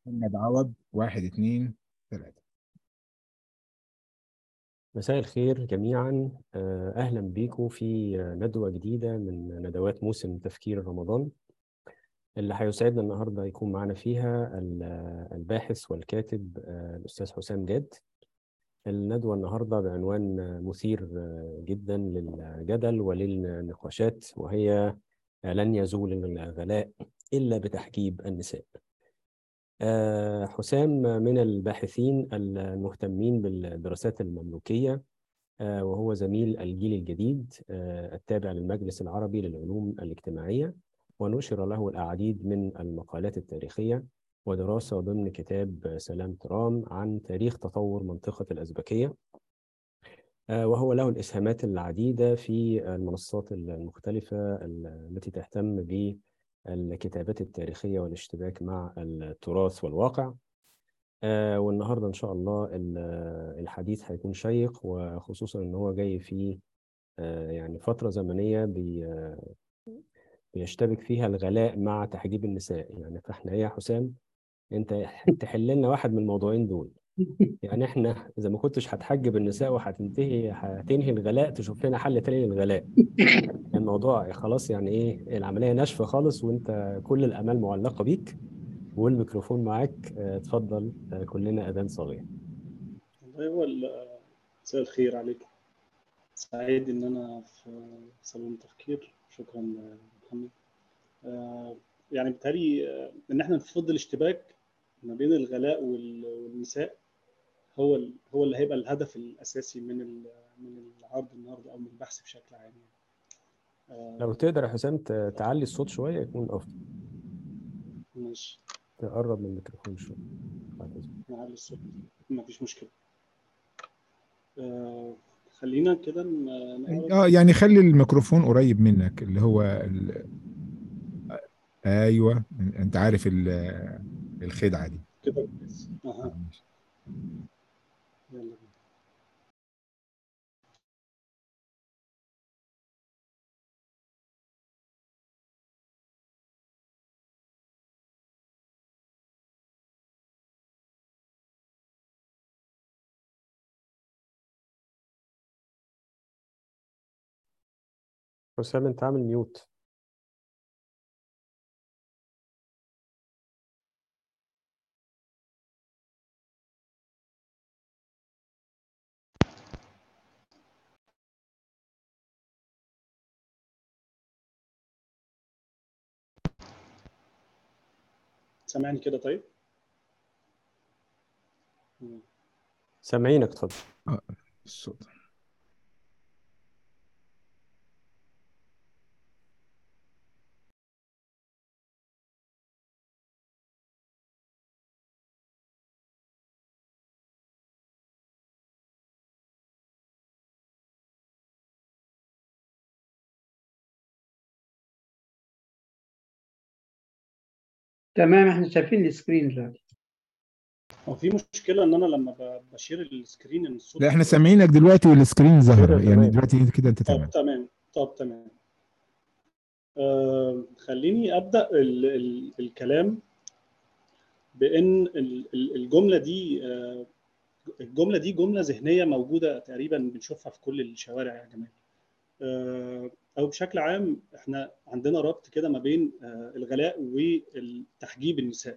محمد عوض واحد اتنين ثلاثة مساء الخير جميعا آه، أهلا بيكم في ندوة جديدة من ندوات موسم تفكير رمضان اللي هيسعدنا النهاردة يكون معنا فيها ال- الباحث والكاتب آه، الأستاذ حسام جاد الندوة النهاردة بعنوان مثير آه، جدا للجدل وللنقاشات وهي لن يزول الغلاء إلا بتحجيب النساء آه، حسام من الباحثين المهتمين بالدراسات المملوكية آه، وهو زميل الجيل الجديد آه، التابع للمجلس العربي للعلوم الاجتماعية ونشر له العديد من المقالات التاريخية ودراسة ضمن كتاب سلام ترام عن تاريخ تطور منطقة الأزبكية آه، وهو له الإسهامات العديدة في المنصات المختلفة التي تهتم بالكتابات التاريخية والاشتباك مع التراث والواقع آه، والنهاردة إن شاء الله ال- الحديث هيكون شيق وخصوصا إن هو جاي في آه، يعني فترة زمنية بي آه، بيشتبك فيها الغلاء مع تحجيب النساء يعني فإحنا إيه يا حسام أنت تحل لنا واحد من الموضوعين دول يعني احنا اذا ما كنتش هتحجب النساء وهتنتهي هتنهي الغلاء تشوف لنا حل تاني للغلاء الموضوع خلاص يعني ايه العمليه ناشفه خالص وانت كل الامال معلقه بيك والميكروفون معاك اه، اتفضل اه، كلنا اذان صاغيه والله هو ال- مساء الخير عليكم سعيد ان انا في صالون تفكير شكرا يا محمد آه، يعني بالتالي آه، ان احنا نفض الاشتباك ما بين الغلاء وال- والنساء هو ال- هو اللي هيبقى الهدف الاساسي من ال- من العرض النهارده او من البحث بشكل عام يعني. آه، لو تقدر يا حسام ت- تعلي الصوت شويه يكون افضل ماشي تقرب من الميكروفون شويه بعد إذنك. نعلي الصوت ما فيش مشكله آه، خلينا كده ن- نقرب اه يعني خلي الميكروفون قريب منك اللي هو ال... ايوه انت عارف ال- الخدعة دي كده كويس اها آه، ماشي. يلا بينا حسام انت عامل ميوت سامعني كده طيب مم. سامعينك اتفضل آه، الصوت تمام احنا شايفين السكرين دلوقتي هو في مشكله ان انا لما ب- بشير السكرين ان الصوت لا احنا سامعينك دلوقتي والسكرين ظاهرة كده يعني تمام. دلوقتي كده انت طب تمام تمام طب تمام آه خليني ابدا ال ال الكلام بان ال ال الجمله دي آه الجمله دي جمله ذهنيه موجوده تقريبا بنشوفها في كل الشوارع يا جماعه آه او بشكل عام احنا عندنا ربط كده ما بين آه الغلاء وتحجيب النساء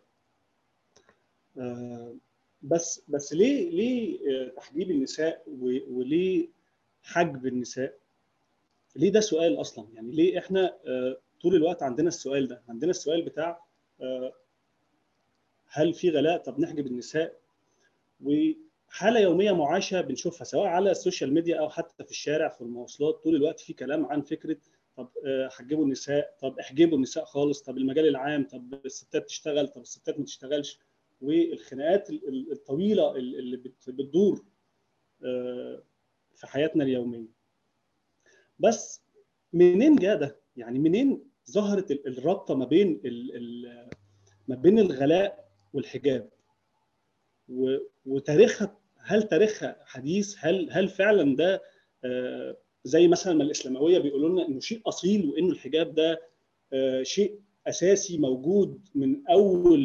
آه بس بس ليه ليه آه، تحجيب النساء و- وليه حجب النساء ليه ده سؤال اصلا يعني ليه احنا آه، طول الوقت عندنا السؤال ده عندنا السؤال بتاع آه، هل في غلاء طب نحجب النساء وحاله يوميه معاشه بنشوفها سواء على السوشيال ميديا او حتى في الشارع في المواصلات طول الوقت في كلام عن فكره طب آه، حجبوا النساء طب احجبوا النساء خالص طب المجال العام طب الستات تشتغل طب الستات ما تشتغلش والخناقات ال- ال- الطويله ال- اللي بت- بتدور آه، في حياتنا اليوميه بس منين جاء ده؟ يعني منين ظهرت ال- الرابطه ما بين ال ال ما بين الغلاء والحجاب؟ و- وتاريخها هل تاريخها حديث؟ هل هل فعلا ده آه، زي مثلا ما الاسلامويه بيقولوا لنا انه شيء اصيل وانه الحجاب ده آه، شيء اساسي موجود من اول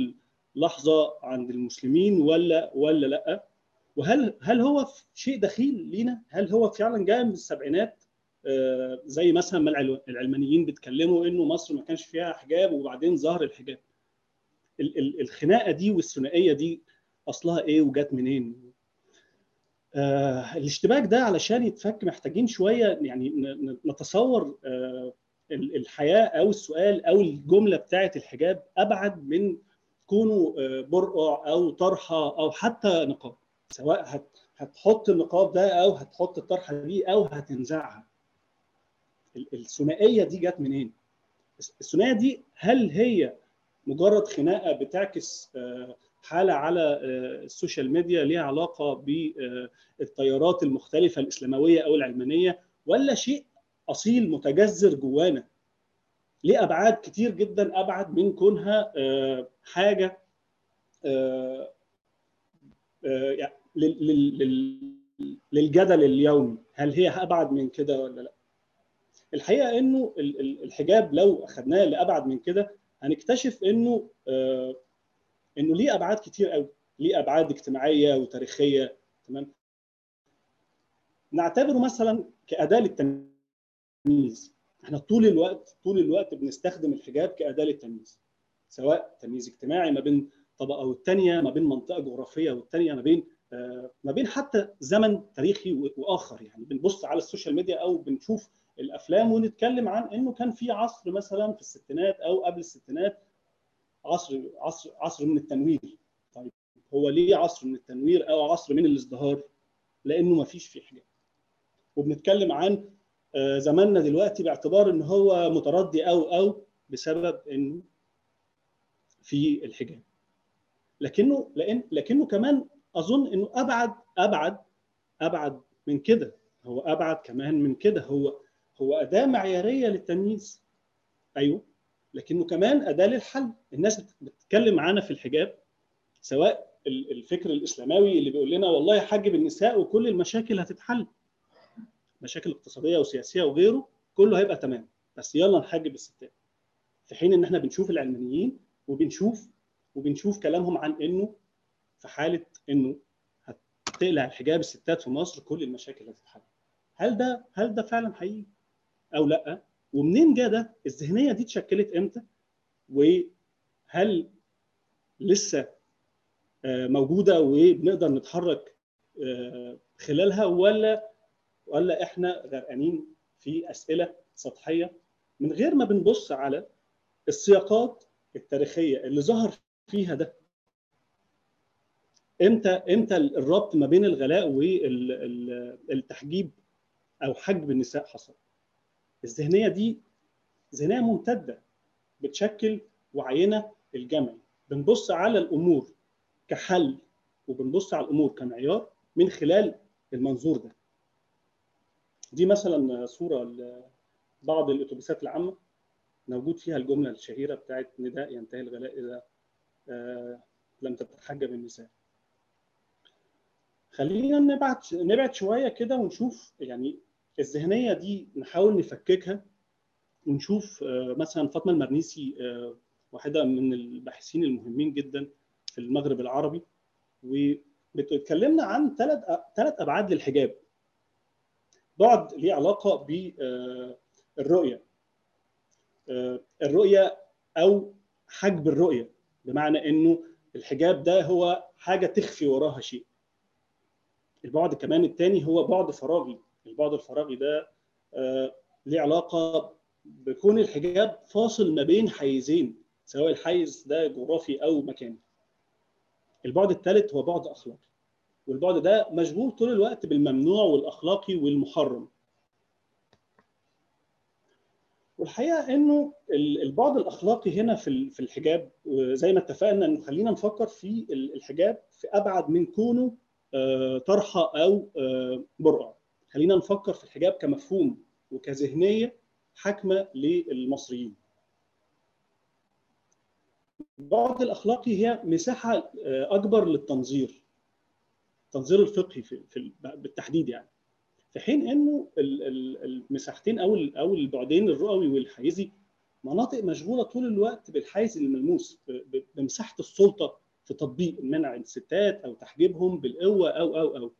لحظه عند المسلمين ولا ولا لا وهل هل هو شيء دخيل لينا هل هو فعلا جاي من السبعينات آه، زي مثلا ما العلو- العلمانيين بيتكلموا انه مصر ما كانش فيها حجاب وبعدين ظهر الحجاب ال- ال- الخناقه دي والثنائيه دي اصلها ايه وجات منين آه الاشتباك ده علشان يتفك محتاجين شويه يعني ن- ن- نتصور آه ال- الحياه او السؤال او الجمله بتاعه الحجاب ابعد من كونه آه، برقع او طرحه او حتى نقاب سواء هت هتحط النقاب ده او هتحط الطرحه دي او هتنزعها ال- الثنائيه دي جت منين؟ الثنائيه دي هل هي مجرد خناقه بتعكس آه، حاله على آه، السوشيال ميديا ليها علاقه بالتيارات المختلفه الاسلامويه او العلمانيه ولا شيء اصيل متجذر جوانا؟ ليه ابعاد كتير جدا ابعد من كونها آه، حاجه آه، آه، يعني لل- لل- لل- للجدل اليومي هل هي ابعد من كده ولا لا؟ الحقيقه انه ال- ال- الحجاب لو اخذناه لابعد من كده هنكتشف انه آه، انه ليه ابعاد كتير قوي ليه ابعاد اجتماعيه وتاريخيه تمام نعتبره مثلا كاداه للتمييز احنا طول الوقت طول الوقت بنستخدم الحجاب كاداه للتمييز سواء تمييز اجتماعي ما بين طبقه والتانيه ما بين منطقه جغرافيه والتانيه ما بين آه، ما بين حتى زمن تاريخي و- واخر يعني بنبص على السوشيال ميديا او بنشوف الافلام ونتكلم عن انه كان في عصر مثلا في الستينات او قبل الستينات عصر عصر عصر من التنوير طيب هو ليه عصر من التنوير او عصر من الازدهار لانه ما فيش فيه حجاب وبنتكلم عن آه، زماننا دلوقتي باعتبار ان هو متردي او او بسبب انه في الحجاب لكنه لان لكنه كمان اظن انه ابعد ابعد ابعد من كده هو ابعد كمان من كده هو هو اداه معياريه للتمييز ايوه لكنه كمان اداه للحل الناس بت- بتتكلم معانا في الحجاب سواء ال- الفكر الاسلاموي اللي بيقول لنا والله حجب النساء وكل المشاكل هتتحل مشاكل اقتصاديه وسياسيه وغيره كله هيبقى تمام بس يلا نحجب الستات في حين ان احنا بنشوف العلمانيين وبنشوف وبنشوف كلامهم عن انه في حاله انه هتقلع الحجاب الستات في مصر كل المشاكل هتتحل هل ده هل ده فعلا حقيقي او لا ومنين جه ده الذهنيه دي اتشكلت امتى وهل لسه آه، موجوده وبنقدر نتحرك آه، خلالها ولا ولا احنا غرقانين في اسئله سطحيه من غير ما بنبص على السياقات التاريخيه اللي ظهر فيها ده امتى امتى الربط ما بين الغلاء والتحجيب او حجب النساء حصل الذهنيه دي ذهنيه ممتده بتشكل وعينا الجمعي بنبص على الامور كحل وبنبص على الامور كمعيار من خلال المنظور ده دي مثلا صوره لبعض الاتوبيسات العامه موجود فيها الجمله الشهيره بتاعت نداء ينتهي الغلاء اذا آه، لم تتحجب النساء خلينا نبعد نبعد شويه كده ونشوف يعني الذهنيه دي نحاول نفككها ونشوف آه، مثلا فاطمه المرنيسي آه، واحده من الباحثين المهمين جدا في المغرب العربي وبتكلمنا عن ثلاث ثلاث ابعاد للحجاب بعد ليه علاقه بالرؤيه الرؤيه او حجب الرؤيه بمعنى انه الحجاب ده هو حاجه تخفي وراها شيء البعد كمان الثاني هو بعد فراغي البعد الفراغي ده آه، ليه علاقه بكون الحجاب فاصل ما بين حيزين سواء الحيز ده جغرافي او مكاني البعد الثالث هو بعد اخلاقي والبعد ده مشغول طول الوقت بالممنوع والاخلاقي والمحرم والحقيقه انه ال- البعد الاخلاقي هنا في ال- في الحجاب زي ما اتفقنا انه خلينا نفكر في ال- الحجاب في ابعد من كونه آه، طرحه او آه، برقع خلينا نفكر في الحجاب كمفهوم وكذهنيه حاكمه للمصريين البعد الاخلاقي هي مساحه آه، اكبر للتنظير التنظير الفقهي في في ال- بالتحديد يعني في حين انه ال- ال- المساحتين او ال- او البعدين الرؤوي والحيزي مناطق مشغوله طول الوقت بالحيز الملموس ب- ب- بمساحه السلطه في تطبيق منع الستات او تحجيبهم بالقوه او او او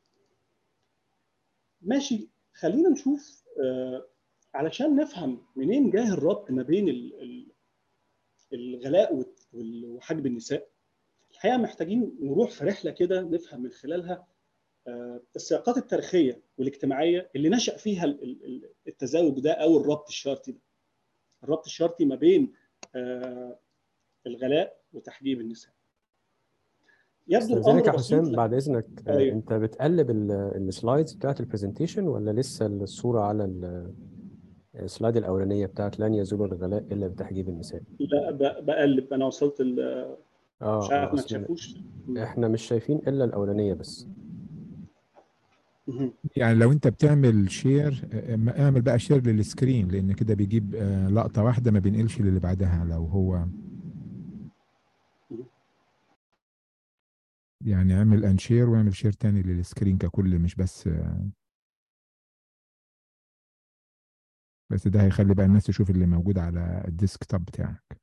ماشي خلينا نشوف آه، علشان نفهم منين جاه الربط ما بين ال- ال- الغلاء وال- وال- وحجب النساء الحقيقه محتاجين نروح في رحله كده نفهم من خلالها آه، السياقات التاريخيه والاجتماعيه اللي نشا فيها ال- ال- ال- التزاوج ده او الربط الشرطي ده الربط الشرطي ما بين آه، الغلاء وتحجيب النساء يبدو استاذنك الامر يا بسيط حسام لك- بعد اذنك آه، أيوة. انت بتقلب ال- السلايدز بتاعت البرزنتيشن ولا لسه الصوره على ال- السلايد الاولانيه بتاعت لن يزول الغلاء الا بتحجيب النساء لا ب- بقلب انا وصلت ال- اه مش عارف آه، ما أصل تشافوش احنا مش شايفين الا الاولانيه بس مهم. يعني لو انت بتعمل شير آه، ما اعمل بقى شير للسكرين لان كده بيجيب آه، لقطة واحدة ما بينقلش للي بعدها لو هو يعني اعمل انشير واعمل شير تاني للسكرين ككل مش بس آه، بس ده هيخلي بقى الناس تشوف اللي موجود على الديسك توب بتاعك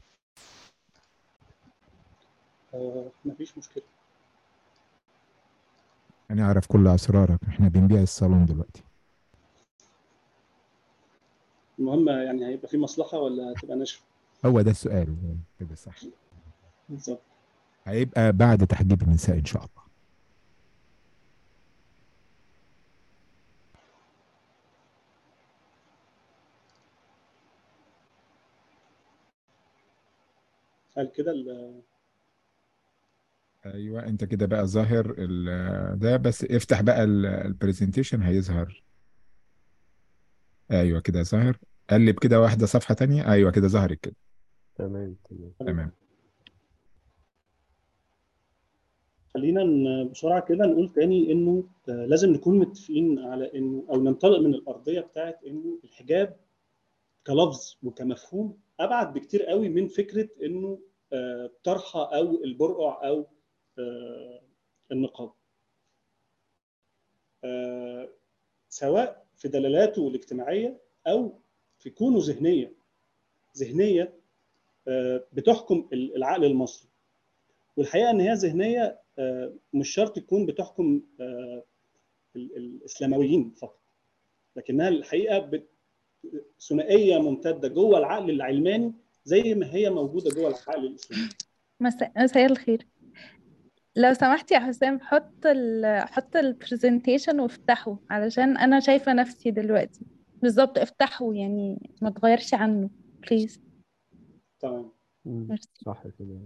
آه، مفيش مشكله يعني اعرف كل اسرارك احنا بنبيع الصالون دلوقتي المهم يعني هيبقى في مصلحه ولا هتبقى نشر هو ده السؤال كده صح بالظبط هيبقى بعد تحجيب النساء ان شاء الله هل كده ال- ايوه انت كده بقى ظاهر ال- ده بس افتح بقى البرزنتيشن هيظهر ايوه كده ظاهر قلب كده واحده صفحه تانية ايوه كده ظهرت كده تمام تمام تمام خلينا ن- بسرعه كده نقول تاني انه آه، لازم نكون متفقين على انه او ننطلق من الارضيه بتاعت انه الحجاب كلفظ وكمفهوم ابعد بكتير قوي من فكره انه آه، طرحه او البرقع او آه، النقاب آه، سواء في دلالاته الاجتماعيه او في كونه ذهنيه ذهنيه آه، بتحكم العقل المصري والحقيقه ان هي ذهنيه آه، مش شرط تكون بتحكم آه، ال- الاسلامويين فقط لكنها الحقيقه بت- ثنائيه ممتده جوه العقل العلماني زي ما هي موجوده جوه العقل الاسلامي مساء مساء الخير لو سمحت يا حسام حط ال حط البرزنتيشن وافتحه علشان انا شايفة نفسي دلوقتي بالظبط افتحه يعني ما تغيرش عنه بليز تمام مم، ميرسي صح كده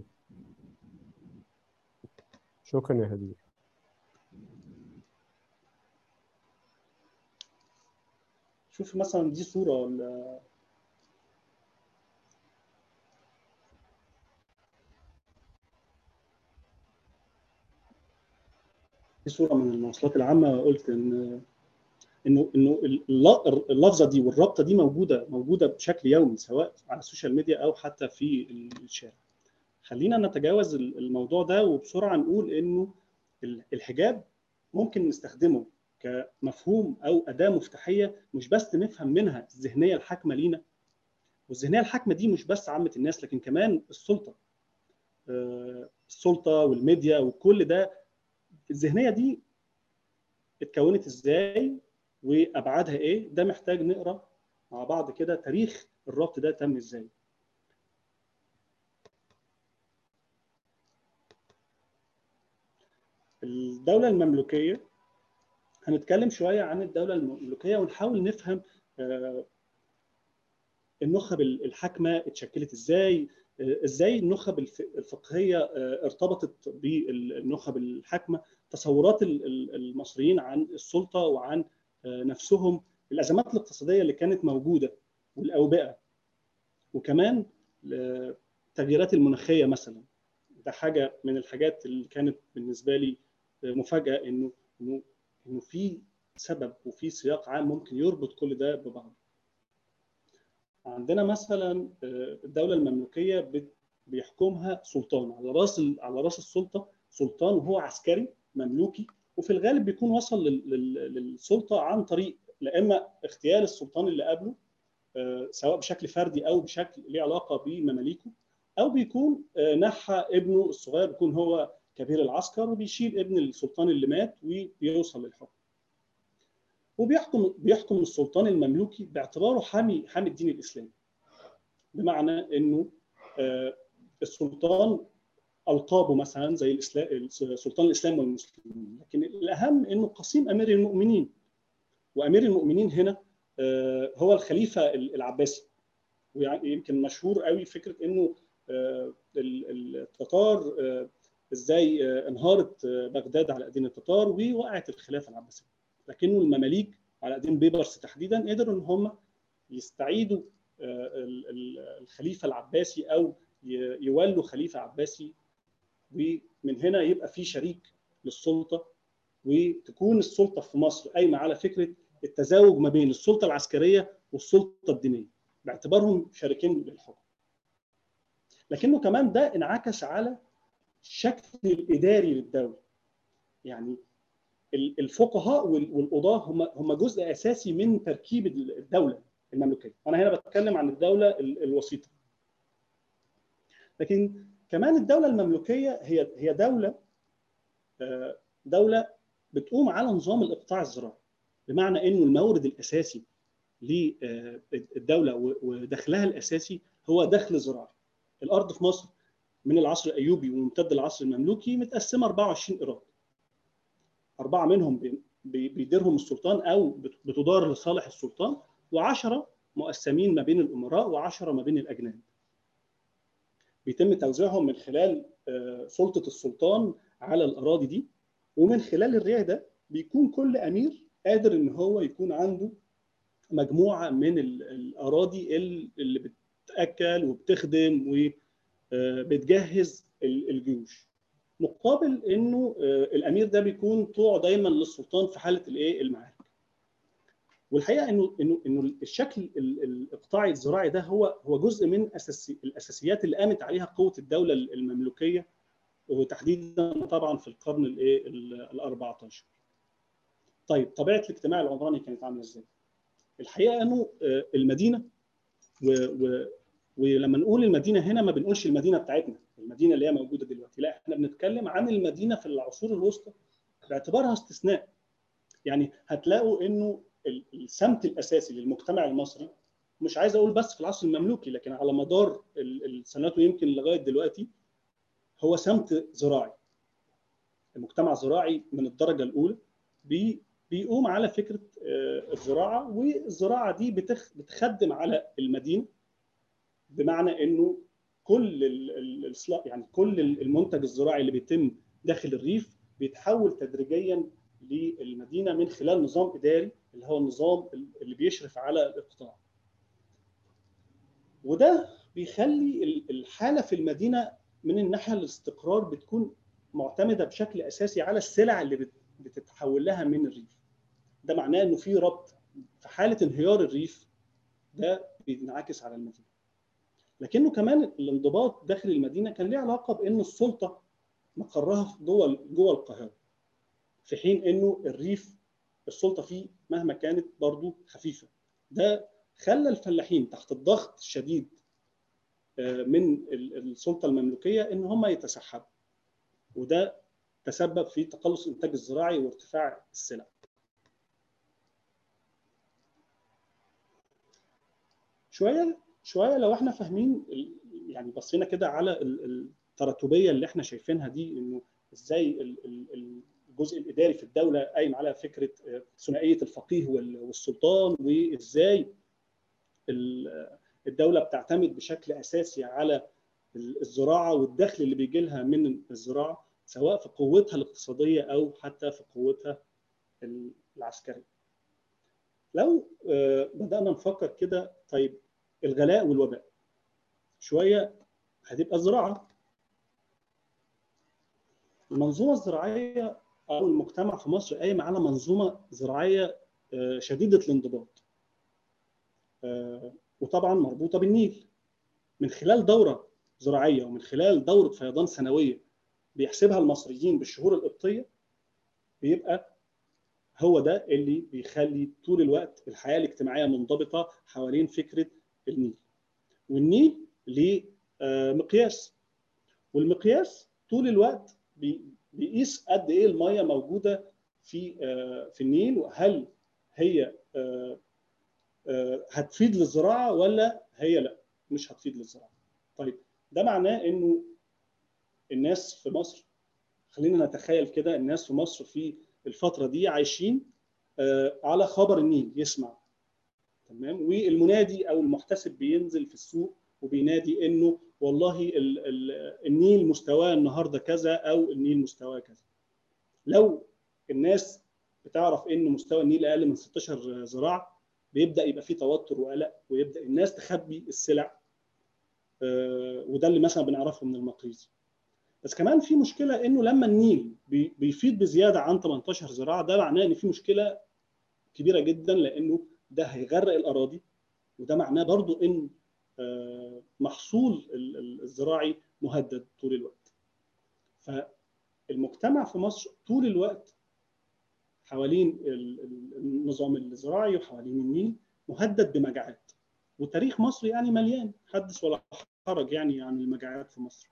شكرا يا هدير شوف مثلا دي صوره ولا دي صوره من المواصلات العامه قلت ان انه انه الل- اللفظه دي والرابطه دي موجوده موجوده بشكل يومي سواء على السوشيال ميديا او حتى في الشارع. خلينا نتجاوز الموضوع ده وبسرعه نقول انه الحجاب ممكن نستخدمه كمفهوم او اداه مفتاحيه مش بس نفهم منها الذهنيه الحاكمه لينا والذهنيه الحاكمه دي مش بس عامه الناس لكن كمان السلطه آه، السلطه والميديا وكل ده الذهنيه دي اتكونت ازاي وابعادها ايه ده محتاج نقرا مع بعض كده تاريخ الربط ده تم ازاي الدوله المملوكيه هنتكلم شويه عن الدوله المملوكيه ونحاول نفهم آه، النخب الحاكمه اتشكلت ازاي آه، ازاي النخب الف- الفقهيه آه، ارتبطت بالنخب الحاكمه تصورات ال- ال- المصريين عن السلطه وعن آه، نفسهم الازمات الاقتصاديه اللي كانت موجوده والاوبئه وكمان آه، التغييرات المناخيه مثلا ده حاجه من الحاجات اللي كانت بالنسبه لي آه، مفاجاه انه انه انه في سبب وفي سياق عام ممكن يربط كل ده ببعض عندنا مثلا آه، الدوله المملوكيه بت- بيحكمها سلطان على راس ال- على راس السلطه سلطان وهو عسكري مملوكي وفي الغالب بيكون وصل لل- لل- للسلطه عن طريق لا اما اغتيال السلطان اللي قبله آه، سواء بشكل فردي او بشكل ليه علاقه بمماليكه او بيكون آه، نحى ابنه الصغير بيكون هو كبير العسكر وبيشيل ابن السلطان اللي مات وبيوصل للحكم وبيحكم بيحكم السلطان المملوكي باعتباره حامي حامي الدين الاسلامي بمعنى انه آه، السلطان القابه مثلا زي الاسلام سلطان الاسلام والمسلمين لكن الاهم انه قسيم امير المؤمنين وامير المؤمنين هنا آه، هو الخليفه العباسي ويمكن مشهور قوي فكره انه آه، ال- التتار آه، ازاي آه، انهارت آه، بغداد على ايدين التتار ووقعت الخلافه العباسيه لكنه المماليك على ايدين بيبرس تحديدا قدروا ان هم يستعيدوا آه، ال- ال- الخليفه العباسي او ي- يولوا خليفه عباسي ومن هنا يبقى في شريك للسلطه وتكون السلطه في مصر قايمه على فكره التزاوج ما بين السلطه العسكريه والسلطه الدينيه باعتبارهم شريكين للحكم. لكنه كمان ده انعكس على الشكل الاداري للدوله. يعني ال- الفقهاء وال- والقضاه هم هم جزء اساسي من تركيب الدوله المملوكيه. انا هنا بتكلم عن الدوله ال- الوسيطه. لكن كمان الدوله المملوكيه هي هي دوله آه، دوله بتقوم على نظام الاقطاع الزراعي بمعنى انه المورد الاساسي للدوله و- ودخلها الاساسي هو دخل زراعي. الارض في مصر من العصر الايوبي وممتد العصر المملوكي متقسمه 24 ايراد. اربعه منهم بي- بي- بيديرهم السلطان او بت- بتدار لصالح السلطان و10 مقسمين ما بين الامراء و10 ما بين الاجناد. بيتم توزيعهم من خلال آه، سلطه السلطان على الاراضي دي ومن خلال الريع ده بيكون كل امير قادر ان هو يكون عنده مجموعه من ال- الاراضي ال- اللي بتاكل وبتخدم وبتجهز الجيوش مقابل انه آه، الامير ده بيكون طوع دايما للسلطان في حاله الايه المعارك والحقيقه انه انه انه الشكل ال- الاقطاعي الزراعي ده هو هو جزء من اساسي الاساسيات اللي قامت عليها قوه الدوله المملوكيه وتحديدا طبعا في القرن الايه ال 14 طيب طبيعه الاجتماع العمراني كانت عامله ازاي؟ الحقيقه انه آه، المدينه و و ولما نقول المدينه هنا ما بنقولش المدينه بتاعتنا المدينه اللي هي موجوده دلوقتي لا احنا بنتكلم عن المدينه في العصور الوسطى باعتبارها استثناء يعني هتلاقوا انه ال- السمت الاساسي للمجتمع المصري مش عايز اقول بس في العصر المملوكي لكن على مدار ال- السنوات ويمكن لغايه دلوقتي هو سمت زراعي المجتمع زراعي من الدرجه الاولى بي بيقوم على فكره آه، الزراعه والزراعه دي بتخ بتخدم على المدينه بمعنى انه كل ال- ال- الإصلاح- يعني كل المنتج الزراعي اللي بيتم داخل الريف بيتحول تدريجيا للمدينه من خلال نظام اداري اللي هو النظام اللي بيشرف على الاقطاع. وده بيخلي ال- الحاله في المدينه من الناحيه الاستقرار بتكون معتمده بشكل اساسي على السلع اللي بت- بتتحول لها من الريف. ده معناه انه في ربط في حاله انهيار الريف ده بينعكس على المدينه. لكنه كمان الانضباط داخل المدينه كان ليه علاقه بان السلطه مقرها جوه جوه القاهره. في حين انه الريف السلطه فيه مهما كانت برضه خفيفه. ده خلى الفلاحين تحت الضغط الشديد آه، من ال- السلطه المملوكيه ان هم يتسحبوا. وده تسبب في تقلص الانتاج الزراعي وارتفاع السلع. شويه شويه لو احنا فاهمين ال- يعني بصينا كده على ال- التراتبيه اللي احنا شايفينها دي انه ازاي ال- ال- الجزء الاداري في الدوله قايم على فكره آه، ثنائيه الفقيه وال- والسلطان وازاي ال- الدوله بتعتمد بشكل اساسي على ال- الزراعه والدخل اللي بيجي لها من الزراعه سواء في قوتها الاقتصاديه او حتى في قوتها ال- العسكريه. لو آه، بدانا نفكر كده طيب الغلاء والوباء شويه هتبقى الزراعه المنظومه الزراعيه او المجتمع في مصر قايم على منظومه زراعيه آه، شديده الانضباط آه، وطبعا مربوطه بالنيل من خلال دوره زراعيه ومن خلال دوره فيضان سنويه بيحسبها المصريين بالشهور القبطيه بيبقى هو ده اللي بيخلي طول الوقت الحياه الاجتماعيه منضبطه حوالين فكره النيل والنيل ليه آه، مقياس والمقياس طول الوقت بي- بيقيس قد ايه الميه موجوده في آه، في النيل وهل هي آه، آه، هتفيد للزراعه ولا هي لا مش هتفيد للزراعه. طيب ده معناه انه الناس في مصر خلينا نتخيل كده الناس في مصر في الفتره دي عايشين آه، على خبر النيل يسمع تمام والمنادي او المحتسب بينزل في السوق وبينادي انه والله ال- ال- النيل مستواه النهارده كذا او النيل مستواه كذا. لو الناس بتعرف ان مستوى النيل اقل من 16 ذراع بيبدا يبقى فيه توتر وقلق ويبدا الناس تخبي السلع آه، وده اللي مثلا بنعرفه من المقريزي. بس كمان في مشكله انه لما النيل بي- بيفيض بزياده عن 18 ذراع ده معناه ان في مشكله كبيره جدا لانه ده هيغرق الاراضي وده معناه برضو ان آه، محصول ال- ال- الزراعي مهدد طول الوقت. فالمجتمع في مصر طول الوقت حوالين ال- ال- النظام الزراعي وحوالين النيل مهدد بمجاعات وتاريخ مصر يعني مليان حدث ولا حرج يعني عن المجاعات في مصر.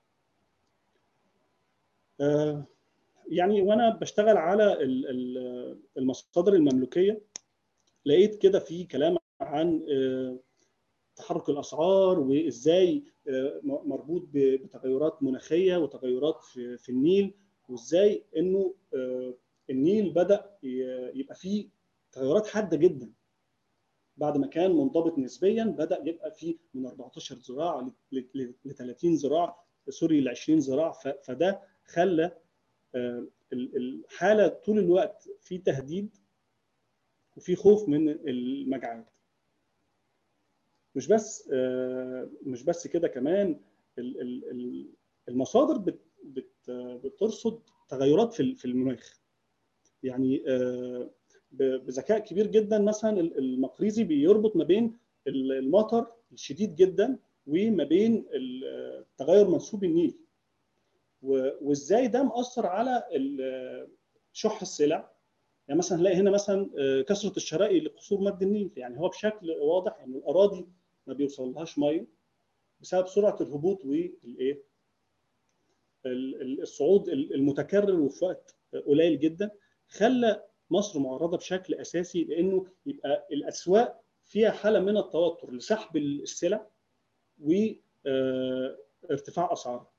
آه، يعني وانا بشتغل على ال- ال- المصادر المملوكيه لقيت كده في كلام عن آه، تحرك الاسعار وازاي آه، م- مربوط ب- بتغيرات مناخيه وتغيرات في في النيل وازاي انه آه، النيل بدا ي- يبقى فيه تغيرات حاده جدا بعد ما كان منضبط نسبيا بدا يبقى فيه من 14 ذراع ل 30 ذراع سوري ل 20 ذراع ف- فده خلى آه، ال- الحاله طول الوقت في تهديد وفي خوف من المجاعات مش بس آه، مش بس كده كمان ال- ال- ال- المصادر بت- بت- بترصد تغيرات في ال- في المناخ يعني آه، ب- بذكاء كبير جدا مثلا ال- المقريزي بيربط ما بين ال- المطر الشديد جدا وما بين ال- تغير منسوب النيل و- وازاي ده مأثر على ال- شح السلع يعني مثلا هنلاقي هنا مثلا آه، كثره الشرائي لقصور مد النيل يعني هو بشكل واضح ان الاراضي ما بيوصلهاش ميه بسبب سرعه الهبوط والايه ال- ال- الصعود ال- المتكرر وفي وقت قليل جدا خلى مصر معرضه بشكل اساسي لانه يبقى الاسواق فيها حاله من التوتر لسحب السلع وارتفاع اسعارها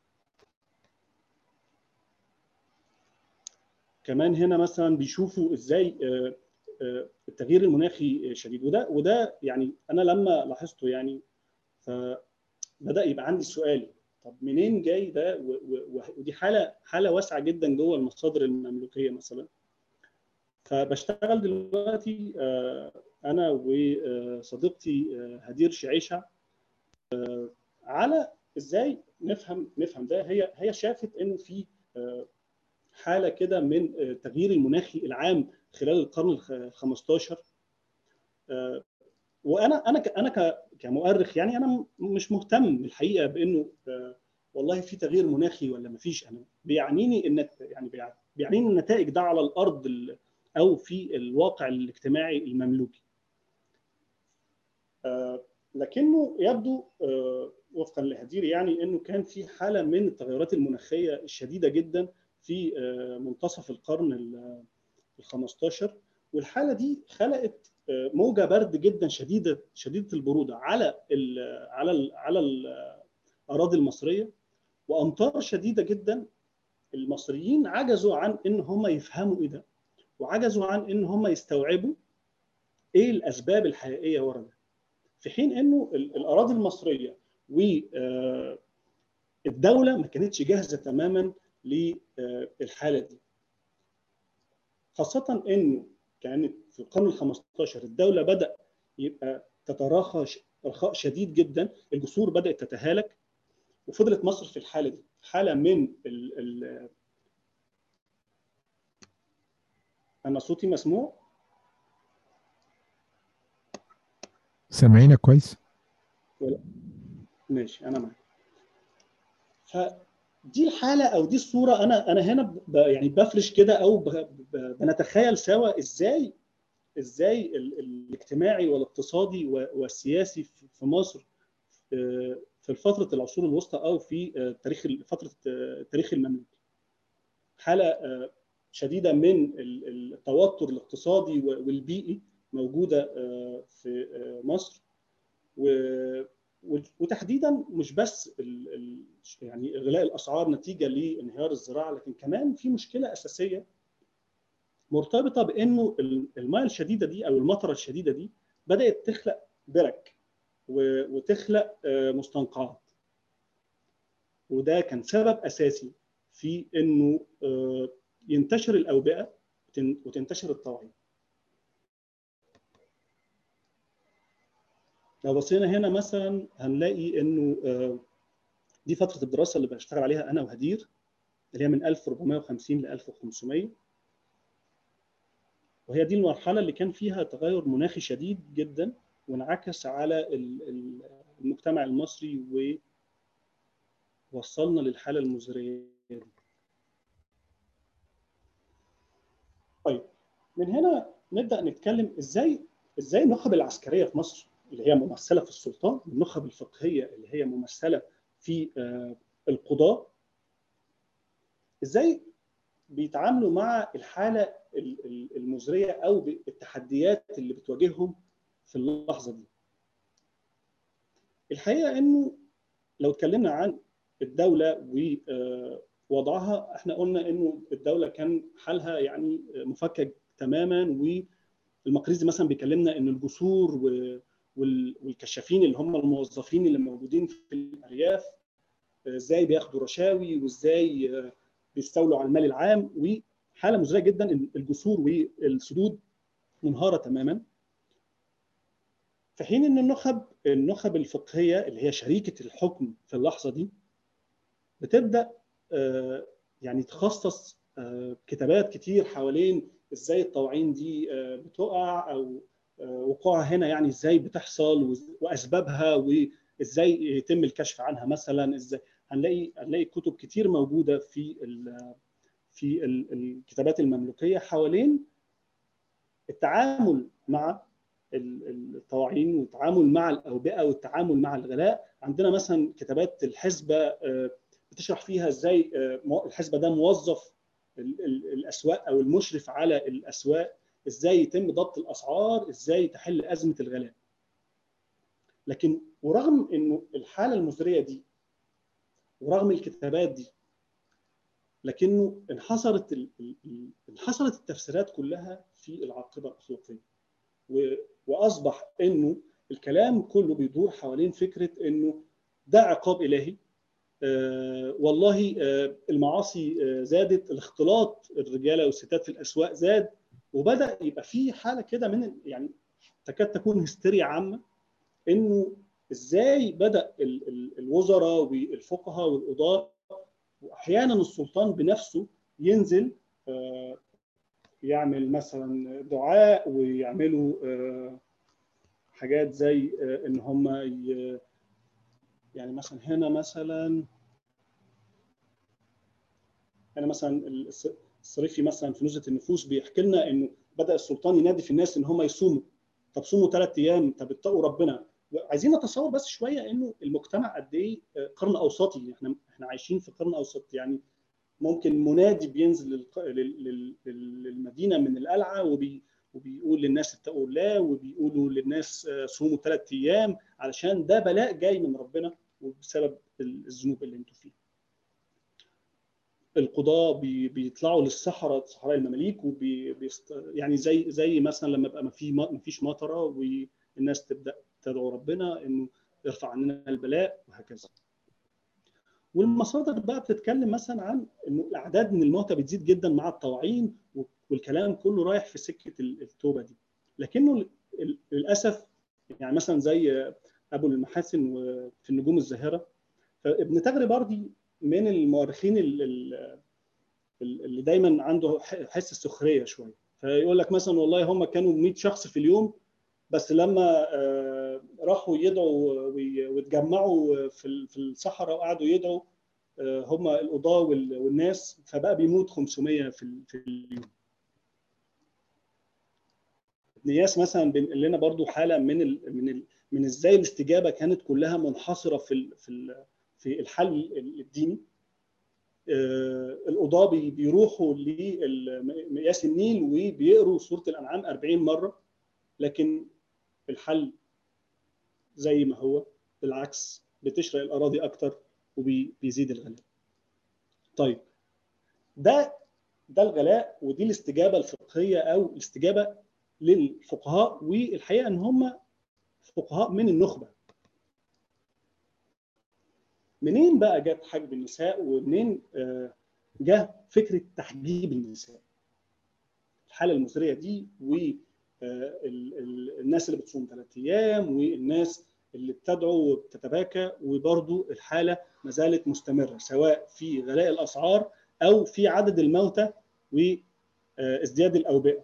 كمان هنا مثلا بيشوفوا ازاي آه، آه، التغيير المناخي شديد وده وده يعني انا لما لاحظته يعني فبدا يبقى عندي سؤال طب منين جاي ده و- و- ودي حاله حاله واسعه جدا جوه المصادر المملوكيه مثلا فبشتغل دلوقتي آه، انا وصديقتي آه، هدير شعيشه آه، على ازاي نفهم نفهم ده هي هي شافت انه في آه، حاله كده من التغيير المناخي العام خلال القرن ال 15 آه، وانا انا ك- انا ك- كمؤرخ يعني انا م- مش مهتم الحقيقه بانه آه، والله في تغيير مناخي ولا ما فيش انا بيعنيني ان يعني بيع- بيعنيني النتائج ده على الارض ال- او في الواقع الاجتماعي المملوكي آه، لكنه يبدو آه، وفقا لهدير يعني انه كان في حاله من التغيرات المناخيه الشديده جدا في آه، منتصف القرن ال 15 والحاله دي خلقت آه، موجه برد جدا شديده شديده البروده على ال على ال على الاراضي المصريه وامطار شديده جدا المصريين عجزوا عن ان هم يفهموا ايه ده وعجزوا عن ان هم يستوعبوا ايه الاسباب الحقيقيه ورا ده في حين انه ال- الاراضي المصريه والدوله ما كانتش جاهزه تماما للحاله دي خاصه انه كانت في القرن ال 15 الدوله بدا يبقى تتراخى ش- رخاء شديد جدا الجسور بدات تتهالك وفضلت مصر في الحاله دي حاله من ال ال انا صوتي مسموع سامعينك كويس ماشي انا معاك ف دي الحاله او دي الصوره انا انا هنا ب يعني بفرش كده او ب ب بنتخيل سوا ازاي ازاي ال الاجتماعي والاقتصادي والسياسي في مصر في فتره العصور الوسطى او في تاريخ فتره التاريخ المملوكي حاله شديده من التوتر الاقتصادي والبيئي موجوده في مصر وتحديدا مش بس يعني غلاء الاسعار نتيجه لانهيار الزراعه لكن كمان في مشكله اساسيه مرتبطه بانه المياه الشديده دي او المطره الشديده دي بدات تخلق برك وتخلق مستنقعات وده كان سبب اساسي في انه ينتشر الاوبئه وتنتشر الطواعين لو بصينا هنا مثلا هنلاقي انه دي فتره الدراسه اللي بشتغل عليها انا وهدير اللي هي من 1450 ل 1500 وهي دي المرحله اللي كان فيها تغير مناخي شديد جدا وانعكس على المجتمع المصري ووصلنا للحاله المزريه دي. طيب من هنا نبدا نتكلم ازاي ازاي النخب العسكريه في مصر اللي هي ممثله في السلطان والنخب الفقهيه اللي هي ممثله في القضاه ازاي بيتعاملوا مع الحاله المزريه او التحديات اللي بتواجههم في اللحظه دي الحقيقه انه لو اتكلمنا عن الدوله ووضعها احنا قلنا انه الدوله كان حالها يعني مفكك تماما والمقريزي مثلا بيكلمنا ان الجسور والكشافين اللي هم الموظفين اللي موجودين في الارياف ازاي بياخدوا رشاوي وازاي بيستولوا على المال العام وحاله مزريه جدا ان الجسور والسدود منهاره تماما في حين ان النخب النخب الفقهيه اللي هي شريكه الحكم في اللحظه دي بتبدا يعني تخصص كتابات كتير حوالين ازاي الطواعين دي بتقع او وقوعها هنا يعني ازاي بتحصل واسبابها وازاي يتم الكشف عنها مثلا ازاي هنلاقي هنلاقي كتب كتير موجوده في ال في ال الكتابات المملوكيه حوالين التعامل مع الطواعين والتعامل مع الاوبئه والتعامل مع الغلاء عندنا مثلا كتابات الحسبه بتشرح فيها ازاي الحسبه ده موظف الاسواق او المشرف على الاسواق ازاي يتم ضبط الاسعار ازاي تحل ازمه الغلاء لكن ورغم انه الحاله المزريه دي ورغم الكتابات دي لكنه انحصرت انحصرت التفسيرات كلها في العاقبه الاخلاقيه واصبح انه الكلام كله بيدور حوالين فكره انه ده عقاب الهي آه والله آه المعاصي آه زادت الاختلاط الرجاله والستات في الاسواق زاد وبدا يبقى في حاله كده من يعني تكاد تكون هستيريا عامه انه ازاي بدا ال ال الوزراء والفقهاء والقضاه واحيانا السلطان بنفسه ينزل يعمل مثلا دعاء ويعملوا حاجات زي ان هم يعني مثلا هنا مثلا هنا مثلا الصريفي مثلا في نزهه النفوس بيحكي لنا انه بدا السلطان ينادي في الناس ان هم يصوموا طب صوموا ثلاث ايام طب اتقوا ربنا عايزين نتصور بس شويه انه المجتمع قد ايه قرن اوسطي احنا احنا عايشين في قرن اوسط يعني ممكن منادي بينزل للمدينه من القلعه وبي وبيقول للناس اتقوا الله وبيقولوا للناس صوموا ثلاث ايام علشان ده بلاء جاي من ربنا وبسبب الذنوب اللي انتوا فيها. القضاة بي بيطلعوا للصحراء صحراء المماليك وبي يعني زي زي مثلا لما يبقى ما في ما فيش مطره والناس تبدا تدعو ربنا انه يرفع عننا البلاء وهكذا. والمصادر بقى بتتكلم مثلا عن انه الاعداد من الموتى بتزيد جدا مع الطواعين والكلام كله رايح في سكه التوبه دي لكنه للاسف يعني مثلا زي ابو المحاسن في النجوم الزاهره فابن تغري بردي من المؤرخين اللي دايما عنده حس السخريه شويه فيقول لك مثلا والله هم كانوا 100 شخص في اليوم بس لما راحوا يدعوا واتجمعوا في في الصحراء وقعدوا يدعوا آه، هم القضاه وال- والناس فبقى بيموت 500 في ال- في اليوم ابن اياس مثلا بينقل لنا برضو حاله من ال من ال من ازاي الاستجابه كانت كلها منحصره في ال في ال في الحل الديني آه، القضاه بي- بيروحوا لمقياس النيل وبيقروا سوره الانعام 40 مره لكن الحل زي ما هو بالعكس بتشرق الاراضي اكتر وبيزيد الغلاء. طيب ده ده الغلاء ودي الاستجابه الفقهيه او الاستجابه للفقهاء والحقيقه ان هم فقهاء من النخبه. منين بقى جت حجب النساء ومنين آه، جاء فكره تحجيب النساء؟ الحاله المزريه دي والناس اللي بتصوم ثلاث ايام والناس اللي بتدعو وبتتباكى وبرضو الحاله ما زالت مستمره سواء في غلاء الاسعار او في عدد الموتى وازدياد الاوبئه.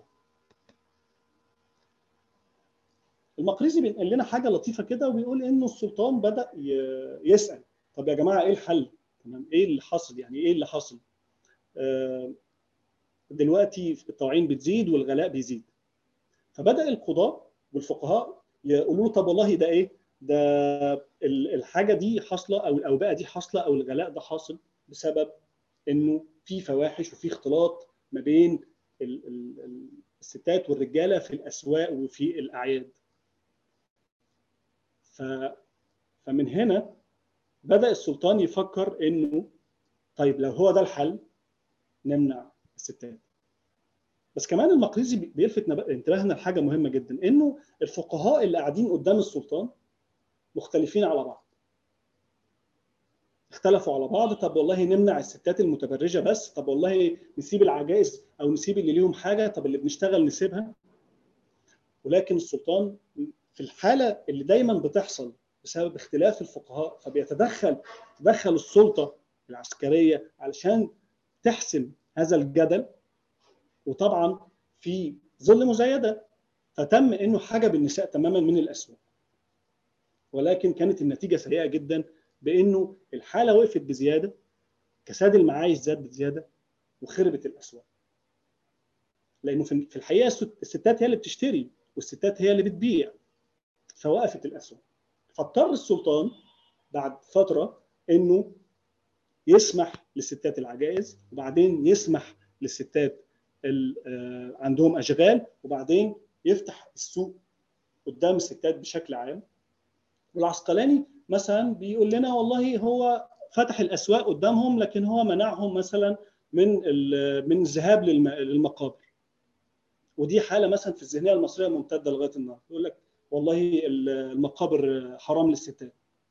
المقريزي بينقل لنا حاجه لطيفه كده وبيقول انه السلطان بدا ي- يسال طب يا جماعه ايه الحل؟ تمام ايه اللي حصل؟ يعني ايه اللي حصل؟ آه، دلوقتي الطواعين بتزيد والغلاء بيزيد. فبدا القضاة والفقهاء يقولوا له طب والله ده ايه؟ ده ال- الحاجه دي حاصله او الاوبئه دي حاصله او الغلاء ده حاصل بسبب انه في فواحش وفي اختلاط ما بين ال- ال- ال- الستات والرجاله في الاسواق وفي الاعياد. ف فمن هنا بدا السلطان يفكر انه طيب لو هو ده الحل نمنع الستات. بس كمان المقريزي بيلفت نب- انتباهنا لحاجه مهمه جدا انه الفقهاء اللي قاعدين قدام السلطان مختلفين على بعض. اختلفوا على بعض طب والله نمنع الستات المتبرجه بس طب والله نسيب العجائز او نسيب اللي ليهم حاجه طب اللي بنشتغل نسيبها ولكن السلطان في الحاله اللي دايما بتحصل بسبب اختلاف الفقهاء فبيتدخل تدخل السلطه العسكريه علشان تحسم هذا الجدل وطبعا في ظل مزايده فتم انه حجب النساء تماما من الاسواق ولكن كانت النتيجه سيئه جدا بانه الحاله وقفت بزياده كساد المعايش زاد بزياده وخربت الاسواق لانه في في الحقيقه الست- الستات هي اللي بتشتري والستات هي اللي بتبيع فوقفت الاسواق فاضطر السلطان بعد فتره انه يسمح للستات العجائز وبعدين يسمح للستات ال- آه، عندهم اشغال وبعدين يفتح السوق قدام الستات بشكل عام والعسقلاني مثلا بيقول لنا والله هو فتح الاسواق قدامهم لكن هو منعهم مثلا من ال- من الذهاب للم- للمقابر ودي حاله مثلا في الذهنيه المصريه ممتده لغايه النهارده يقول لك والله ال- المقابر حرام للستات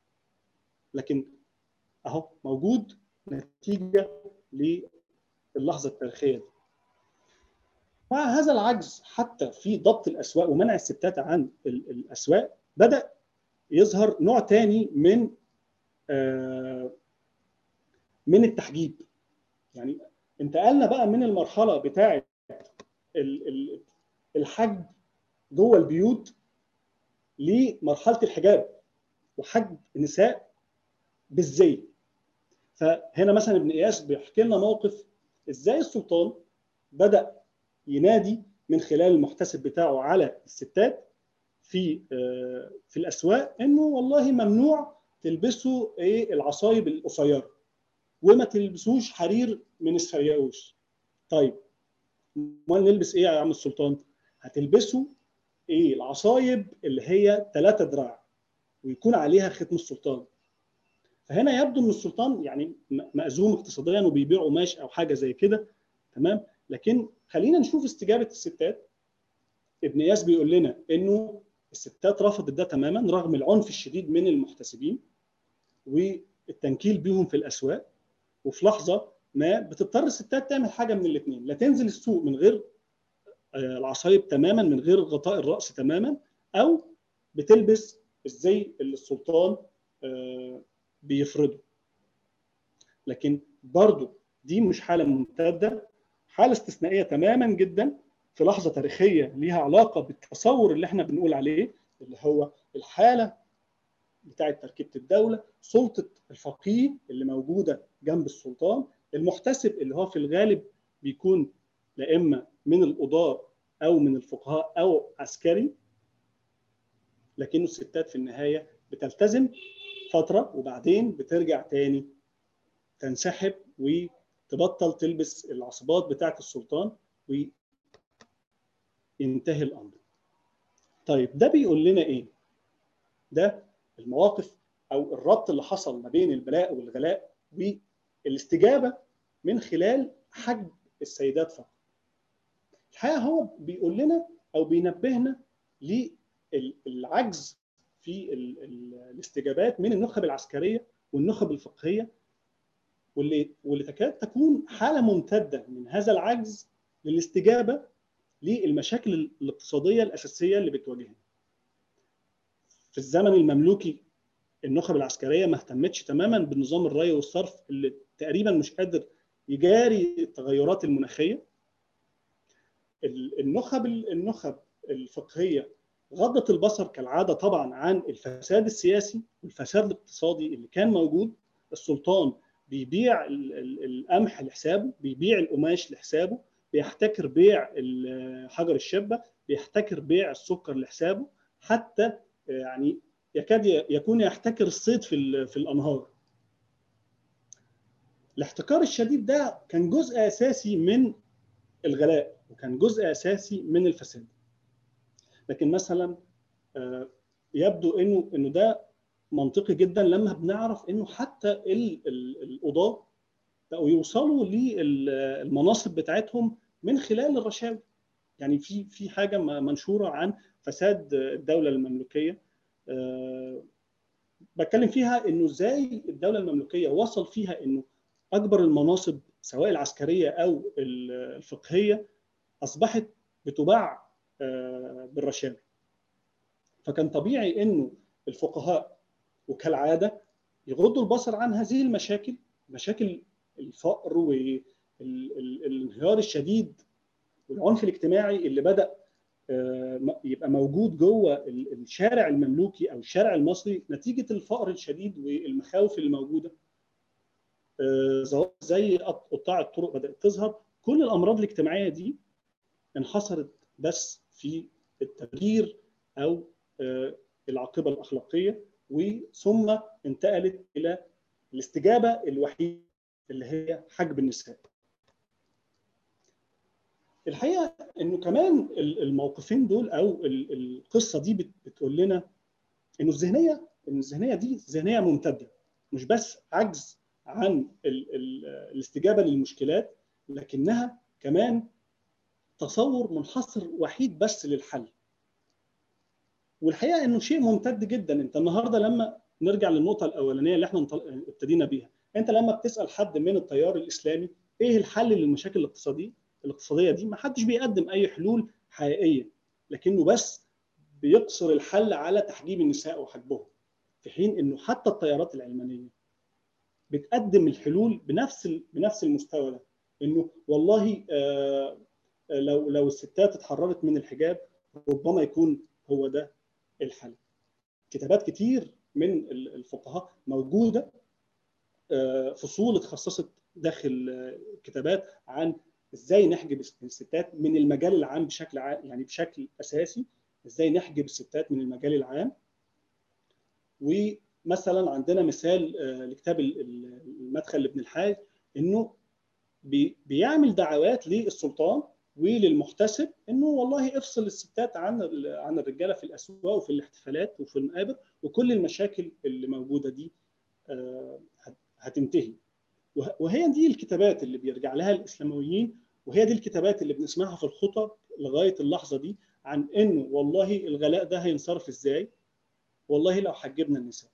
لكن اهو موجود نتيجه للحظه التاريخيه دي مع هذا العجز حتى في ضبط الاسواق ومنع الستات عن ال- الاسواق بدا يظهر نوع تاني من آه، من التحجيب يعني انتقلنا بقى من المرحله بتاعه ال- ال- الحجب جوه البيوت لمرحله الحجاب وحجب النساء بالزي فهنا مثلا ابن اياس بيحكي لنا موقف ازاي السلطان بدا ينادي من خلال المحتسب بتاعه على الستات في آه، في الاسواق انه والله ممنوع تلبسوا ايه العصايب القصيره وما تلبسوش حرير من السرياوش طيب امال نلبس ايه يا عم السلطان هتلبسوا ايه العصايب اللي هي ثلاثة دراع ويكون عليها ختم السلطان فهنا يبدو ان السلطان يعني م- مأزوم اقتصاديا وبيبيع قماش او حاجه زي كده تمام لكن خلينا نشوف استجابه الستات ابن اياس بيقول لنا انه الستات رفضت ده تماما رغم العنف الشديد من المحتسبين والتنكيل بيهم في الاسواق وفي لحظه ما بتضطر الستات تعمل حاجه من الاثنين لا تنزل السوق من غير آه، العصايب تماما من غير غطاء الراس تماما او بتلبس الزي اللي السلطان آه، بيفرضه لكن برضو دي مش حاله ممتده حاله استثنائيه تماما جدا في لحظه تاريخيه ليها علاقه بالتصور اللي احنا بنقول عليه اللي هو الحاله بتاعه تركيبه الدوله سلطه الفقيه اللي موجوده جنب السلطان المحتسب اللي هو في الغالب بيكون لا اما من القضاة او من الفقهاء او عسكري لكنه الستات في النهايه بتلتزم فتره وبعدين بترجع تاني تنسحب وتبطل تلبس العصبات بتاعه السلطان وينتهي الامر. طيب ده بيقول لنا ايه؟ ده المواقف او الربط اللي حصل ما بين البلاء والغلاء والاستجابه من خلال حج السيدات فقط. الحقيقه هو بيقول لنا او بينبهنا للعجز في ال ال الاستجابات من النخب العسكريه والنخب الفقهيه واللي واللي تكاد تكون حاله ممتده من هذا العجز للاستجابه للمشاكل الاقتصاديه الاساسيه اللي بتواجهنا. في الزمن المملوكي النخب العسكريه ما اهتمتش تماما بالنظام الري والصرف اللي تقريبا مش قادر يجاري التغيرات المناخيه. النخب النخب الفقهيه غضت البصر كالعاده طبعا عن الفساد السياسي والفساد الاقتصادي اللي كان موجود السلطان بيبيع القمح لحسابه بيبيع القماش لحسابه بيحتكر بيع حجر الشبه بيحتكر بيع السكر لحسابه حتى يعني يكاد يكون يحتكر الصيد في في الانهار الاحتكار الشديد ده كان جزء اساسي من الغلاء وكان جزء اساسي من الفساد لكن مثلا يبدو انه انه ده منطقي جدا لما بنعرف انه حتى القضاه بقوا يوصلوا للمناصب بتاعتهم من خلال الرشاوي يعني في في حاجه منشوره عن فساد الدوله المملوكيه بتكلم فيها انه ازاي الدوله المملوكيه وصل فيها انه اكبر المناصب سواء العسكريه او الفقهيه اصبحت بتباع بالرشاوي فكان طبيعي انه الفقهاء وكالعاده يغضوا البصر عن هذه المشاكل مشاكل الفقر والانهيار الشديد والعنف الاجتماعي اللي بدا يبقى موجود جوه الشارع المملوكي او الشارع المصري نتيجه الفقر الشديد والمخاوف اللي موجوده زي قطاع الطرق بدات تظهر كل الامراض الاجتماعيه دي انحصرت بس في التغيير او العاقبه الاخلاقيه وثم انتقلت الى الاستجابه الوحيده اللي هي حجب النساء. الحقيقه انه كمان الموقفين دول او القصه دي بتقول لنا انه الذهنيه ان الذهنيه دي ذهنيه ممتده مش بس عجز عن ال ال الاستجابه للمشكلات لكنها كمان تصور منحصر وحيد بس للحل. والحقيقه انه شيء ممتد جدا انت النهارده لما نرجع للنقطه الاولانيه اللي احنا ابتدينا بيها انت لما بتسال حد من التيار الاسلامي ايه الحل للمشاكل الاقتصاديه الاقتصاديه دي ما حدش بيقدم اي حلول حقيقيه لكنه بس بيقصر الحل على تحجيب النساء وحجبهم في حين انه حتى التيارات العلمانيه بتقدم الحلول بنفس بنفس المستوى ده انه والله آه لو لو الستات اتحررت من الحجاب ربما يكون هو ده الحل كتابات كتير من الفقهاء موجوده فصول اتخصصت داخل كتابات عن ازاي نحجب الستات من المجال العام بشكل عام يعني بشكل اساسي ازاي نحجب الستات من المجال العام ومثلا عندنا مثال لكتاب المدخل لابن الحاج انه بيعمل دعوات للسلطان وللمحتسب انه والله افصل الستات عن عن الرجاله في الاسواق وفي الاحتفالات وفي المقابر وكل المشاكل اللي موجوده دي هتنتهي وهي دي الكتابات اللي بيرجع لها الاسلاميين وهي دي الكتابات اللي بنسمعها في الخطب لغايه اللحظه دي عن انه والله الغلاء ده هينصرف ازاي والله لو حجبنا النساء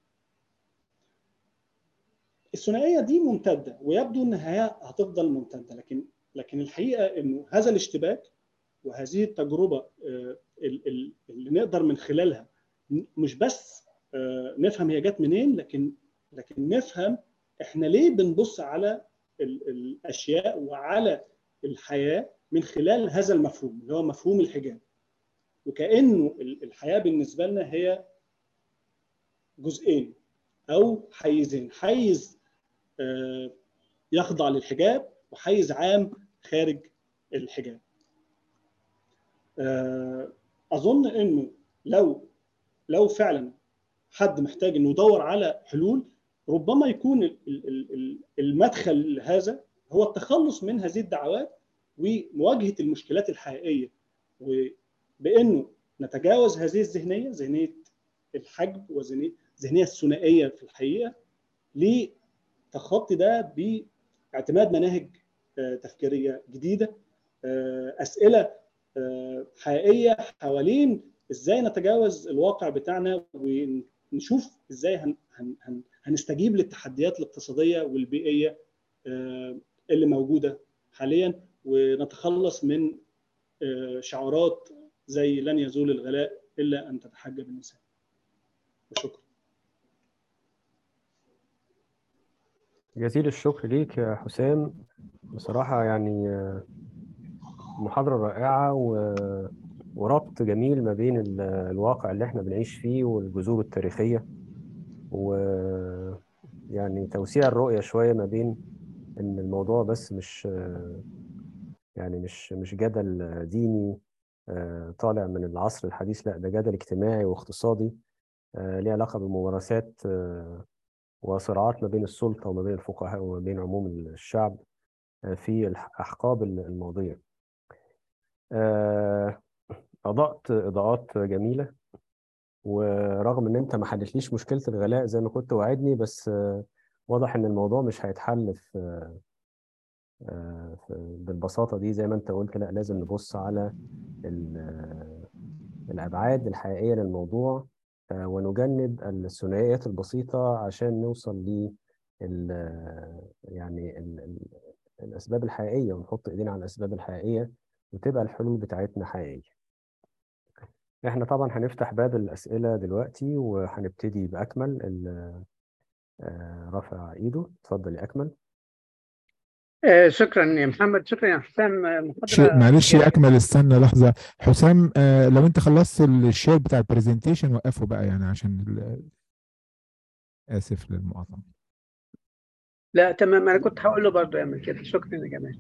الثنائيه دي ممتده ويبدو ان هي هتفضل ممتده لكن لكن الحقيقه انه هذا الاشتباك وهذه التجربه اللي نقدر من خلالها مش بس نفهم هي جت منين لكن لكن نفهم احنا ليه بنبص على الاشياء وعلى الحياه من خلال هذا المفهوم اللي هو مفهوم الحجاب وكانه الحياه بالنسبه لنا هي جزئين او حيزين حيز آه، يخضع للحجاب وحيز عام خارج الحجاب آه، اظن انه لو لو فعلا حد محتاج انه يدور على حلول ربما يكون ال- ال- ال- المدخل لهذا هو التخلص من هذه الدعوات ومواجهه المشكلات الحقيقيه وبانه نتجاوز هذه الذهنيه ذهنيه الحجب وذهنيه الذهنيه الثنائيه في الحقيقه لتخطي ده باعتماد مناهج آه، تفكيريه جديده آه، اسئله آه، حقيقيه حوالين ازاي نتجاوز الواقع بتاعنا ونشوف ازاي هن هن هن هنستجيب للتحديات الاقتصاديه والبيئيه آه، اللي موجوده حاليا ونتخلص من آه، شعارات زي لن يزول الغلاء الا ان تتحجب النساء. وشكرا. جزيل الشكر ليك يا حسام بصراحة يعني آه، محاضرة رائعة و- وربط جميل ما بين ال- الواقع اللي احنا بنعيش فيه والجذور التاريخية ويعني توسيع الرؤية شوية ما بين إن الموضوع بس مش آه، يعني مش مش جدل ديني آه، طالع من العصر الحديث لا ده جدل اجتماعي واقتصادي آه، ليه علاقة بممارسات آه، وصراعات ما بين السلطة وما بين الفقهاء وما بين عموم الشعب آه، في الأحقاب الماضية آه، أضأت إضاءات جميلة ورغم إن أنت ما حلتليش مشكلة الغلاء زي ما كنت وعدني بس آه، واضح إن الموضوع مش هيتحل في آه، في- بالبساطة دي زي ما أنت قلت لا لازم نبص على ال- آه، الأبعاد الحقيقية للموضوع آه، ونجنب الثنائيات البسيطة عشان نوصل ل يعني ال- ال- الأسباب الحقيقية ونحط إيدينا على الأسباب الحقيقية وتبقى الحلول بتاعتنا حقيقية. إحنا طبعا هنفتح باب الأسئلة دلوقتي وهنبتدي بأكمل ال- آه، رافع إيده اتفضل يا أكمل. آه، شكرا يا محمد شكرا يا حسام آه، شيء محاضرة معلش يا جميلة. اكمل استنى لحظه حسام آه لو انت خلصت الشير بتاع البرزنتيشن وقفه بقى يعني عشان ال- اسف للمقاطعه لا تمام انا كنت هقول له برضه يعمل كده شكرا يا جمال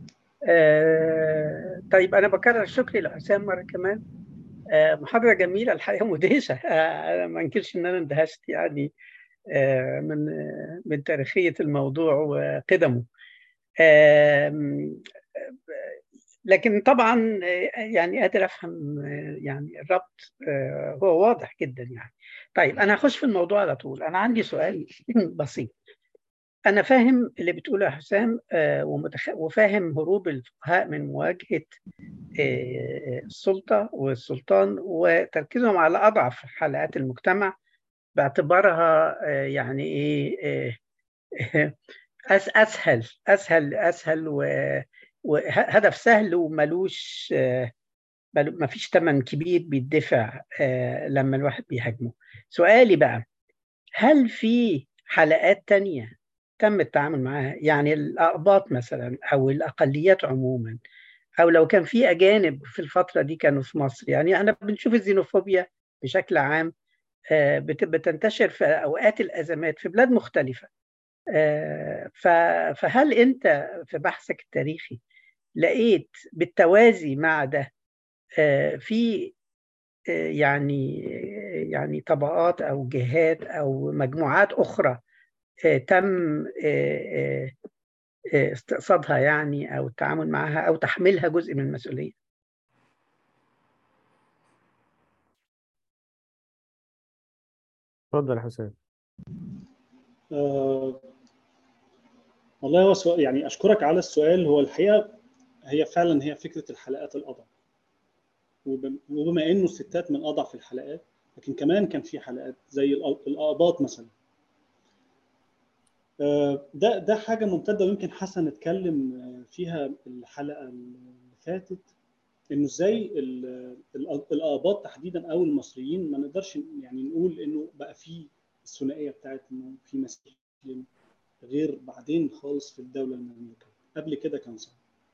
آه طيب انا بكرر شكري لحسام مره كمان آه محاضره جميله الحقيقه مدهشه آه انا ما انكرش ان انا اندهشت يعني آه من آه من تاريخيه الموضوع وقدمه آم، لكن طبعا آه، يعني قادر افهم آه، يعني الربط آه، هو واضح جدا يعني طيب انا هخش في الموضوع على طول انا عندي سؤال بسيط انا فاهم اللي بتقوله يا حسام آه، ومتخ... وفاهم هروب الفقهاء من مواجهه آه، السلطه والسلطان وتركيزهم على اضعف حلقات المجتمع باعتبارها آه، يعني ايه آه، أس اسهل اسهل اسهل و- وهدف سهل وملوش آه، ملو- ما فيش ثمن كبير بيدفع آه، لما الواحد بيهاجمه سؤالي بقى هل في حلقات تانية تم التعامل معاها يعني الأقباط مثلا أو الأقليات عموما أو لو كان في أجانب في الفترة دي كانوا في مصر يعني أنا بنشوف الزينوفوبيا بشكل عام آه، بت- بتنتشر في أوقات الأزمات في بلاد مختلفة آه، ف- فهل أنت في بحثك التاريخي لقيت بالتوازي مع ده آه، في آه، يعني يعني طبقات او جهات او مجموعات اخرى آه، تم آه، آه، آه، استقصادها يعني او التعامل معها او تحميلها جزء من المسؤوليه اتفضل يا حسام. آه، والله هو سؤال يعني اشكرك على السؤال هو الحقيقه هي فعلا هي فكره الحلقات الاضعف وب- وبما انه الستات من اضعف الحلقات لكن كمان كان في حلقات زي الأ- الآباط مثلا آه، ده ده حاجه ممتده ويمكن حسن اتكلم آه، فيها الحلقه اللي فاتت انه ازاي ال- ال- الآباط تحديدا او المصريين ما نقدرش يعني نقول انه بقى في الثنائيه بتاعت انه في مسيحيين غير بعدين خالص في الدوله المملوكيه قبل كده كان صعب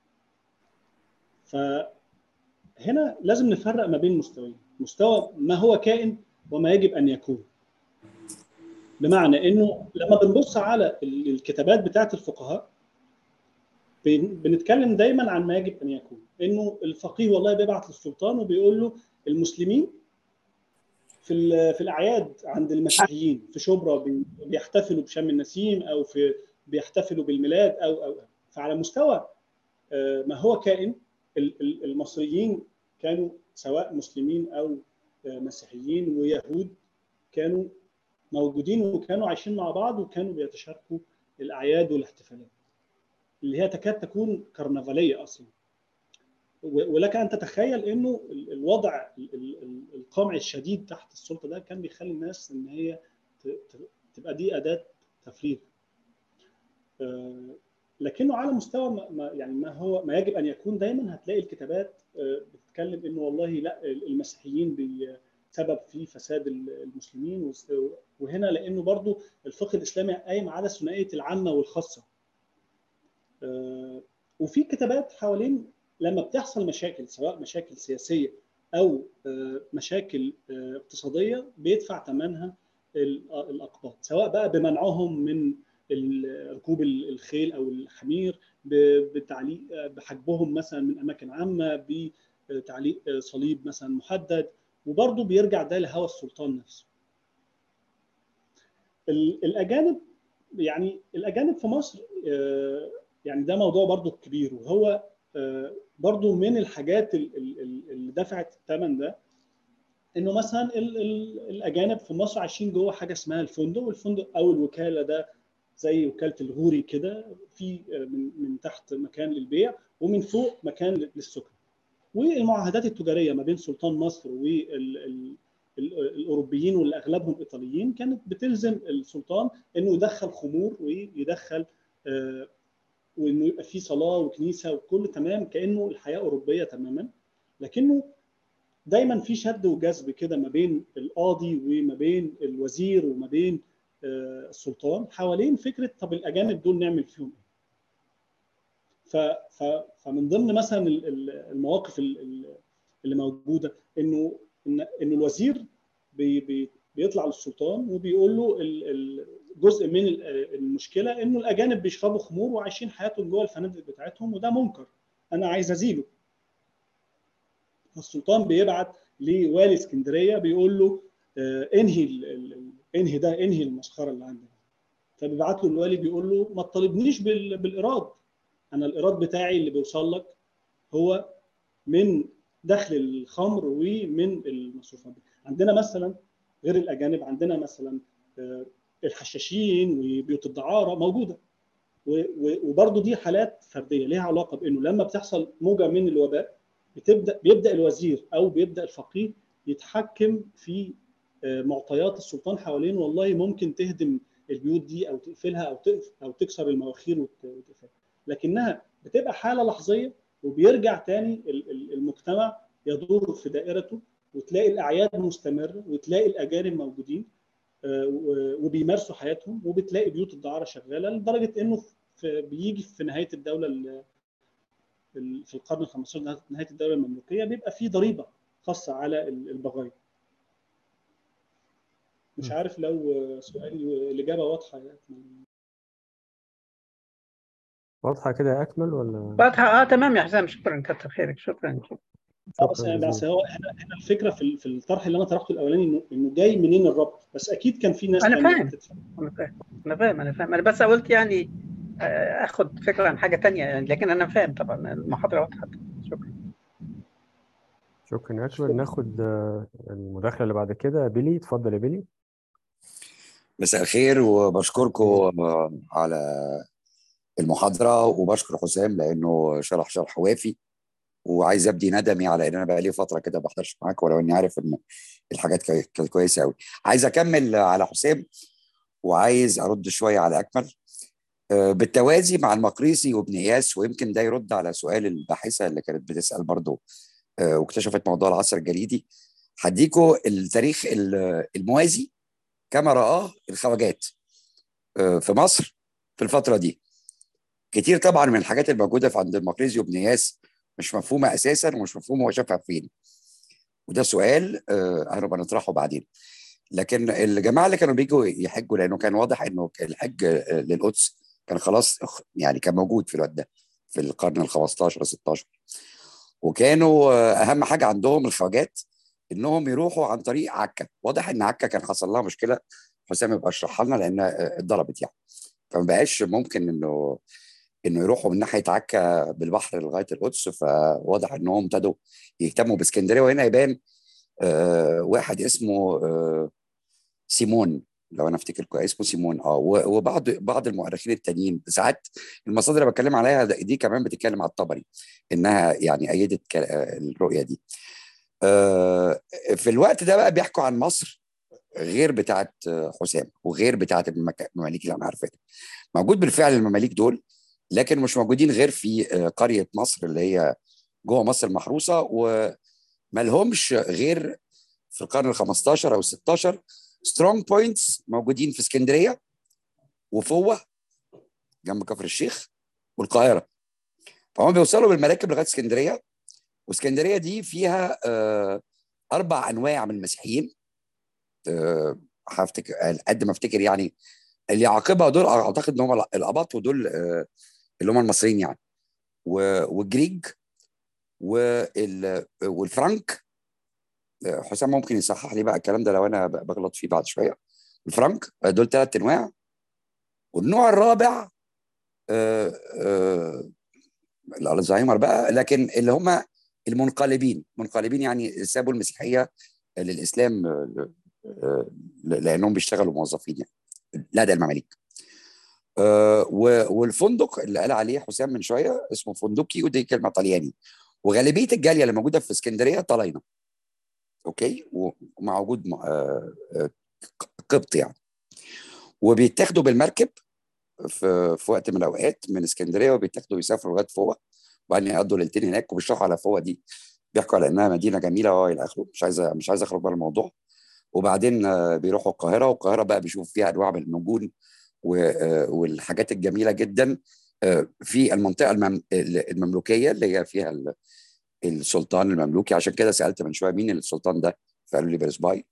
فهنا لازم نفرق ما بين مستويين مستوى ما هو كائن وما يجب ان يكون بمعنى انه لما بنبص على ال- الكتابات بتاعت الفقهاء بن- بنتكلم دايما عن ما يجب ان يكون انه الفقيه والله بيبعت للسلطان وبيقول له المسلمين في ال- في الاعياد عند المسيحيين في شبرا بي- بيحتفلوا بشم النسيم او في بيحتفلوا بالميلاد او او أو. فعلى مستوى آه، ما هو كائن ال- ال- المصريين كانوا سواء مسلمين او آه، مسيحيين ويهود كانوا موجودين وكانوا عايشين مع بعض وكانوا بيتشاركوا الاعياد والاحتفالات اللي هي تكاد تكون كرنفاليه اصلا و- ولك ان تتخيل انه ال- الوضع ال- ال- ال- القمع الشديد تحت السلطه ده كان بيخلي الناس ان هي ت- ت- تبقى دي اداه تفريغ آه، لكنه على مستوى ما ما- يعني ما هو ما يجب ان يكون دايما هتلاقي الكتابات آه، بتتكلم انه والله لا المسيحيين بي- سبب في فساد المسلمين وس- وهنا لانه برضو الفقه الاسلامي قايم على ثنائيه العامه والخاصه آه، وفي كتابات حوالين لما بتحصل مشاكل سواء مشاكل سياسيه او آه، مشاكل آه، اقتصاديه بيدفع ثمنها ال- الاقباط سواء بقى بمنعهم من ال- ركوب ال- الخيل او الحمير ب- بتعليق بحجبهم مثلا من اماكن عامه بتعليق صليب مثلا محدد وبرضه بيرجع ده لهوى السلطان نفسه. ال- الاجانب يعني الاجانب في مصر آه، يعني ده موضوع برضه كبير وهو آه، برضه من الحاجات ال- ال- ال- اللي دفعت الثمن ده انه مثلا ال- ال- الاجانب في مصر عايشين جوه حاجه اسمها الفندق والفندق او الوكاله ده زي وكاله الغوري كده في من من تحت مكان للبيع ومن فوق مكان للسكن والمعاهدات التجاريه ما بين سلطان مصر والاوروبيين واللي اغلبهم ايطاليين كانت بتلزم السلطان انه يدخل خمور ويدخل آه، وانه يبقى في صلاه وكنيسه وكل تمام كانه الحياه اوروبيه تماما لكنه دايما في شد وجذب كده ما بين القاضي وما بين الوزير وما بين آه، السلطان حوالين فكره طب الاجانب دول نعمل فيهم ايه؟ ف ف فمن ضمن مثلا ال- ال- المواقف ال- ال- اللي موجوده انه ان انه الوزير بي بي بيطلع للسلطان وبيقول له ال- ال- جزء من ال- المشكله انه الاجانب بيشربوا خمور وعايشين حياتهم جوه الفنادق بتاعتهم وده منكر انا عايز ازيله السلطان بيبعت لوالي اسكندريه بيقول له آه، انهي ال- ال- انهي ده انهي المسخره اللي عندك فبيبعت له الوالي بيقول له ما تطالبنيش بال- بالايراد انا الايراد بتاعي اللي بيوصل لك هو من دخل الخمر ومن المصروفات دي. عندنا مثلا غير الاجانب عندنا مثلا آه، الحشاشين وبيوت الدعاره موجوده و- و- وبرضه دي حالات فرديه ليها علاقه بانه لما بتحصل موجه من الوباء بتبدا بيبدا الوزير او بيبدا الفقيه يتحكم في آه، معطيات السلطان حوالين والله ممكن تهدم البيوت دي او تقفلها او تقف او تكسر المواخير وت- وتقفلها لكنها بتبقى حاله لحظيه وبيرجع تاني ال- ال- المجتمع يدور في دائرته وتلاقي الاعياد مستمره وتلاقي الاجانب موجودين آه، و- وبيمارسوا حياتهم وبتلاقي بيوت الدعاره شغاله لدرجه انه في بيجي في نهايه الدوله ال- ال- في القرن ال 15 نهايه الدوله المملوكيه بيبقى في ضريبه خاصه على ال- البغايا مش عارف لو سؤالي الاجابه واضحه يا أكمل. واضحه كده يا اكمل ولا واضحة اه تمام يا حسام شكرا كتر خيرك شكرا اه بس شكراً بس جزيلاً. هو هنا هنا الفكره في ال- في الطرح اللي انا طرحته الاولاني انه انه جاي منين الربط بس اكيد كان في ناس أنا تانية فاهم. بتدفع. انا فاهم انا فاهم انا فاهم انا بس قلت يعني آه، اخد فكره عن حاجه تانية يعني لكن انا فاهم طبعا المحاضره واضحه شكرا شكرا يا اكمل ناخد آه، المداخله اللي بعد كده بيلي اتفضل يا بيلي مساء الخير وبشكركم على المحاضرة وبشكر حسام لأنه شرح شرح وافي وعايز أبدي ندمي على إن أنا بقالي فترة كده ما بحضرش معاك ولو إني عارف إن الحاجات كا- كانت كويسة أوي. عايز أكمل على حسام وعايز أرد شوية على أكمل آه، بالتوازي مع المقريسي وابن إياس ويمكن ده يرد على سؤال الباحثة اللي كانت بتسأل برضه آه، واكتشفت موضوع العصر الجليدي هديكوا التاريخ ال- الموازي كما رآه الخواجات آه، في مصر في الفترة دي كتير طبعا من الحاجات الموجودة في عند المقريزي وابن إياس مش مفهومة أساسا ومش مفهوم هو شافها فين وده سؤال آه، هنبقى نطرحه بعدين لكن الجماعه اللي كانوا بيجوا يحجوا لانه كان واضح انه الحج للقدس كان خلاص يعني كان موجود في الوقت ده في القرن ال 15 16 وكانوا اهم حاجه عندهم الخواجات انهم يروحوا عن طريق عكا واضح ان عكا كان حصل لها مشكله حسام يبقى اشرحها لنا لان اتضربت يعني فما بقاش ممكن انه انه يروحوا من ناحيه عكا بالبحر لغايه القدس فواضح انهم ابتدوا يهتموا باسكندريه وهنا يبان آه واحد اسمه آه سيمون لو انا افتكر كويس اسمه سيمون اه وبعض بعض المؤرخين التانيين ساعات المصادر اللي بتكلم عليها دي كمان بتتكلم على الطبري انها يعني ايدت الرؤيه دي آه في الوقت ده بقى بيحكوا عن مصر غير بتاعه حسام وغير بتاعه المماليك اللي انا عارفها موجود بالفعل المماليك دول لكن مش موجودين غير في قريه مصر اللي هي جوه مصر المحروسه وما لهمش غير في القرن ال 15 او 16 سترونج بوينتس موجودين في اسكندريه وفوه جنب كفر الشيخ والقاهره فهم بيوصلوا بالمراكب لغايه اسكندريه واسكندريه دي فيها اربع انواع من المسيحيين هفتكر قد ما افتكر يعني اللي يعاقبها دول اعتقد ان هم الاباط ودول اللي هم المصريين يعني والجريج والفرنك حسام ممكن يصحح لي بقى الكلام ده لو انا بغلط فيه بعد شويه الفرنك دول ثلاث انواع والنوع الرابع الالزهايمر بقى لكن اللي هم المنقلبين منقلبين يعني سابوا المسيحيه للاسلام لانهم بيشتغلوا موظفين يعني لدى المماليك أه والفندق اللي قال عليه حسام من شويه اسمه فندقي ودي كلمه طلياني وغالبيه الجاليه اللي موجوده في اسكندريه طلاينه اوكي ومع وجود أه قبط يعني وبيتاخدوا بالمركب في, في وقت من الاوقات من اسكندريه وبيتاخدوا يسافروا لغايه فوق وبعدين يقضوا ليلتين هناك وبيشرحوا على فوق دي بيحكوا على انها مدينه جميله والى اخره مش عايز مش عايز اخرج بره الموضوع وبعدين بيروحوا القاهره والقاهره بقى بيشوفوا فيها انواع من النجوم والحاجات الجميله جدا في المنطقه المملوكيه اللي هي فيها السلطان المملوكي عشان كده سالت من شويه مين السلطان ده فقالوا لي بيرسباي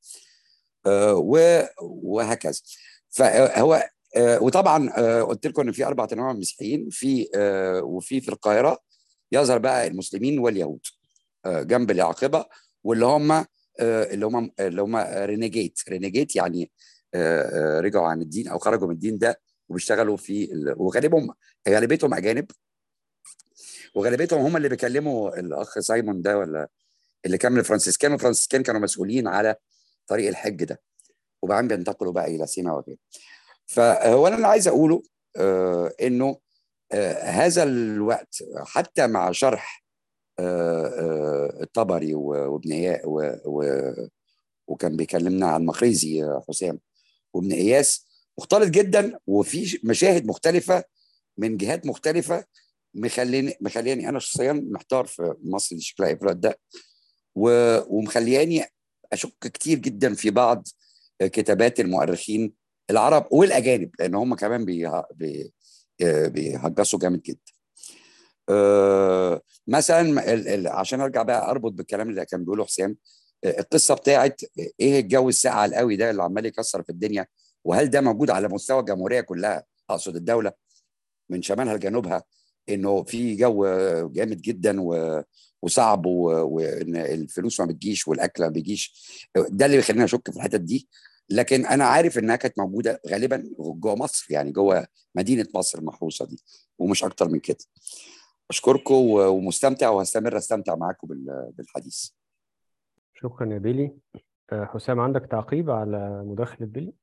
وهكذا فهو وطبعا قلت لكم ان في اربع انواع من المسيحيين في وفي في القاهره يظهر بقى المسلمين واليهود جنب العاقبه واللي هم اللي هم اللي هم رينيجيت رينيجيت يعني رجعوا عن الدين او خرجوا من الدين ده وبيشتغلوا في وغالبهم غالبيتهم اجانب وغالبيتهم هم اللي بيكلموا الاخ سايمون ده ولا اللي كان من الفرنسيسكان والفرنسيسكان كانوا مسؤولين على طريق الحج ده وبعدين بينتقلوا بقى الى سينا وغيره فهو انا اللي عايز اقوله آه انه آه هذا الوقت حتى مع شرح آه آه الطبري وابن اياس وكان بيكلمنا عن مقريزي حسام وابن اياس مختلط جدا وفي مشاهد مختلفه من جهات مختلفه مخليني مخلياني انا شخصيا محتار في مصر دي شكلها ايه في الوقت ده ومخلياني اشك كتير جدا في بعض كتابات المؤرخين العرب والاجانب لان هم كمان بيهجسوا جامد جدا. أه مثلا عشان ارجع بقى اربط بالكلام اللي كان بيقوله حسام القصه بتاعت ايه الجو الساقع القوي ده اللي عمال يكسر في الدنيا وهل ده موجود على مستوى الجمهوريه كلها اقصد الدوله من شمالها لجنوبها انه في جو جامد جدا و... وصعب وان الفلوس ما بتجيش والاكل ما بيجيش ده اللي بيخليني اشك في الحتت دي لكن انا عارف انها كانت موجوده غالبا جوه مصر يعني جوه مدينه مصر المحروسه دي ومش اكتر من كده اشكركم ومستمتع وهستمر استمتع معاكم بالحديث شكرا يا بيلي حسام عندك تعقيب على مداخله بيلي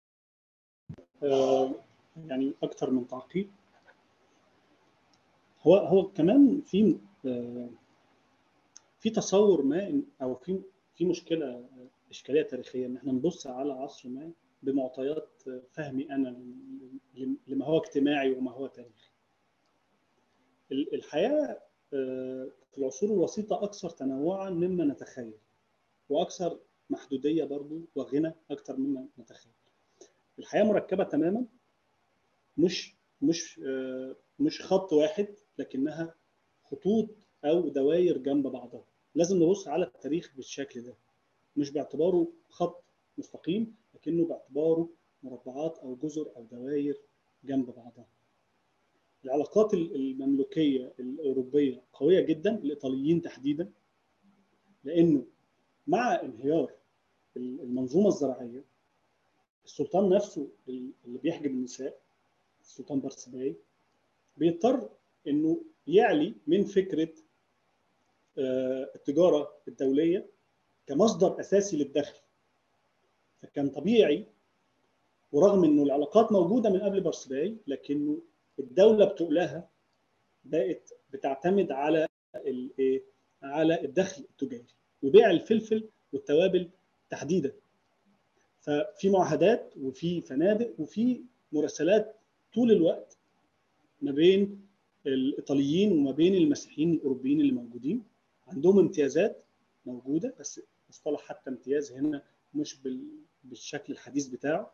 آه يعني اكتر من تعقيب هو هو كمان في آه في تصور ما او في في مشكله اشكاليه تاريخيه ان احنا نبص على عصر ما بمعطيات فهمي انا لما هو اجتماعي وما هو تاريخي. الحياه في العصور الوسيطه اكثر تنوعا مما نتخيل واكثر محدوديه برضو وغنى اكثر مما نتخيل. الحياه مركبه تماما مش مش مش خط واحد لكنها خطوط او دوائر جنب بعضها. لازم نبص على التاريخ بالشكل ده. مش باعتباره خط مستقيم لكنه باعتباره مربعات او جزر او دوائر جنب بعضها العلاقات المملوكيه الاوروبيه قويه جدا الايطاليين تحديدا لانه مع انهيار المنظومه الزراعيه السلطان نفسه اللي بيحجب النساء السلطان بارسباي بيضطر انه يعلي من فكره التجاره الدوليه كمصدر اساسي للدخل فكان طبيعي ورغم انه العلاقات موجوده من قبل بارسباي لكنه الدوله بتقلها بقت بتعتمد على الايه على الدخل التجاري وبيع الفلفل والتوابل تحديدا ففي معاهدات وفي فنادق وفي مراسلات طول الوقت ما بين الايطاليين وما بين المسيحيين الاوروبيين اللي موجودين عندهم امتيازات موجوده بس مصطلح حتى امتياز هنا مش بالشكل الحديث بتاعه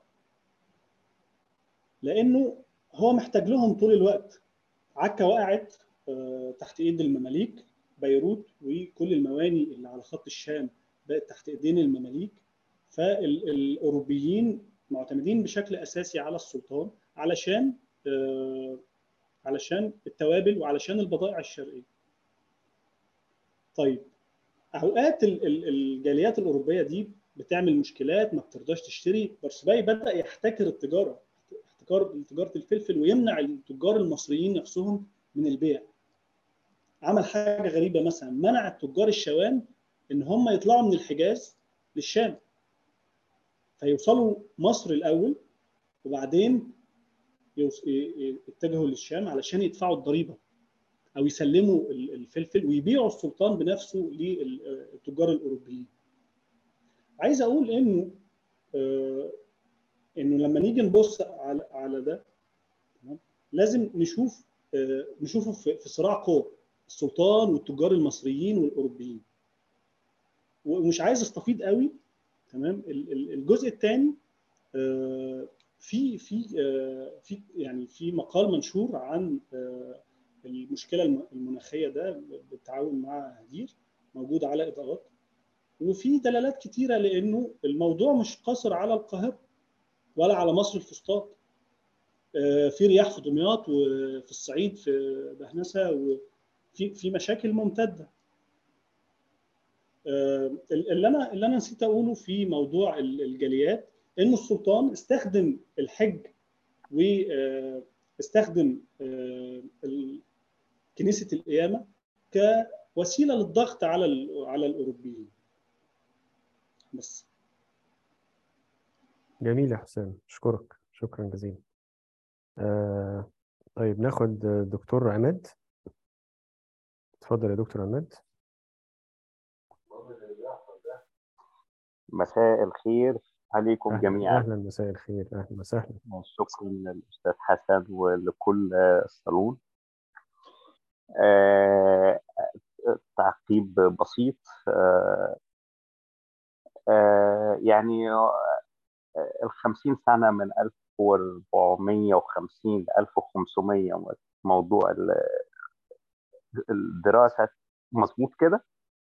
لانه هو محتاج لهم طول الوقت عكا وقعت تحت ايد المماليك بيروت وكل المواني اللي على خط الشام بقت تحت ايدين المماليك فالاوروبيين معتمدين بشكل اساسي على السلطان علشان علشان التوابل وعلشان البضائع الشرقيه. طيب اوقات الجاليات الاوروبيه دي بتعمل مشكلات ما بترضاش تشتري بارسباي بدا يحتكر التجاره احتكار تجاره الفلفل ويمنع التجار المصريين نفسهم من البيع. عمل حاجه غريبه مثلا منع التجار الشوام ان هم يطلعوا من الحجاز للشام. فيوصلوا مصر الاول وبعدين يتجهوا للشام علشان يدفعوا الضريبه او يسلموا الفلفل ويبيعوا السلطان بنفسه للتجار الاوروبيين. عايز اقول انه آه انه لما نيجي نبص على على ده لازم نشوف آه نشوفه في, في صراع قوى السلطان والتجار المصريين والاوروبيين. ومش عايز استفيض قوي تمام الجزء الثاني آه في في في يعني في مقال منشور عن المشكله المناخيه ده بالتعاون مع هدير موجود على اضاءات وفي دلالات كتيره لانه الموضوع مش قاصر على القاهره ولا على مصر الفسطاط في رياح في دمياط وفي الصعيد في بهنسه وفي في مشاكل ممتده اللي انا اللي انا نسيت اقوله في موضوع الجاليات انه السلطان استخدم الحج واستخدم كنيسه القيامه كوسيله للضغط على على الاوروبيين بس جميل يا حسام اشكرك شكرا جزيلا آه طيب ناخد دكتور عماد اتفضل يا دكتور عماد مساء الخير عليكم أهلا جميعا اهلا مساء الخير اهلا وسهلا شكرا للاستاذ حسن ولكل الصالون آه، تعقيب بسيط آه، آه، يعني الخمسين سنة من 1450 ل 1500 موضوع ال- الدراسة مظبوط كده؟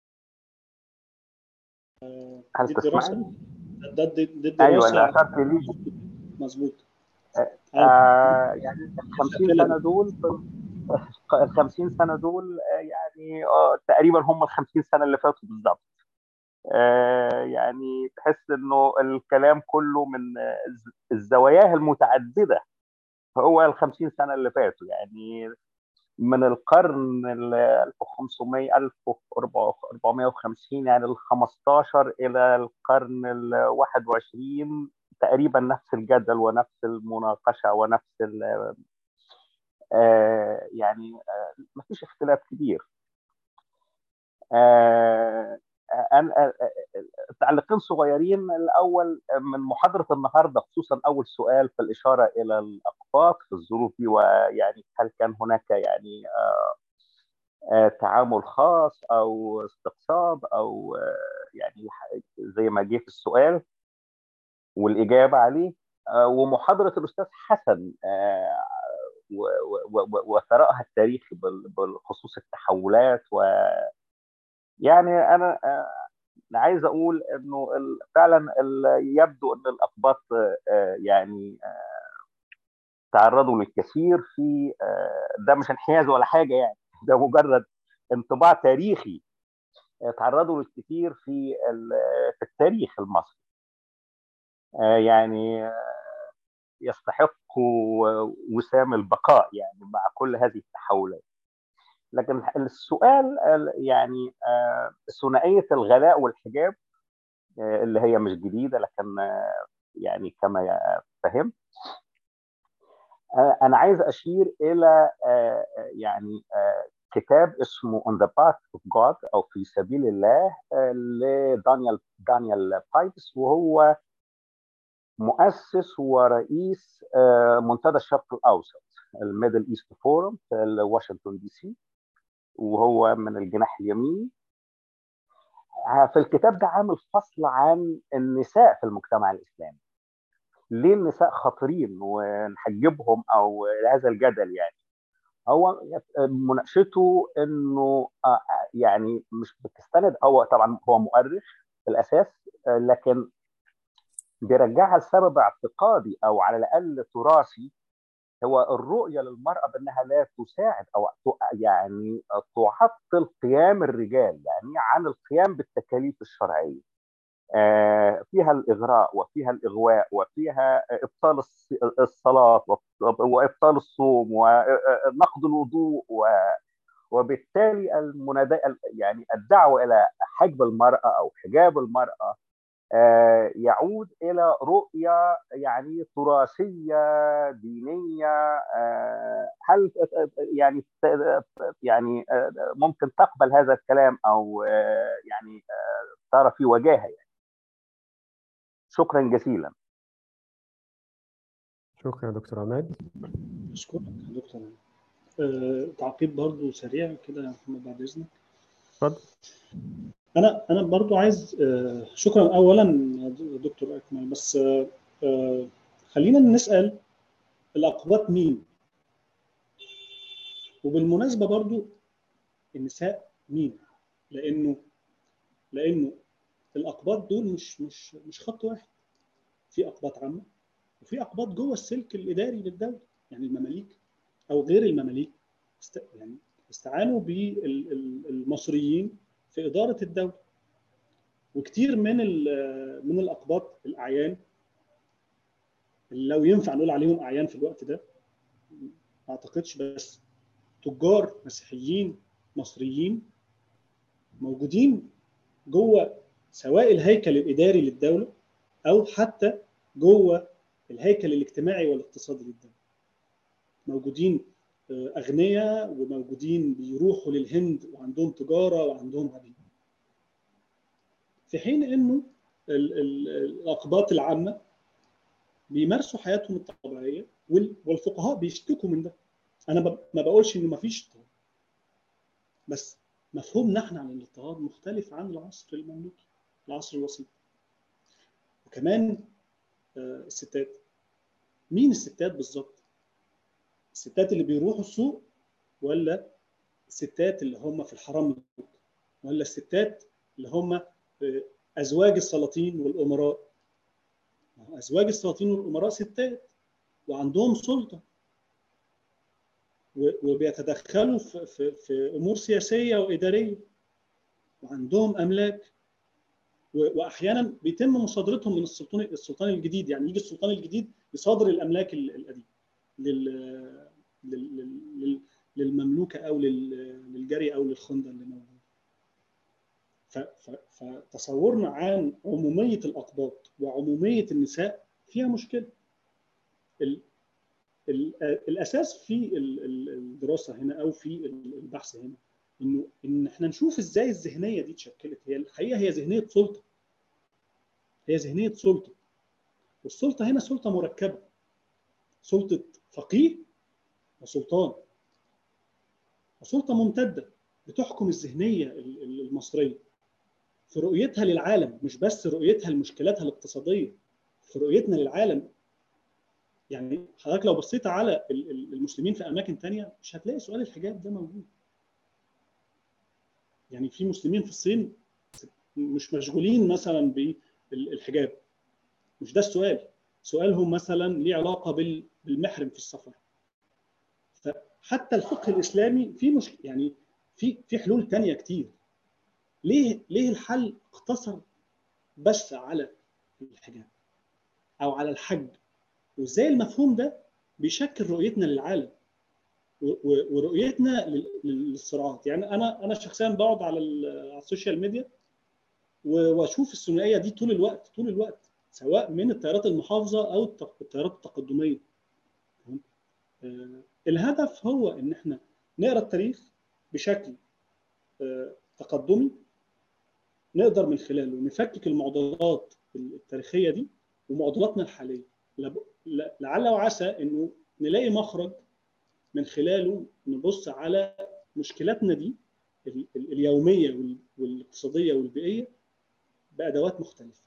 هل دي الدراسه تسمعني؟ ده دي دي ايوه الدراسه اللي اشرت ليه مظبوط آه يعني ال 50 مستقلة. سنة دول ال 50 سنة دول آه، يعني اه تقريبا هم ال 50 سنة اللي فاتوا بالظبط آه، يعني تحس انه الكلام كله من آه، الز- الزواياه المتعددة هو ال 50 سنة اللي فاتوا يعني من القرن ال 1500 1450 يعني ال 15 الى القرن ال 21 تقريبا نفس الجدل ونفس المناقشة ونفس ال- آه، يعني آه، ما فيش اختلاف كبير آه، أنا آه، آه، تعليقين صغيرين الأول من محاضرة النهاردة خصوصا أول سؤال في الإشارة إلى الأقباط في الظروف دي ويعني هل كان هناك يعني آه، آه، تعامل خاص أو استقصاد أو آه، يعني زي ما جه في السؤال والإجابة عليه آه، ومحاضرة الأستاذ حسن آه، و- و- و- وثرائها التاريخي بال- بالخصوص التحولات و يعني أنا آه، عايز اقول انه فعلا يبدو ان الاقباط يعني تعرضوا للكثير في ده مش انحياز ولا حاجه يعني ده مجرد انطباع تاريخي تعرضوا للكثير في في التاريخ المصري يعني يستحقوا وسام البقاء يعني مع كل هذه التحولات لكن السؤال يعني ثنائيه الغلاء والحجاب اللي هي مش جديده لكن يعني كما فهمت انا عايز اشير الى يعني كتاب اسمه On the Path of God او في سبيل الله لدانيال دانيال بايبس وهو مؤسس ورئيس منتدى الشرق الاوسط الميدل ايست فورم في واشنطن دي سي وهو من الجناح اليميني في الكتاب ده عامل فصل عن النساء في المجتمع الاسلامي ليه النساء خطيرين ونحجبهم او هذا الجدل يعني هو مناقشته انه يعني مش بتستند هو طبعا هو مؤرخ في الاساس لكن بيرجعها لسبب اعتقادي او على الاقل تراثي هو الرؤيه للمراه بانها لا تساعد او يعني تعطل قيام الرجال يعني عن القيام بالتكاليف الشرعيه فيها الاغراء وفيها الاغواء وفيها ابطال الصلاه وابطال الصوم ونقض الوضوء وبالتالي المنادى يعني الدعوه الى حجب المراه او حجاب المراه يعود الى رؤيه يعني تراثيه دينيه هل يعني يعني ممكن تقبل هذا الكلام او يعني ترى في وجاهه يعني شكرا جزيلا شكرا يا دكتور عماد اشكرك يا دكتور عماد أه، تعقيب برضو سريع كده يا محمد بعد اذنك اتفضل انا انا برضو عايز أه، شكرا اولا دكتور اكمل بس أه، خلينا نسال الاقباط مين وبالمناسبه برضو النساء مين لانه لانه الاقباط دول مش مش مش خط واحد في اقباط عامه وفي اقباط جوه السلك الاداري للدوله يعني المماليك او غير المماليك است... يعني استعانوا بالمصريين في اداره الدوله وكتير من من الاقباط الاعيان اللي لو ينفع نقول عليهم اعيان في الوقت ده ما اعتقدش بس تجار مسيحيين مصريين موجودين جوه سواء الهيكل الاداري للدوله او حتى جوه الهيكل الاجتماعي والاقتصادي للدوله. موجودين اغنياء وموجودين بيروحوا للهند وعندهم تجاره وعندهم عبيد. في حين انه الاقباط العامه بيمارسوا حياتهم الطبيعيه والفقهاء بيشتكوا من ده. انا ما بقولش انه ما فيش اضطهاد. بس مفهومنا احنا عن الاضطهاد مختلف عن العصر المملوكي. العصر الوسيط وكمان الستات مين الستات بالظبط الستات اللي بيروحوا السوق ولا الستات اللي هم في الحرم ولا الستات اللي هم ازواج السلاطين والامراء ازواج السلاطين والامراء ستات وعندهم سلطه وبيتدخلوا في, في, في امور سياسيه واداريه وعندهم املاك واحيانا بيتم مصادرتهم من السلطان السلطان الجديد يعني يجي السلطان الجديد يصادر الاملاك القديمه لل للمملوكه او للجري او للخنده اللي موجوده فتصورنا عن عموميه الاقباط وعموميه النساء فيها مشكله ال ال الاساس في الدراسه هنا او في البحث هنا انه ان احنا نشوف ازاي الذهنيه دي اتشكلت هي الحقيقه هي ذهنيه سلطه هي ذهنيه سلطه والسلطه هنا سلطه مركبه سلطه فقيه وسلطان وسلطه ممتده بتحكم الذهنيه المصريه في رؤيتها للعالم مش بس رؤيتها لمشكلاتها الاقتصاديه في رؤيتنا للعالم يعني حضرتك لو بصيت على المسلمين في اماكن تانية مش هتلاقي سؤال الحجاب ده موجود يعني في مسلمين في الصين مش مشغولين مثلا بالحجاب مش ده السؤال سؤالهم مثلا ليه علاقه بالمحرم في السفر فحتى الفقه الاسلامي في مش يعني في في حلول تانية كتير ليه ليه الحل اقتصر بس على الحجاب او على الحج وازاي المفهوم ده بيشكل رؤيتنا للعالم ورؤيتنا للصراعات يعني انا انا شخصيا بقعد على السوشيال ميديا واشوف الثنائيه دي طول الوقت طول الوقت سواء من التيارات المحافظه او التيارات التقدميه الهدف هو ان احنا نقرا التاريخ بشكل تقدمي نقدر من خلاله نفكك المعضلات التاريخيه دي ومعضلاتنا الحاليه لعل وعسى انه نلاقي مخرج من خلاله نبص على مشكلاتنا دي اليوميه والاقتصاديه والبيئيه بادوات مختلفه.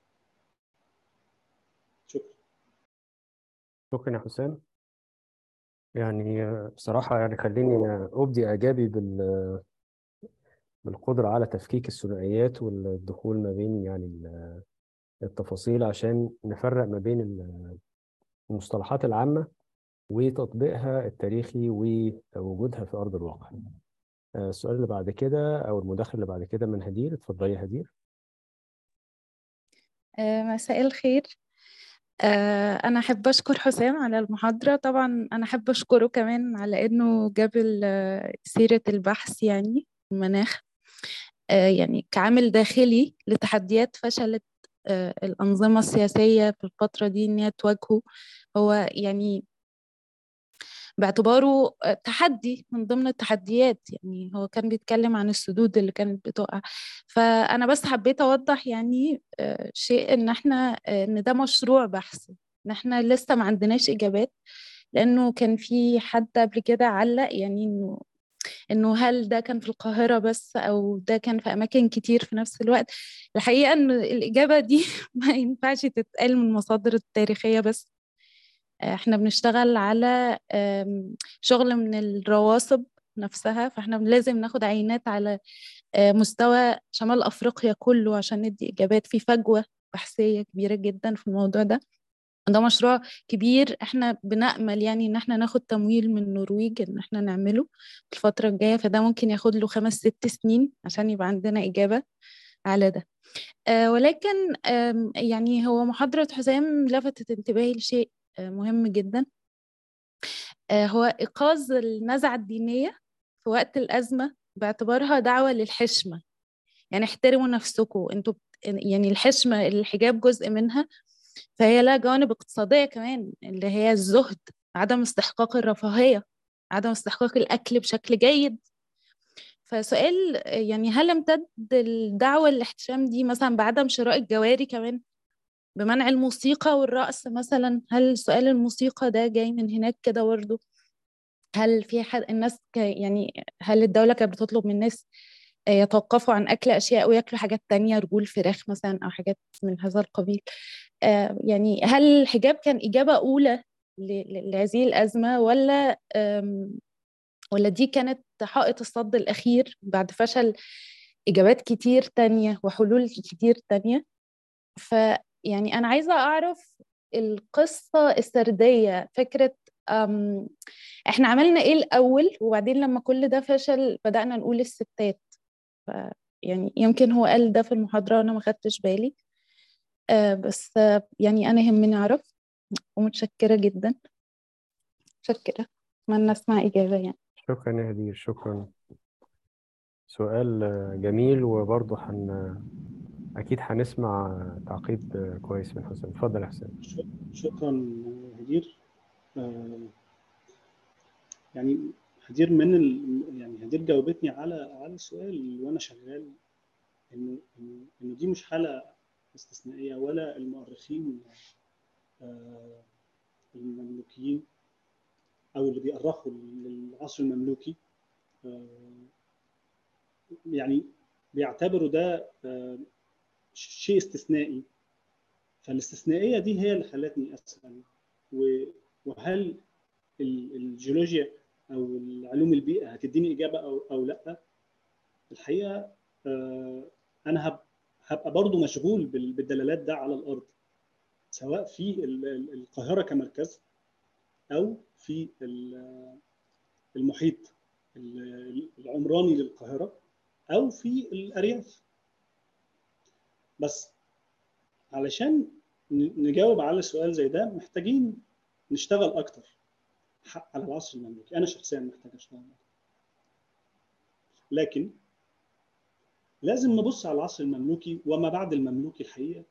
شكرا. شكرا يا حسام. يعني بصراحة يعني خليني أبدي إعجابي بال بالقدرة على تفكيك الثنائيات والدخول ما بين يعني التفاصيل عشان نفرق ما بين المصطلحات العامة وتطبيقها التاريخي ووجودها في أرض الواقع. السؤال اللي بعد كده أو المداخلة اللي بعد كده من هدير، اتفضلي يا هدير. مساء الخير. أنا أحب أشكر حسام على المحاضرة طبعا أنا أحب أشكره كمان على إنه جاب سيرة البحث يعني المناخ يعني كعامل داخلي لتحديات فشلت الأنظمة السياسية في الفترة دي إن هي تواجهه هو يعني باعتباره تحدي من ضمن التحديات يعني هو كان بيتكلم عن السدود اللي كانت بتقع فأنا بس حبيت أوضح يعني شيء إن إحنا إن ده مشروع بحث إن إحنا لسه ما عندناش إجابات لأنه كان في حد قبل كده علق يعني إنه إنه هل ده كان في القاهرة بس أو ده كان في أماكن كتير في نفس الوقت الحقيقة إن الإجابة دي ما ينفعش تتقال من المصادر التاريخية بس احنا بنشتغل على شغل من الرواسب نفسها فاحنا لازم ناخد عينات على مستوى شمال افريقيا كله عشان ندي اجابات في فجوه بحثيه كبيره جدا في الموضوع ده ده مشروع كبير احنا بنأمل يعني ان احنا ناخد تمويل من النرويج ان احنا نعمله الفتره الجايه فده ممكن ياخد له خمس ست سنين عشان يبقى عندنا اجابه على ده آه ولكن آه يعني هو محاضره حسام لفتت انتباهي لشيء مهم جدا هو إيقاظ النزعة الدينية في وقت الأزمة باعتبارها دعوة للحشمة يعني احترموا نفسكم انتوا يعني الحشمة الحجاب جزء منها فهي لها جوانب اقتصادية كمان اللي هي الزهد عدم استحقاق الرفاهية عدم استحقاق الأكل بشكل جيد فسؤال يعني هل امتد الدعوة للاحتشام دي مثلا بعدم شراء الجواري كمان بمنع الموسيقى والرقص مثلا هل سؤال الموسيقى ده جاي من هناك كده برضه هل في حد الناس يعني هل الدولة كانت بتطلب من الناس يتوقفوا عن أكل أشياء وياكلوا حاجات تانية رجول فراخ مثلا أو حاجات من هذا القبيل يعني هل الحجاب كان إجابة أولى لهذه الأزمة ولا ولا دي كانت حائط الصد الأخير بعد فشل إجابات كتير تانية وحلول كتير تانية ف يعني أنا عايزة أعرف القصة السردية فكرة أم إحنا عملنا إيه الأول وبعدين لما كل ده فشل بدأنا نقول الستات ف يعني يمكن هو قال ده في المحاضرة وأنا ما خدتش بالي أه بس يعني أنا يهمني أعرف ومتشكرة جدا متشكرة أتمنى أسمع إجابة يعني شكرا يا هدير شكرا سؤال جميل وبرضه حن اكيد هنسمع تعقيب كويس من حسام اتفضل يا حسام شكرا هدير يعني هدير من ال... يعني هدير جاوبتني على على السؤال وانا شغال انه انه دي مش حاله استثنائيه ولا المؤرخين المملوكيين او اللي بيأرخوا للعصر المملوكي يعني بيعتبروا ده شيء استثنائي فالاستثنائيه دي هي اللي خلتني اسال وهل الجيولوجيا او علوم البيئه هتديني اجابه او او لا الحقيقه انا هبقى برضو مشغول بال- بالدلالات ده على الارض سواء في ال- ال- القاهره كمركز او في ال- المحيط ال- العمراني للقاهره او في الارياف بس علشان ن- نجاوب على سؤال زي ده محتاجين نشتغل اكتر ح- على العصر المملوكي انا شخصيا محتاج اشتغل أكتر. لكن لازم نبص على العصر المملوكي وما بعد المملوكي الحقيقه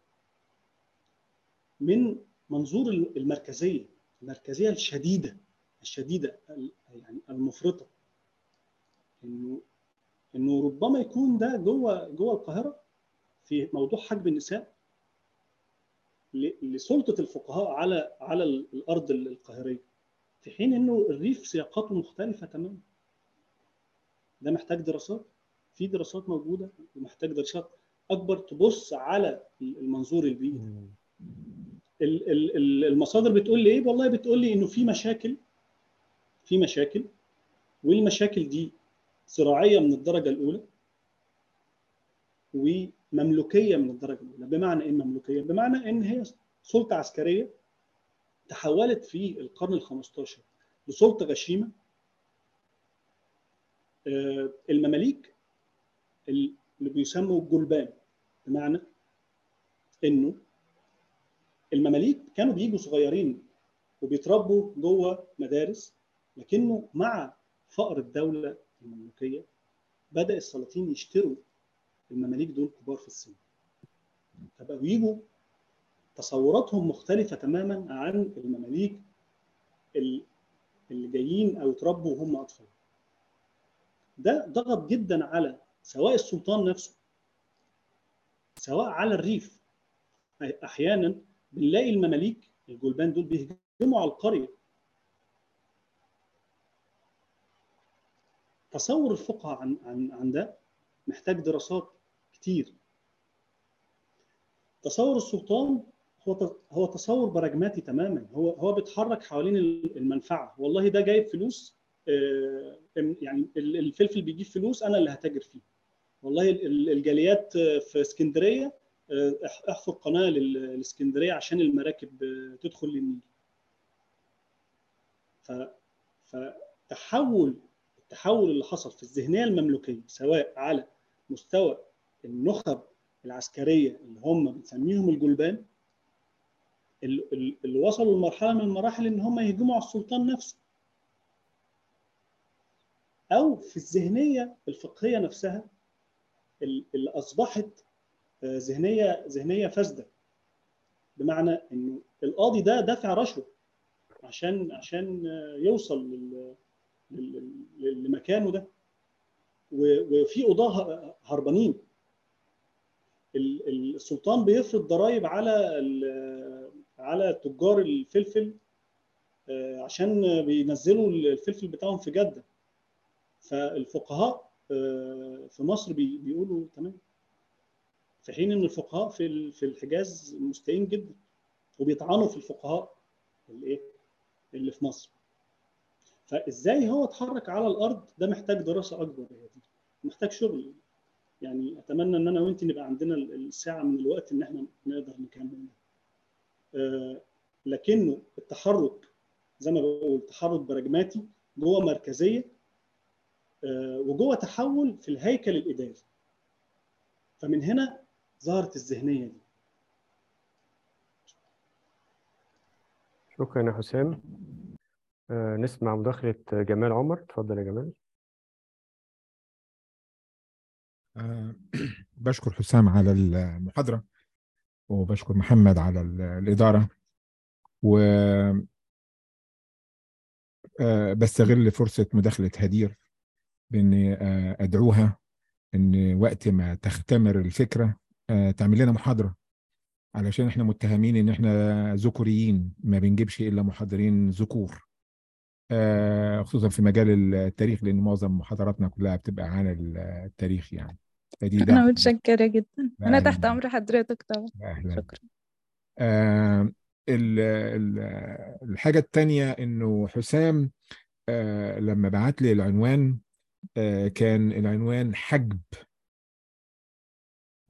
من منظور المركزيه المركزيه الشديده الشديده ال- يعني المفرطه انه انه ربما يكون ده جوه جوه القاهره في موضوع حجب النساء ل- لسلطه الفقهاء على على ال- الارض القاهريه في حين انه الريف سياقاته مختلفه تماما ده محتاج دراسات في دراسات موجوده ومحتاج دراسات اكبر تبص على المنظور البيئي ال- ال- ال- المصادر بتقول لي ايه والله بتقول لي انه في مشاكل في مشاكل والمشاكل دي زراعيه من الدرجه الاولى ومملوكيه من الدرجه الاولى بمعنى ايه مملوكيه بمعنى ان هي سلطه عسكريه تحولت في القرن ال15 لسلطه غشيمه آه، المماليك اللي بيسموا الجلبان بمعنى انه المماليك كانوا بيجوا صغيرين وبيتربوا جوه مدارس لكنه مع فقر الدوله المملوكيه بدا السلاطين يشتروا المماليك دول كبار في السن فبقوا يجوا تصوراتهم مختلفه تماما عن المماليك ال- اللي جايين او اتربوا وهم اطفال ده ضغط جدا على سواء السلطان نفسه سواء على الريف احيانا بنلاقي المماليك الجلبان دول بيهجموا على القريه تصور الفقهاء عن عن عن ده محتاج دراسات كتير تصور السلطان هو ت- هو تصور براجماتي تماما هو هو بيتحرك حوالين المنفعه والله ده جايب فلوس آه، يعني ال- الفلفل بيجيب فلوس انا اللي هتاجر فيه والله ال- ال- الجاليات آه، في اسكندريه آه، اح- احفر قناه لل- لاسكندريه عشان المراكب آه، تدخل للنيل ف فتحول التحول اللي حصل في الذهنيه المملوكيه سواء على مستوى النخب العسكريه اللي هم بنسميهم الجلبان اللي اللي وصلوا لمرحله من المراحل ان هم يهجموا على السلطان نفسه او في الذهنيه الفقهيه نفسها اللي اصبحت آه، ذهنيه ذهنيه فاسده بمعنى انه القاضي ده دافع رشوه عشان عشان آه، يوصل لل- لل- لل- لمكانه ده و- وفي قضاه هربانين ال- ال- السلطان بيفرض ضرائب على ال- على تجار الفلفل آه، عشان بينزلوا الفلفل بتاعهم في جده فالفقهاء آه، في مصر بي- بيقولوا تمام في حين ان الفقهاء في ال- في الحجاز مستائين جدا وبيطعنوا في الفقهاء الايه اللي في مصر فازاي هو اتحرك على الارض ده محتاج دراسه اكبر هي دي محتاج شغل يعني اتمنى ان انا وانت نبقى عندنا ال- الساعه من الوقت ان احنا نقدر نكمل ده آه، لكنه التحرك زي ما بقول تحرك براجماتي جوه مركزيه آه، وجوه تحول في الهيكل الاداري فمن هنا ظهرت الذهنيه دي شكرا يا حسام آه، نسمع مداخلة جمال عمر اتفضل يا جمال آه، بشكر حسام على المحاضرة وبشكر محمد على ال- الإدارة و آه، بستغل فرصة مداخلة هدير بإني آه، أدعوها إن وقت ما تختمر الفكرة آه، تعمل لنا محاضرة علشان إحنا متهمين إن إحنا ذكوريين ما بنجيبش إلا محاضرين ذكور آه، خصوصا في مجال التاريخ لأن معظم محاضراتنا كلها بتبقى عن التاريخ يعني فدي أنا دعوة متشكرة جدا أنا أهلاً تحت بيك. أمر حضرتك طبعا أهلا شكرا آه ال- ال- الحاجة التانية إنه حسام آه لما بعت لي العنوان آه كان العنوان حجب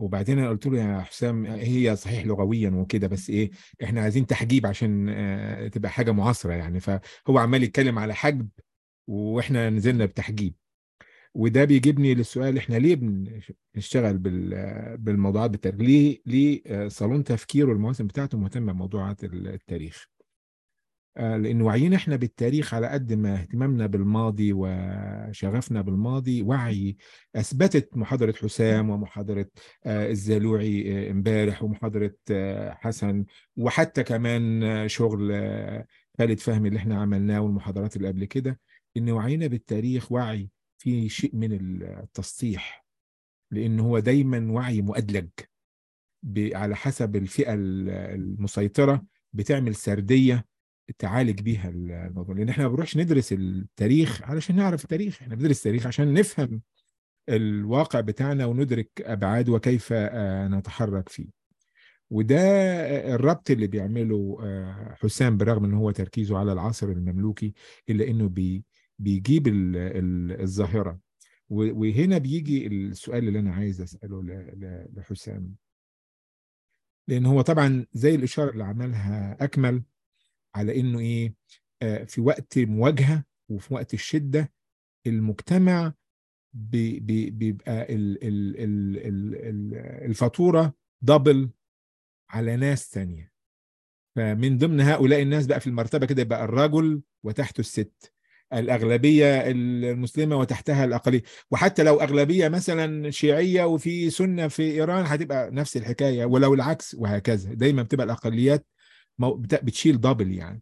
وبعدين انا قلت له يا حسام هي صحيح لغويا وكده بس ايه احنا عايزين تحجيب عشان آه، تبقى حاجه معاصره يعني فهو عمال يتكلم على حجب واحنا نزلنا بتحجيب وده بيجيبني للسؤال احنا ليه بنشتغل بال- بالموضوعات بالتاريخ ليه ليه آه، صالون تفكير والمواسم بتاعته مهتم بموضوعات التاريخ آه، لان وعينا احنا بالتاريخ على قد ما اهتمامنا بالماضي وشغفنا بالماضي وعي اثبتت محاضره حسام ومحاضره آه، الزالوعي آه، امبارح ومحاضره آه، حسن وحتى كمان آه، شغل آه، خالد فهمي اللي احنا عملناه والمحاضرات اللي قبل كده ان وعينا بالتاريخ وعي فيه شيء من التسطيح لان هو دايما وعي مؤدلج ب- على حسب الفئه ال- المسيطره بتعمل سرديه تعالج بيها الموضوع لان احنا ما بنروحش ندرس التاريخ علشان نعرف التاريخ احنا بندرس التاريخ عشان نفهم الواقع بتاعنا وندرك ابعاد وكيف آه، نتحرك فيه وده الربط اللي بيعمله آه، حسام برغم ان هو تركيزه على العصر المملوكي الا انه بي بيجيب ال- ال- الظاهره و- وهنا بيجي السؤال اللي انا عايز اساله ل- ل- لحسام لان هو طبعا زي الاشاره اللي عملها اكمل على انه ايه آه، في وقت مواجهه وفي وقت الشده المجتمع بي بي بيبقى ال ال ال ال ال الفاتوره دبل على ناس تانية فمن ضمن هؤلاء الناس بقى في المرتبه كده يبقى الرجل وتحته الست الأغلبية المسلمة وتحتها الأقلية وحتى لو أغلبية مثلا شيعية وفي سنة في إيران هتبقى نفس الحكاية ولو العكس وهكذا دايما بتبقى الأقليات مو- بت- بتشيل دبل يعني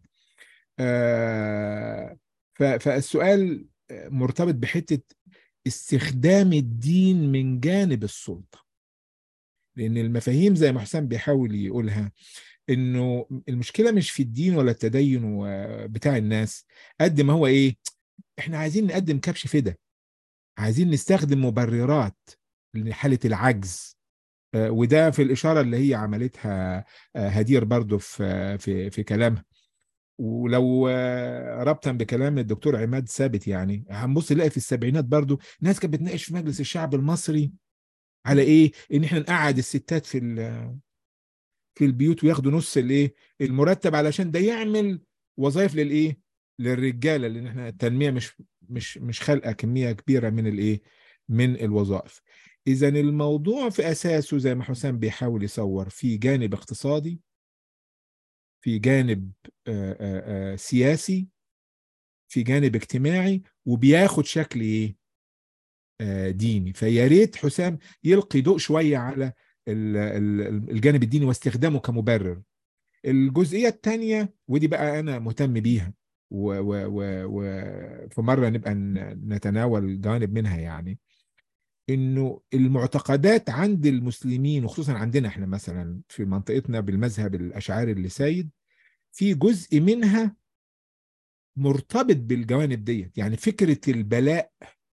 آه، ف- فالسؤال مرتبط بحتة استخدام الدين من جانب السلطة لأن المفاهيم زي ما حسام بيحاول يقولها إنه المشكلة مش في الدين ولا التدين و- بتاع الناس قد ما هو إيه إحنا عايزين نقدم كبش فدا عايزين نستخدم مبررات لحالة العجز آه، وده في الإشارة اللي هي عملتها آه، هدير برضو في في في كلامها ولو آه، ربطا بكلام الدكتور عماد ثابت يعني هنبص نلاقي في السبعينات برضو ناس كانت بتناقش في مجلس الشعب المصري على ايه ان احنا نقعد الستات في ال- في البيوت وياخدوا نص الايه المرتب علشان ده يعمل وظائف للايه للرجاله لان احنا التنميه مش مش مش خلقه كميه كبيره من الايه من الوظائف اذا الموضوع في اساسه زي ما حسام بيحاول يصور في جانب اقتصادي في جانب آه، آه، آه، سياسي في جانب اجتماعي وبياخد شكل ايه آه، ديني فيا ريت حسام يلقي ضوء شويه على ال- ال- الجانب الديني واستخدامه كمبرر الجزئيه الثانيه ودي بقى انا مهتم بيها و- و- و- وفي مره نبقى ن- نتناول جانب منها يعني انه المعتقدات عند المسلمين وخصوصا عندنا احنا مثلا في منطقتنا بالمذهب الاشعري اللي سايد في جزء منها مرتبط بالجوانب ديت يعني فكره البلاء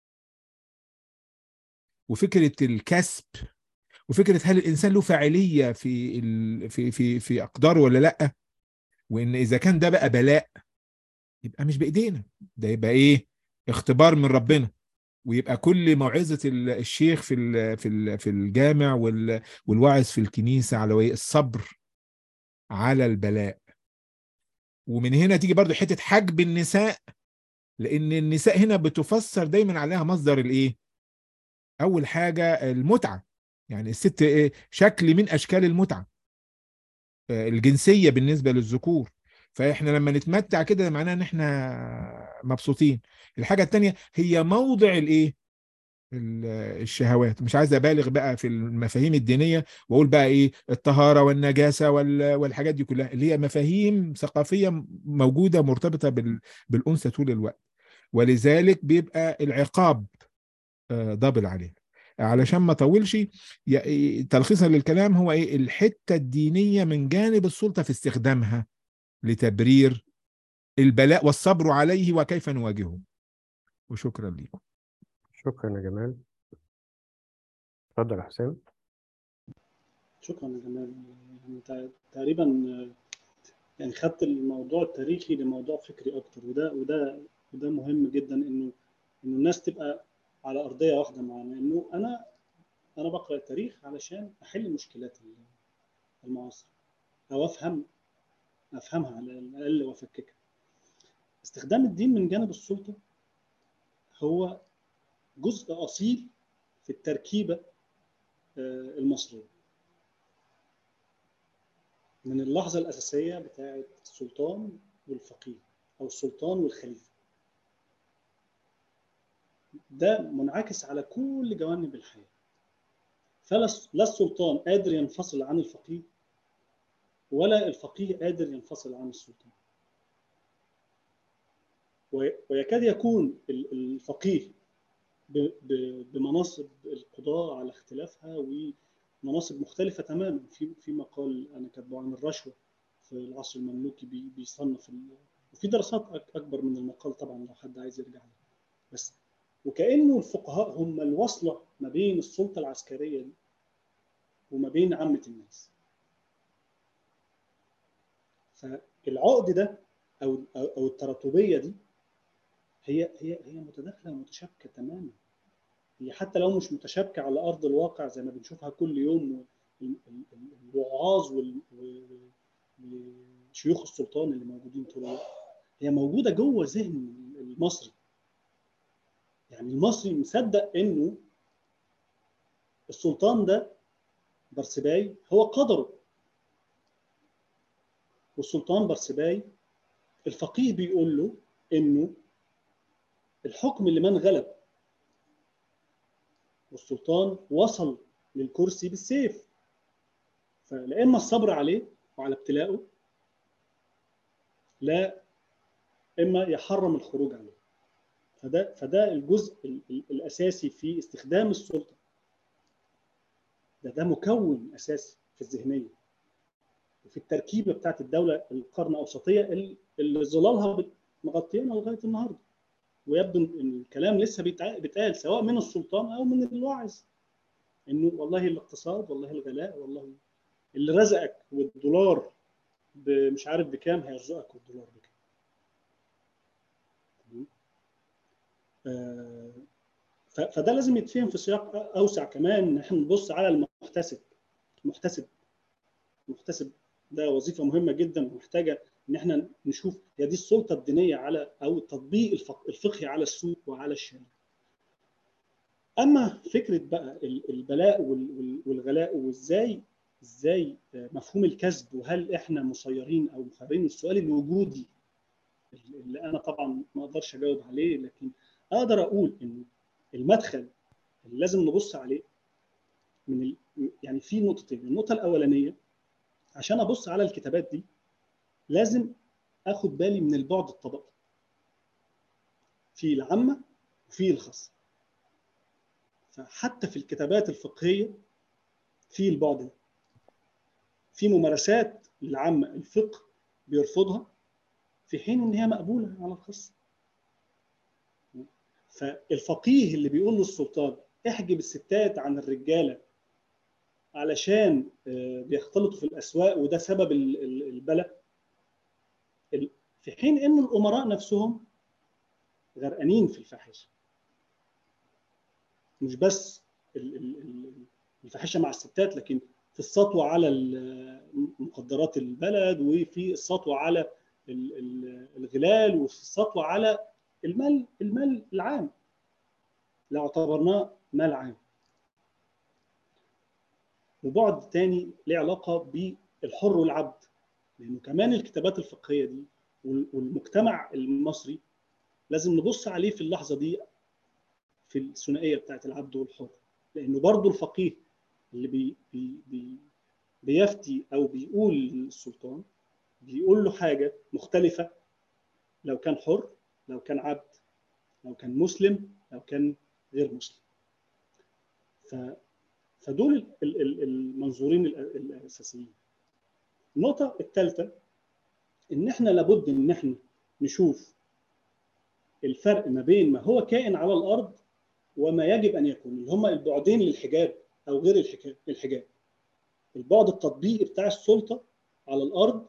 وفكره الكسب وفكره هل الانسان له فاعليه في ال... في في في اقداره ولا لا وان اذا كان ده بقى بلاء يبقى مش بايدينا ده يبقى ايه اختبار من ربنا ويبقى كل موعظه ال- الشيخ في ال... في ال... في الجامع وال... والواعظ في الكنيسه على وي- الصبر على البلاء ومن هنا تيجي برضو حته حجب النساء لان النساء هنا بتفسر دايما عليها مصدر الايه اول حاجه المتعه يعني الست إيه؟ شكل من اشكال المتعه آه، الجنسيه بالنسبه للذكور فاحنا لما نتمتع كده معناه ان احنا مبسوطين الحاجه التانية هي موضع الايه ال- الشهوات مش عايز ابالغ بقى في المفاهيم الدينيه واقول بقى ايه الطهاره والنجاسه وال- والحاجات دي كلها اللي هي مفاهيم ثقافيه موجوده مرتبطه بال- بالانثى طول الوقت ولذلك بيبقى العقاب آه، دبل عليه علشان ما اطولش ي- تلخيصا للكلام هو ايه الحته الدينيه من جانب السلطه في استخدامها لتبرير البلاء والصبر عليه وكيف نواجهه وشكرا لكم شكرا يا جمال اتفضل يا حسام شكرا يا جمال يعني تع- تقريبا آه، يعني خدت الموضوع التاريخي لموضوع فكري اكتر وده وده وده مهم جدا انه انه الناس تبقى على ارضيه واحده معانا انه انا انا بقرا التاريخ علشان احل مشكلات المعاصر او افهم افهمها على الاقل وافككها استخدام الدين من جانب السلطه هو جزء اصيل في التركيبه المصريه من اللحظه الاساسيه بتاعه السلطان والفقيه او السلطان والخليفه ده منعكس على كل جوانب الحياه فلا لا السلطان قادر ينفصل عن الفقيه ولا الفقيه قادر ينفصل عن السلطان ويكاد يكون الفقيه بمناصب القضاء على اختلافها ومناصب مختلفة تماما في في مقال أنا كاتبه عن الرشوة في العصر المملوكي بيصنف وفي دراسات أكبر من المقال طبعا لو حد عايز يرجع له بس وكأنه الفقهاء هم الوصلة ما بين السلطة العسكرية دي وما بين عامة الناس فالعقد ده أو أو التراتبية دي هي هي هي متداخله ومتشابكه تماما هي حتى لو مش متشابكه على ارض الواقع زي ما بنشوفها كل يوم الوعاظ وشيوخ السلطان اللي موجودين طول الوقت هي موجوده جوه ذهن المصري يعني المصري مصدق انه السلطان ده برسباي هو قدره والسلطان برسباي الفقيه بيقول له انه الحكم لمن غلب والسلطان وصل للكرسي بالسيف فلا اما الصبر عليه وعلى ابتلائه لا اما يحرم الخروج عليه فده فده الجزء الاساسي في استخدام السلطه ده ده مكون اساسي في الذهنيه وفي التركيبه بتاعت الدوله القرن الاوسطيه اللي ظلالها مغطيانا لغايه النهارده ويبدو ان الكلام لسه بيتقال سواء من السلطان او من الواعظ انه والله الاقتصاد والله الغلاء والله اللي رزقك والدولار مش عارف بكام هيرزقك والدولار بكام فده لازم يتفهم في سياق اوسع كمان ان احنا نبص على المحتسب المحتسب المحتسب ده وظيفه مهمه جدا ومحتاجه ان احنا نشوف هي دي السلطه الدينيه على او التطبيق الفقهي على السوق وعلى الشارع. اما فكره بقى البلاء والغلاء وازاي ازاي مفهوم الكسب وهل احنا مسيرين او مخيرين السؤال الوجودي اللي انا طبعا ما اقدرش اجاوب عليه لكن اقدر اقول ان المدخل اللي لازم نبص عليه من ال... يعني في نقطتين النقطه الاولانيه عشان ابص على الكتابات دي لازم اخد بالي من البعد الطبقي في العامه وفي الخاصه فحتى في الكتابات الفقهيه في البعد ده في ممارسات للعامه الفقه بيرفضها في حين ان هي مقبوله على الخاصه فالفقيه اللي بيقول للسلطان احجب الستات عن الرجاله علشان بيختلطوا في الاسواق وده سبب البلاء في حين ان الامراء نفسهم غرقانين في الفاحشه مش بس الفاحشه مع الستات لكن في السطوه على مخدرات البلد وفي السطوه على الغلال وفي السطوه على المال المال العام لو اعتبرناه مال عام وبعد تاني له علاقه بالحر والعبد لانه كمان الكتابات الفقهيه دي والمجتمع المصري لازم نبص عليه في اللحظه دي في الثنائيه بتاعت العبد والحر لانه برضه الفقيه اللي بي بي بي بيفتي او بيقول للسلطان بيقول له حاجه مختلفه لو كان حر لو كان عبد لو كان مسلم لو كان غير مسلم ف فدول المنظورين الاساسيين النقطه الثالثه ان احنا لابد ان احنا نشوف الفرق ما بين ما هو كائن على الارض وما يجب ان يكون اللي هما البعدين للحجاب او غير الحجاب البعد التطبيقي بتاع السلطه على الارض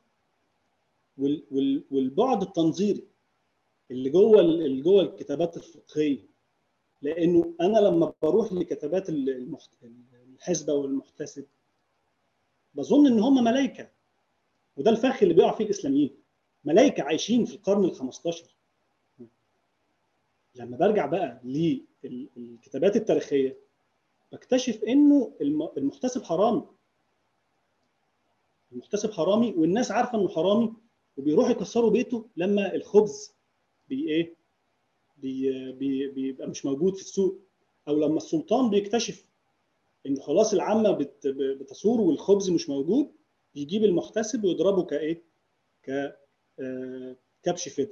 والبعد التنظيري اللي جوه اللي جوه الكتابات الفقهيه لانه انا لما بروح لكتابات المحت... والحسبه والمحتسب بظن ان هم ملائكه وده الفخ اللي بيقع فيه الاسلاميين ملائكه عايشين في القرن ال 15 لما برجع بقى للكتابات التاريخيه بكتشف انه المحتسب حرامي المحتسب حرامي والناس عارفه انه حرامي وبيروحوا يكسروا بيته لما الخبز بي ايه بي بي بيبقى مش موجود في السوق او لما السلطان بيكتشف ان خلاص العامه بت بتصور والخبز مش موجود يجيب المحتسب ويضربه كايه ك كبش فدا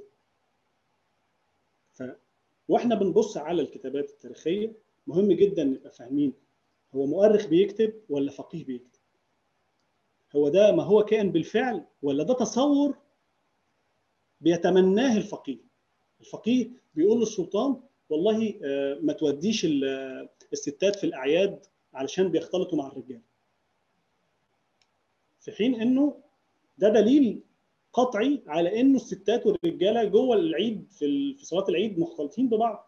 ف واحنا بنبص على الكتابات التاريخيه مهم جدا نبقى فاهمين هو مؤرخ بيكتب ولا فقيه بيكتب هو ده ما هو كائن بالفعل ولا ده تصور بيتمناه الفقيه الفقيه بيقول للسلطان والله ما توديش الستات في الاعياد علشان بيختلطوا مع الرجال في حين انه ده دليل قطعي على انه الستات والرجاله جوه العيد في في صلاه العيد مختلطين ببعض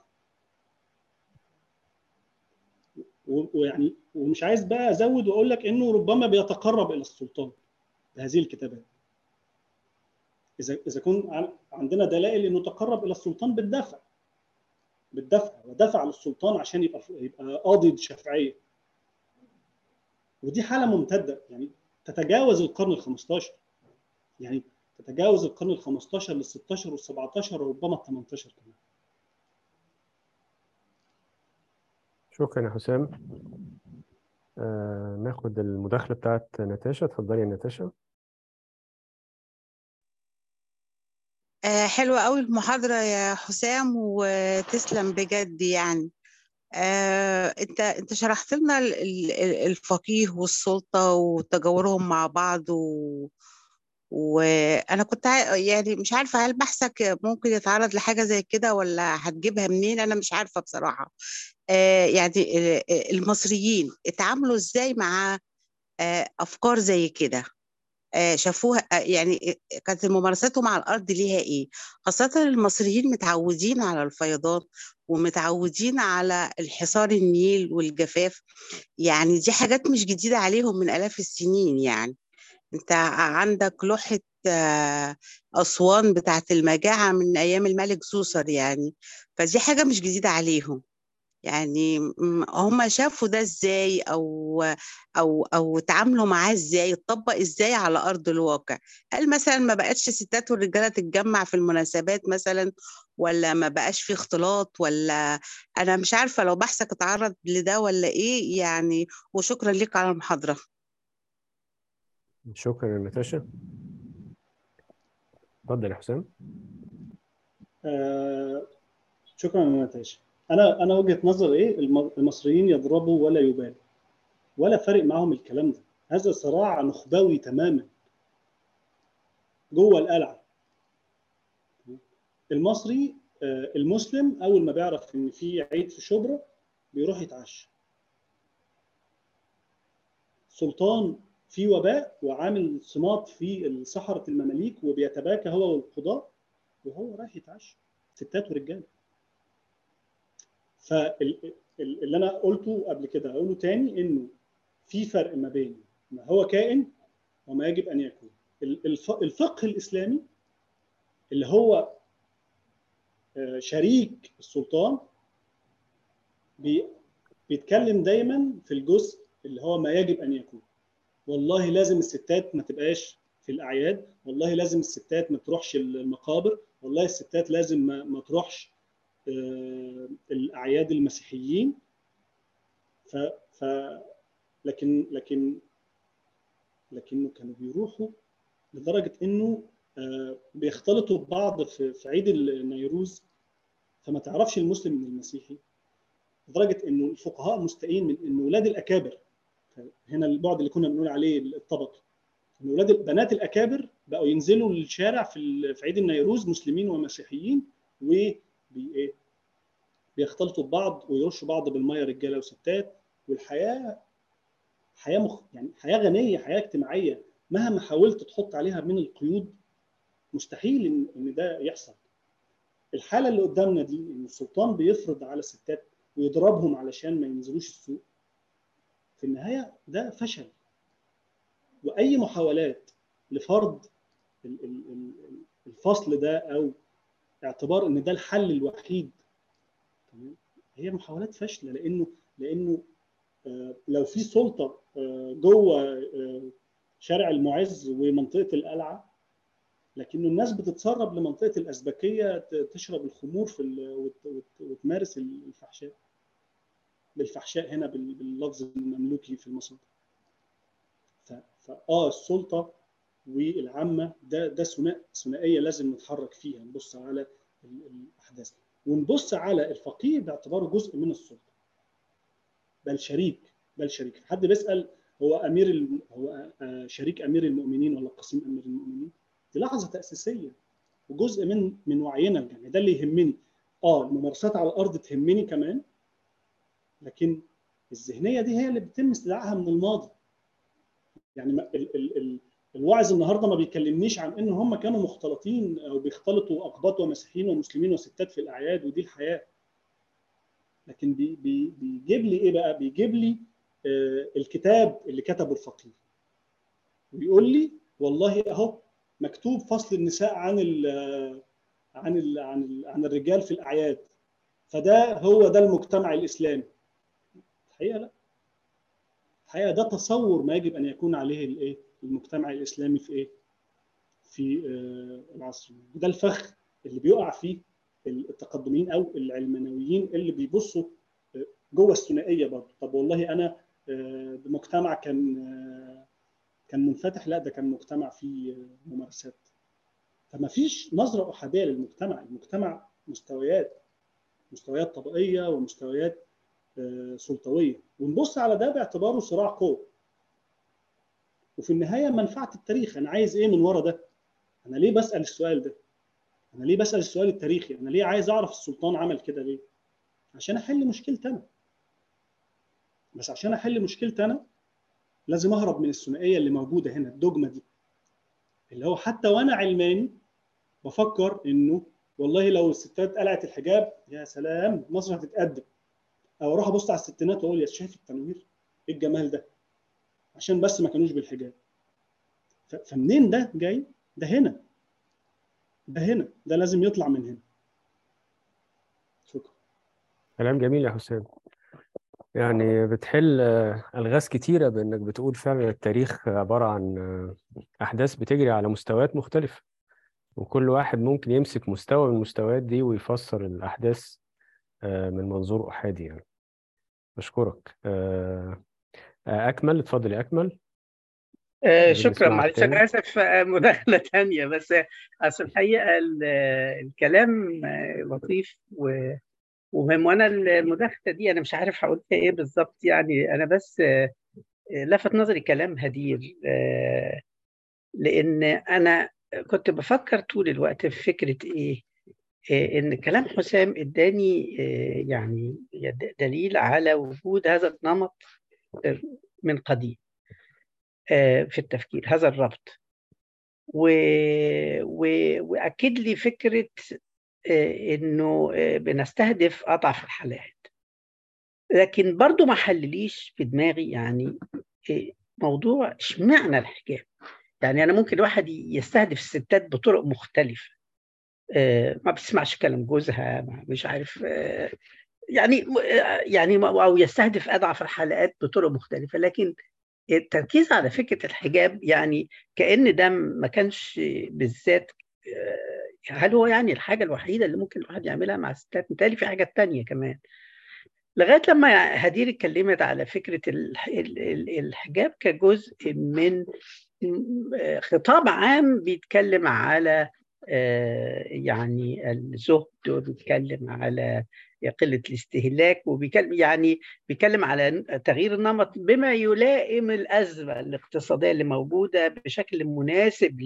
ويعني ومش عايز بقى ازود واقول لك انه ربما بيتقرب الى السلطان بهذه الكتابات اذا اذا كن عندنا دلائل انه تقرب الى السلطان بالدفع بالدفع ودفع للسلطان عشان يبقى يبقى قاضي بشفعيه ودي حاله ممتده يعني تتجاوز القرن ال 15 يعني تتجاوز القرن ال 15 لل 16 وال 17 وربما ال 18 كمان شكرا يا حسام آه ناخد المداخلة بتاعت ناتاشا اتفضلي يا ناتاشا آه حلوة قوي المحاضرة يا حسام وتسلم بجد يعني آه انت انت شرحت لنا الفقيه والسلطة وتجاورهم مع بعض و... وانا كنت يعني مش عارفه هل بحثك ممكن يتعرض لحاجه زي كده ولا هتجيبها منين انا مش عارفه بصراحه آه يعني المصريين اتعاملوا ازاي مع آه افكار زي كده آه شافوها يعني كانت ممارساتهم على الارض ليها ايه خاصه المصريين متعودين على الفيضان ومتعودين على الحصار النيل والجفاف يعني دي حاجات مش جديده عليهم من الاف السنين يعني انت عندك لوحة أسوان بتاعت المجاعة من أيام الملك سوسر يعني فدي حاجة مش جديدة عليهم يعني هم شافوا ده ازاي او او او تعاملوا معاه ازاي اتطبق ازاي على ارض الواقع هل مثلا ما بقتش ستات والرجاله تتجمع في المناسبات مثلا ولا ما بقاش في اختلاط ولا انا مش عارفه لو بحثك اتعرض لده ولا ايه يعني وشكرا لك على المحاضره شكرا يا ناتاشا اتفضل يا حسام آه شكرا يا ناتاشا انا انا وجهه نظر ايه المصريين يضربوا ولا يبالوا ولا فارق معاهم الكلام ده هذا صراع نخبوي تماما جوه القلعه المصري آه المسلم اول ما بيعرف ان في عيد في شبرا بيروح يتعشى سلطان في وباء وعامل صمات في سحرة المماليك وبيتباكى هو والقضاء وهو رايح يتعشى ستات ورجاله فاللي انا قلته قبل كده اقوله تاني انه في فرق ما بين ما هو كائن وما يجب ان يكون الفقه الاسلامي اللي هو شريك السلطان بيتكلم دايما في الجزء اللي هو ما يجب ان يكون والله لازم الستات ما تبقاش في الاعياد والله لازم الستات ما تروحش المقابر والله الستات لازم ما, ما تروحش الاعياد المسيحيين ف, ف لكن لكن لكنه كانوا بيروحوا لدرجه انه بيختلطوا ببعض في, في عيد النيروز فما تعرفش المسلم من المسيحي لدرجه انه الفقهاء مستائين من ان اولاد الاكابر هنا البعد اللي كنا بنقول عليه الطبقي ان اولاد بنات الاكابر بقوا ينزلوا للشارع في في عيد النيروز مسلمين ومسيحيين و ايه بيختلطوا ببعض ويرشوا بعض بالميه رجاله وستات والحياه حياه مخ... يعني حياه غنيه حياه اجتماعيه مهما حاولت تحط عليها من القيود مستحيل ان ان ده يحصل الحاله اللي قدامنا دي ان السلطان بيفرض على الستات ويضربهم علشان ما ينزلوش السوق في النهايه ده فشل واي محاولات لفرض ال- ال- ال- الفصل ده او اعتبار ان ده الحل الوحيد تمام هي محاولات فاشله لانه لانه آه، لو في سلطه آه، جوه آه، شارع المعز ومنطقه القلعه لكنه الناس بتتسرب لمنطقه الازبكيه ت- تشرب الخمور في ال- وت- وت- وتمارس الفحشاء بالفحشاء هنا بال- باللفظ المملوكي في المصادر ف- فاه السلطه والعامه ده ده ثناء ثنائيه لازم نتحرك فيها نبص على ال- الاحداث ونبص على الفقيه باعتباره جزء من السلطه بل شريك بل شريك حد بيسال هو امير الم... هو آه، شريك امير المؤمنين ولا قسيم امير المؤمنين دي لحظه تاسيسيه وجزء من من وعينا الجمعي ده اللي يهمني اه الممارسات على الارض تهمني كمان لكن الذهنيه دي هي اللي بيتم استدعائها من الماضي يعني ما- ال ال ال الواعظ النهارده ما بيكلمنيش عن ان هم كانوا مختلطين او بيختلطوا اقباط ومسيحيين ومسلمين وستات في الاعياد ودي الحياه لكن بي بي بيجيب لي ايه بقى بيجيب لي آه الكتاب اللي كتبه الفقيه ويقول لي والله اهو مكتوب فصل النساء عن ال عن ال عن ال عن الرجال في الاعياد فده هو ده المجتمع الاسلامي الحقيقه لا الحقيقه ده تصور ما يجب ان يكون عليه الايه المجتمع الاسلامي في ايه في آه، العصر ده الفخ اللي بيقع فيه التقدميين او العلمانويين اللي بيبصوا آه، جوه الثنائيه برضه طب والله انا آه، ده مجتمع كان آه، كان منفتح لا ده كان مجتمع فيه آه، ممارسات فما فيش نظره احاديه للمجتمع المجتمع مستويات مستويات طبقيه ومستويات آه، سلطويه ونبص على ده باعتباره صراع قوه وفي النهايه منفعه التاريخ انا عايز ايه من ورا ده انا ليه بسال السؤال ده انا ليه بسال السؤال التاريخي انا ليه عايز اعرف السلطان عمل كده ليه عشان احل مشكلتي انا بس عشان احل مشكلتي انا لازم اهرب من الثنائيه اللي موجوده هنا الدogma دي اللي هو حتى وانا علماني بفكر انه والله لو الستات قلعت الحجاب يا سلام مصر هتتقدم او اروح ابص على الستينات واقول يا شايف التنوير ايه الجمال ده عشان بس ما كانوش بالحجاب ف- فمنين ده جاي ده هنا ده هنا ده لازم يطلع من هنا شكرا كلام جميل يا حسام يعني بتحل آه، ألغاز كتيرة بإنك بتقول فعلا التاريخ عبارة عن آه، أحداث بتجري على مستويات مختلفة وكل واحد ممكن يمسك مستوى من المستويات دي ويفسر الأحداث آه، من منظور أحادي يعني بشكرك آه، آه، أكمل اتفضل يا أكمل آه، عايزين شكرا نسمعك معلش تاني انا اسف آه، مداخله ثانيه بس آه، اصل الحقيقه ال- آه، الكلام آه، لطيف و- ومهم وانا المداخله دي انا مش عارف هقول فيها ايه بالظبط يعني انا بس آه، آه، لفت نظري كلام هدير آه، لان انا كنت بفكر طول الوقت في فكره ايه آه، ان كلام حسام اداني آه، يعني د- دليل على وجود هذا النمط آه، من قديم آه، في التفكير هذا الربط و... و... واكد لي فكره آه، انه آه، بنستهدف اضعف الحالات لكن برضو ما حلليش في دماغي يعني آه، موضوع اشمعنى الحجاب يعني انا ممكن واحد يستهدف الستات بطرق مختلفه آه، ما بتسمعش كلام جوزها ما- مش عارف آه، يعني آه، يعني او يستهدف اضعف الحلقات بطرق مختلفه لكن التركيز على فكره الحجاب يعني كان ده ما كانش بالذات آه، هل هو يعني الحاجه الوحيده اللي ممكن الواحد يعملها مع الستات بالتالي في حاجات تانية كمان لغايه لما هدير اتكلمت على فكره الح- ال- ال- الحجاب كجزء من آه، خطاب عام بيتكلم على آه، يعني الزهد وبيتكلم على قلة الاستهلاك وبيتكلم يعني بيتكلم على تغيير النمط بما يلائم الأزمة الاقتصادية اللي موجودة بشكل مناسب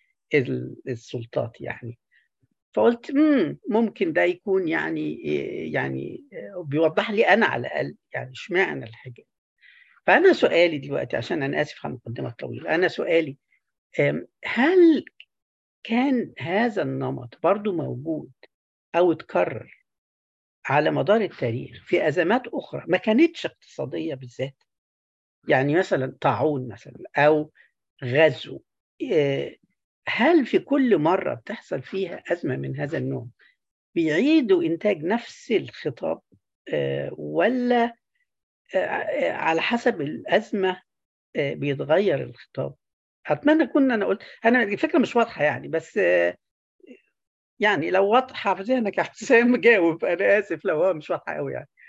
للسلطات يعني فقلت مم ممكن ده يكون يعني يعني بيوضح لي أنا على الأقل يعني اشمعنى الحاجة فأنا سؤالي دلوقتي عشان أنا آسف على المقدمة الطويلة أنا سؤالي أم، هل كان هذا النمط برضو موجود أو اتكرر على مدار التاريخ في أزمات أخرى ما كانتش اقتصادية بالذات يعني مثلا طاعون مثلا او غزو آه، هل في كل مره بتحصل فيها ازمه من هذا النوع بيعيدوا انتاج نفس الخطاب آه، ولا آه، على حسب الازمه آه، بيتغير الخطاب اتمنى اكون انا قلت انا الفكره مش واضحه يعني بس آه، يعني لو واضحه في ذهنك يا حسام جاوب انا اسف لو هو مش واضحه قوي يعني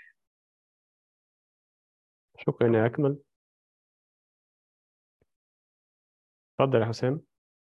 شكرا يا أكمل اتفضل يا حسام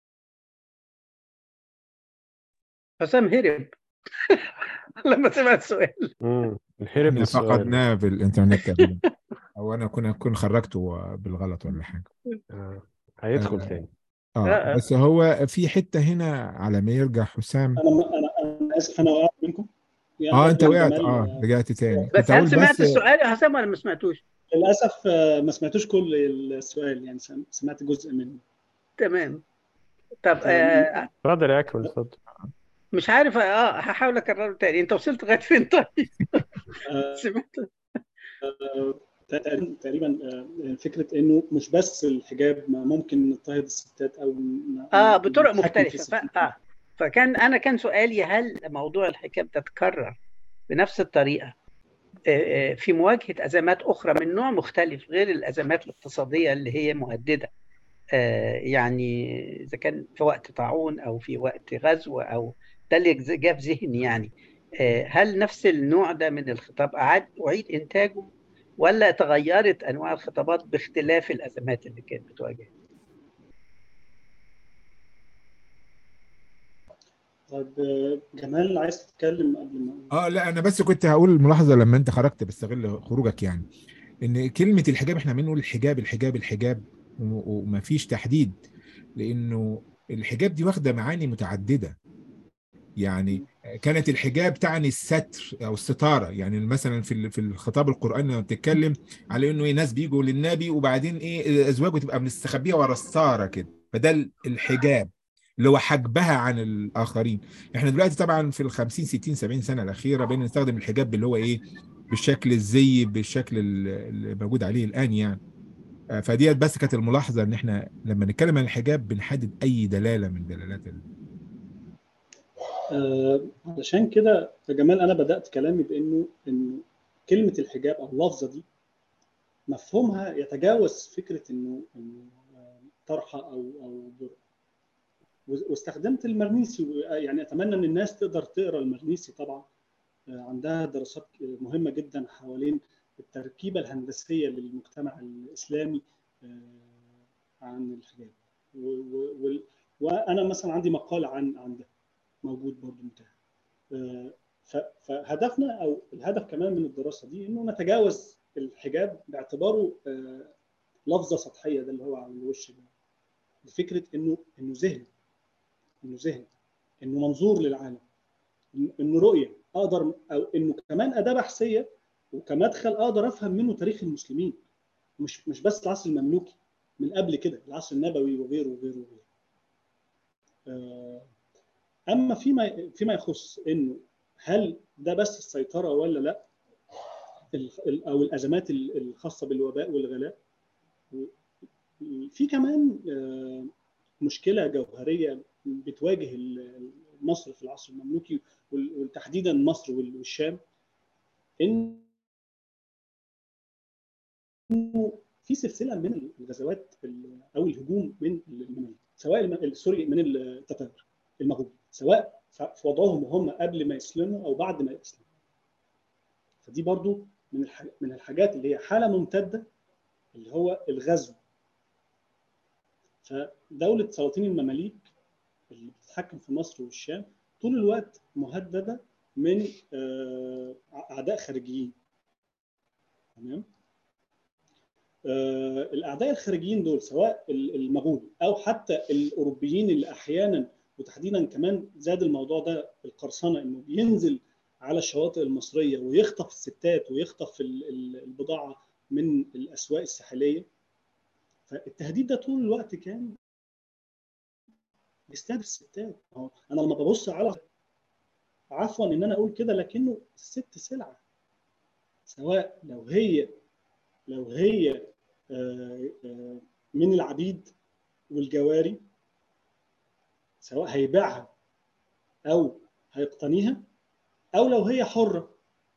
حسام هرب لما سمع السؤال امم الهرب احنا للسؤال فقدناه بالانترنت تقريبا او انا كنا كنت خرجته بالغلط ولا حاجه آه. هيدخل آه. تاني اه آه. بس هو في حته هنا على ما يرجع حسام انا انا انا اسف انا وقعت منكم يعني اه انت برضه وقعت جمال، اه رجعت تاني بس كنت هل هقول سمعت بس السؤال يا حسام ولا ما سمعتوش؟ للاسف آه، ما سمعتوش كل السؤال يعني سم- سمعت جزء منه تمام طب آه اتفضل يا أكمل اتفضل مش عارف اه هحاول اكرره تاني انت وصلت لغايه فين طيب؟ آه، سمعت تقريبا تقريبا آه، فكره انه مش بس الحجاب ما ممكن نضطهد الستات او ن- اه بطرق نتحكم في مختلفه ف... الستات. اه فكان انا كان سؤالي هل موضوع الحجاب تتكرر بنفس الطريقه آه، آه، في مواجهه ازمات اخرى من نوع مختلف غير الازمات الاقتصاديه اللي هي مهدده آه، يعني اذا كان في وقت طاعون او في وقت غزو او ده اللي جه في ذهني يعني آه، هل نفس النوع ده من الخطاب اعاد اعيد انتاجه ولا تغيرت انواع الخطابات باختلاف الازمات اللي كانت بتواجه طيب آه، جمال عايز تتكلم قبل ما اه لا انا بس كنت هقول ملاحظه لما انت خرجت بستغل خروجك يعني ان كلمه الحجاب احنا بنقول الحجاب الحجاب الحجاب و- ومفيش تحديد لانه الحجاب دي واخده معاني متعدده يعني كانت الحجاب تعني الستر او الستاره يعني مثلا في ال- في الخطاب القراني لما بتتكلم على انه إيه ناس بيجوا للنبي وبعدين ايه ازواجه تبقى مستخبيه ورا الستاره كده فده ال- الحجاب اللي هو حجبها عن الاخرين احنا دلوقتي طبعا في ال 50 60 70 سنه الاخيره بقينا نستخدم الحجاب اللي هو ايه بالشكل الزي بالشكل ال- اللي موجود عليه الان يعني آه، فديت بس كانت الملاحظه ان احنا لما نتكلم عن الحجاب بنحدد اي دلاله من دلالات ال- آه، علشان كده يا جمال انا بدات كلامي بانه انه كلمه الحجاب او اللفظه دي مفهومها يتجاوز فكره انه انه آه، طرحه او او درع و- واستخدمت المرنيسي و- يعني اتمنى ان الناس تقدر تقرا المرنيسي طبعا آه، عندها دراسات مهمه جدا حوالين التركيبه الهندسيه للمجتمع الاسلامي آه، عن الحجاب و- و- وال- وانا مثلا عندي مقال عن عن ده موجود برضه متاح آه، ف- فهدفنا او الهدف كمان من الدراسه دي انه نتجاوز الحجاب باعتباره آه، لفظه سطحيه ده اللي هو على الوش ده لفكره انه انه ذهن انه ذهن انه منظور للعالم إن- انه رؤيه اقدر او انه كمان اداه بحثيه وكمدخل اقدر افهم منه تاريخ المسلمين مش مش بس العصر المملوكي من قبل كده العصر النبوي وغيره وغيره وغيره آه، اما فيما فيما يخص انه هل ده بس السيطره ولا لا ال- ال- او الازمات ال- الخاصه بالوباء والغلاء في كمان آه، مشكله جوهريه بتواجه ال- مصر في العصر المملوكي وال- وتحديدا مصر وال- والشام ان إنه في سلسله من الغزوات ال- او الهجوم من المماليك سواء الم- سوري من التتار المغول سواء ف- في وضعهم وهم قبل ما يسلموا او بعد ما يسلموا فدي برضو من الح- من الحاجات اللي هي حاله ممتده اللي هو الغزو فدوله سلاطين المماليك اللي بتتحكم في مصر والشام طول الوقت مهدده من آه، اعداء خارجيين تمام آه، الاعداء الخارجيين دول سواء ال- المغول او حتى الاوروبيين اللي احيانا وتحديدا كمان زاد الموضوع ده القرصنه انه بينزل على الشواطئ المصريه ويخطف الستات ويخطف ال- ال- البضاعه من الاسواق الساحليه فالتهديد ده طول الوقت كان بيستهدف الستات أهو انا لما ببص على عفوا ان انا اقول كده لكنه الست سلعه سواء لو هي لو هي آه، آه، من العبيد والجواري سواء هيبيعها او هيقتنيها او لو هي حره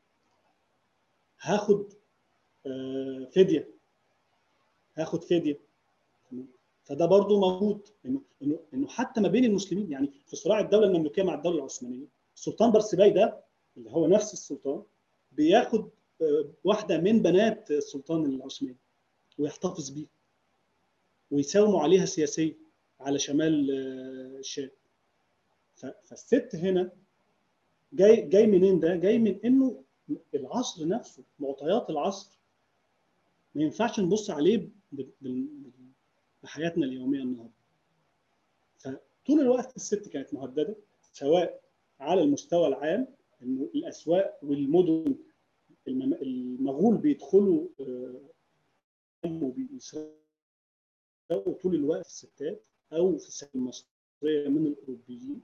هاخد آه، فديه هاخد فديه تمام؟ فده برضو موجود انه انه انه حتى ما بين المسلمين يعني في صراع الدوله المملوكيه مع الدوله العثمانيه السلطان برسباي ده اللي هو نفس السلطان بياخد آه، واحده من بنات السلطان العثماني ويحتفظ بيها ويساوموا عليها سياسيا على شمال آه، الشام ف- فالست هنا جاي جاي منين ده؟ جاي من انه العصر نفسه معطيات العصر ما ينفعش نبص عليه ب- ب- بال- بحياتنا اليوميه النهارده. فطول الوقت الست كانت مهدده سواء على المستوى العام انه الاسواق والمدن المم- المغول بيدخلوا آه، وبيسرقوا طول الوقت الستات او في الساحه المصريه من الاوروبيين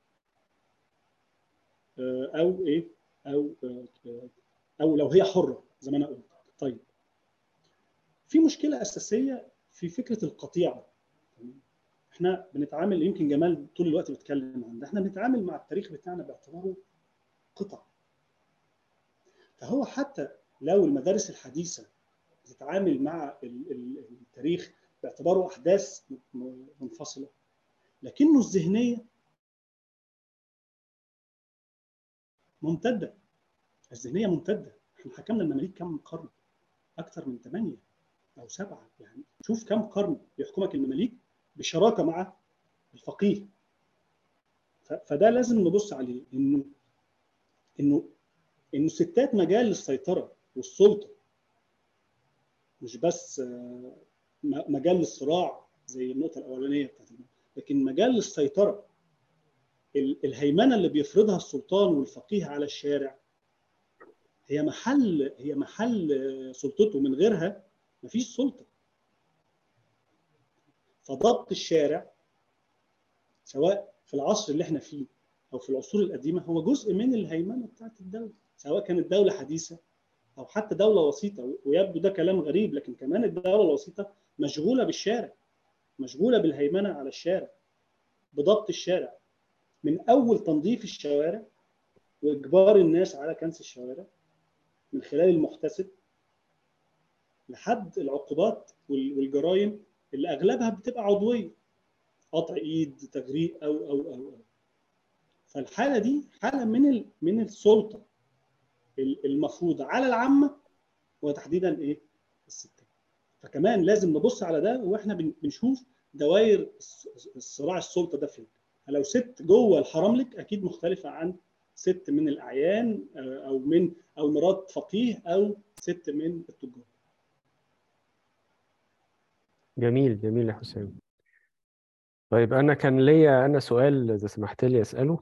آه، او ايه او آه، او لو هي حره زي ما انا قلت طيب في مشكله اساسيه في فكره القطيعه احنا بنتعامل يمكن جمال طول الوقت بيتكلم عن ده احنا بنتعامل مع التاريخ بتاعنا باعتباره قطع فهو حتى لو المدارس الحديثه بتتعامل مع ال- ال- التاريخ باعتباره احداث م- منفصله لكنه الذهنيه ممتده الذهنيه ممتده احنا حكمنا المماليك كم قرن اكثر من ثمانيه او سبعه يعني شوف كم قرن يحكمك المماليك بشراكه مع الفقيه ف- فده لازم نبص عليه انه انه انه الستات مجال للسيطره والسلطه مش بس آه، م- مجال للصراع زي النقطه الاولانيه بتاعت الموضوع. لكن مجال للسيطره ال- الهيمنه اللي بيفرضها السلطان والفقيه على الشارع هي محل هي محل آه، سلطته من غيرها مفيش سلطه فضبط الشارع سواء في العصر اللي احنا فيه او في العصور القديمه هو جزء من الهيمنه بتاعت الدوله سواء كانت دوله حديثه او حتى دوله وسيطه ويبدو ده كلام غريب لكن كمان الدوله الوسيطه مشغوله بالشارع مشغوله بالهيمنه على الشارع بضبط الشارع من اول تنظيف الشوارع واجبار الناس على كنس الشوارع من خلال المحتسب لحد العقوبات وال- والجرائم اللي اغلبها بتبقى عضويه قطع ايد تغريق او او او, أو. فالحاله دي حاله من ال- من السلطه ال- المفروضه على العامه وتحديدا ايه الستات فكمان لازم نبص على ده واحنا بن- بنشوف دوائر الص- الصراع السلطه ده فين لو ست جوه الحرملك اكيد مختلفه عن ست من الاعيان آه، او من او مرات فقيه او ست من التجار جميل جميل يا حسام طيب أنا كان ليا أنا سؤال إذا سمحت لي أسأله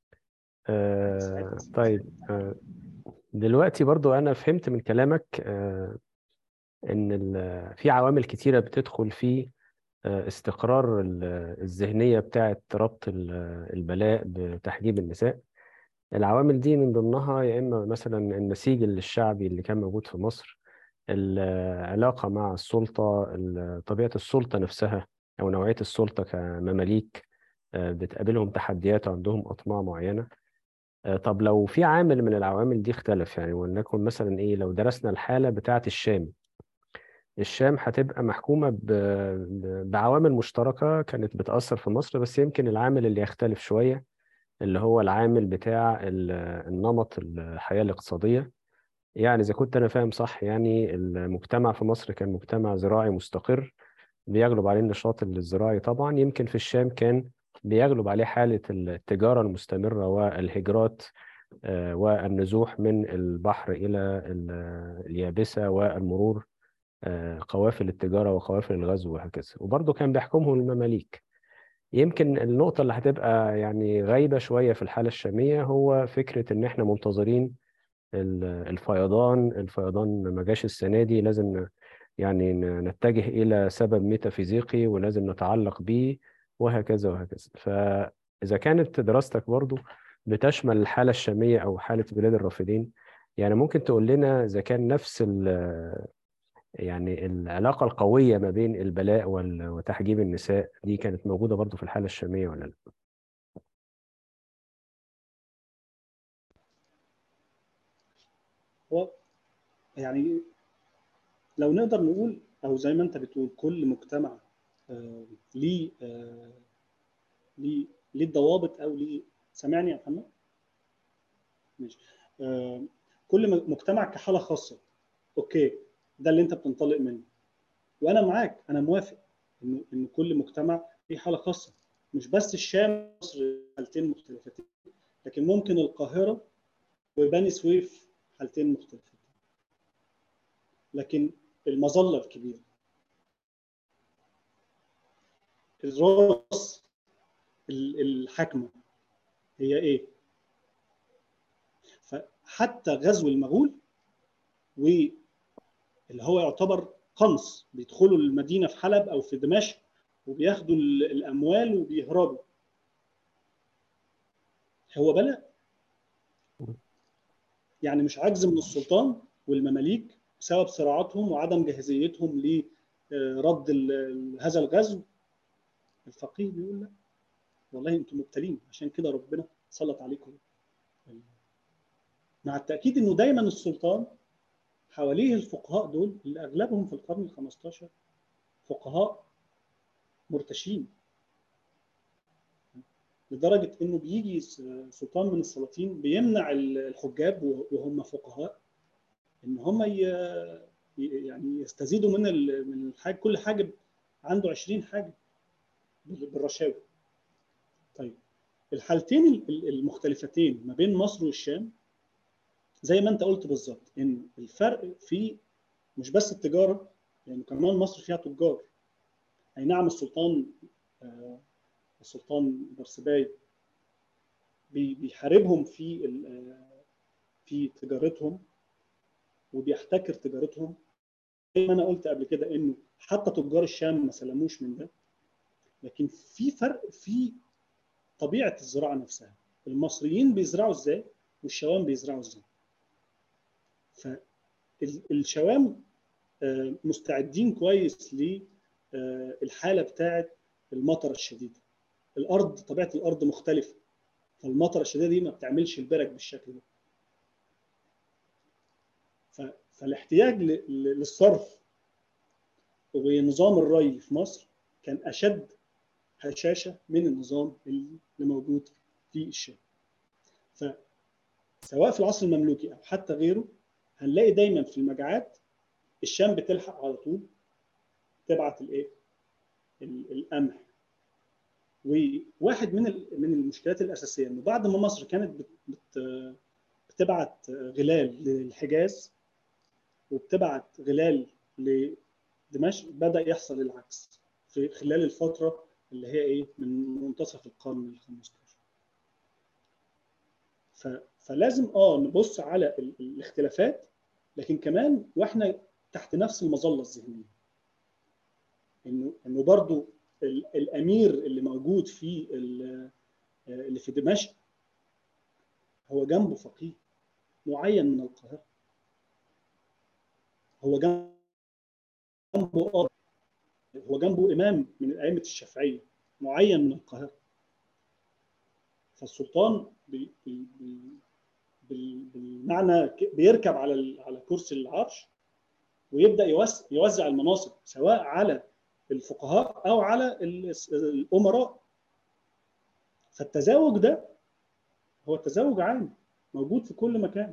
آه طيب آه دلوقتي برضو أنا فهمت من كلامك آه إن ال- في عوامل كتيرة بتدخل في آه استقرار ال- الذهنية بتاعة ربط ال- البلاء بتحجيب النساء العوامل دي من ضمنها يا إما مثلا النسيج الشعبي اللي كان موجود في مصر العلاقة مع السلطة ال- طبيعة السلطة نفسها أو نوعية السلطة كمماليك آه، بتقابلهم تحديات وعندهم أطماع معينة آه، طب لو في عامل من العوامل دي اختلف يعني ولنكن مثلا إيه لو درسنا الحالة بتاعة الشام الشام هتبقى محكومة ب- ب- بعوامل مشتركة كانت بتأثر في مصر بس يمكن العامل اللي يختلف شوية اللي هو العامل بتاع ال- النمط الحياة الاقتصادية يعني إذا كنت أنا فاهم صح يعني المجتمع في مصر كان مجتمع زراعي مستقر بيغلب عليه النشاط الزراعي طبعا يمكن في الشام كان بيغلب عليه حالة التجارة المستمرة والهجرات آه، والنزوح من البحر إلى ال- اليابسة والمرور آه، قوافل التجارة وقوافل الغزو وهكذا وبرضه كان بيحكمهم المماليك يمكن النقطة اللي هتبقى يعني غايبة شوية في الحالة الشامية هو فكرة إن إحنا منتظرين ال- الفيضان الفيضان ما جاش السنة دي لازم ن- يعني ن- نتجه إلى سبب ميتافيزيقي ولازم نتعلق بيه وهكذا وهكذا فإذا كانت دراستك برضو بتشمل الحالة الشامية أو حالة بلاد الرافدين يعني ممكن تقول لنا إذا كان نفس ال- يعني العلاقة القوية ما بين البلاء وال- وتحجيب النساء دي كانت موجودة برضو في الحالة الشامية ولا لا؟ هو يعني لو نقدر نقول او زي ما انت بتقول كل مجتمع آه، ليه آه، ليه ليه الضوابط او ليه سامعني يا محمد؟ ماشي آه، كل م- مجتمع كحاله خاصه اوكي ده اللي انت بتنطلق منه وانا معاك انا موافق ان ان كل مجتمع ليه حاله خاصه مش بس الشام مصر حالتين مختلفتين لكن ممكن القاهره وبني سويف حالتين مختلفتين لكن المظله الكبيره الراس ال- الحاكمه هي ايه؟ فحتى غزو المغول واللي هو يعتبر قنص بيدخلوا المدينه في حلب او في دمشق وبياخدوا ال- الاموال وبيهربوا هو بلاء يعني مش عجز من السلطان والمماليك بسبب صراعاتهم وعدم جاهزيتهم لرد ال- ال- هذا الغزو الفقيه بيقول لا والله انتم مبتلين عشان كده ربنا سلط عليكم مع التاكيد انه دايما السلطان حواليه الفقهاء دول اللي اغلبهم في القرن ال 15 فقهاء مرتشين لدرجه انه بيجي س- سلطان من السلاطين بيمنع ال- الحجاب وهم فقهاء ان هم ي- ي- يعني يستزيدوا من ال- من الحاج كل حاجب عنده 20 حاجب بال- بالرشاوي. طيب الحالتين ال- ال- المختلفتين ما بين مصر والشام زي ما انت قلت بالظبط ان الفرق في مش بس التجاره يعني كمان مصر فيها تجار اي نعم السلطان آه، السلطان برسباي بي- بيحاربهم في ال- آه، في تجارتهم وبيحتكر تجارتهم زي ما انا قلت قبل كده انه حتى تجار الشام ما سلموش من ده لكن في فرق في طبيعه الزراعه نفسها المصريين بيزرعوا ازاي والشوام بيزرعوا ازاي فالشوام مستعدين كويس للحاله بتاعه المطر الشديد الارض طبيعه الارض مختلفه فالمطر الشديده دي ما بتعملش البرك بالشكل ده ف- فالاحتياج ل- ل- للصرف ونظام الري في مصر كان اشد هشاشه من النظام اللي موجود في الشام فسواء في العصر المملوكي او حتى غيره هنلاقي دايما في المجاعات الشام بتلحق على طول تبعت الايه ال- القمح وواحد من ال- من المشكلات الاساسيه انه بعد ما مصر كانت بت بت بتبعت غلال للحجاز وبتبعت غلال لدمشق بدا يحصل العكس في خلال الفتره اللي هي ايه من منتصف القرن ال 15 ف- فلازم اه نبص على ال- الاختلافات لكن كمان واحنا تحت نفس المظله الذهنيه انه انه برضو ال- الامير اللي موجود في ال- اللي في دمشق هو جنبه فقيه معين من القاهره هو جنبه اه هو جنبه امام من ائمه الشافعيه معين من القاهره فالسلطان بي بي بي بال- بالمعنى ك- بيركب على ال- على كرسي العرش ويبدا يوس- يوزع المناصب سواء على الفقهاء او على ال- الامراء فالتزاوج ده هو تزاوج عام موجود في كل مكان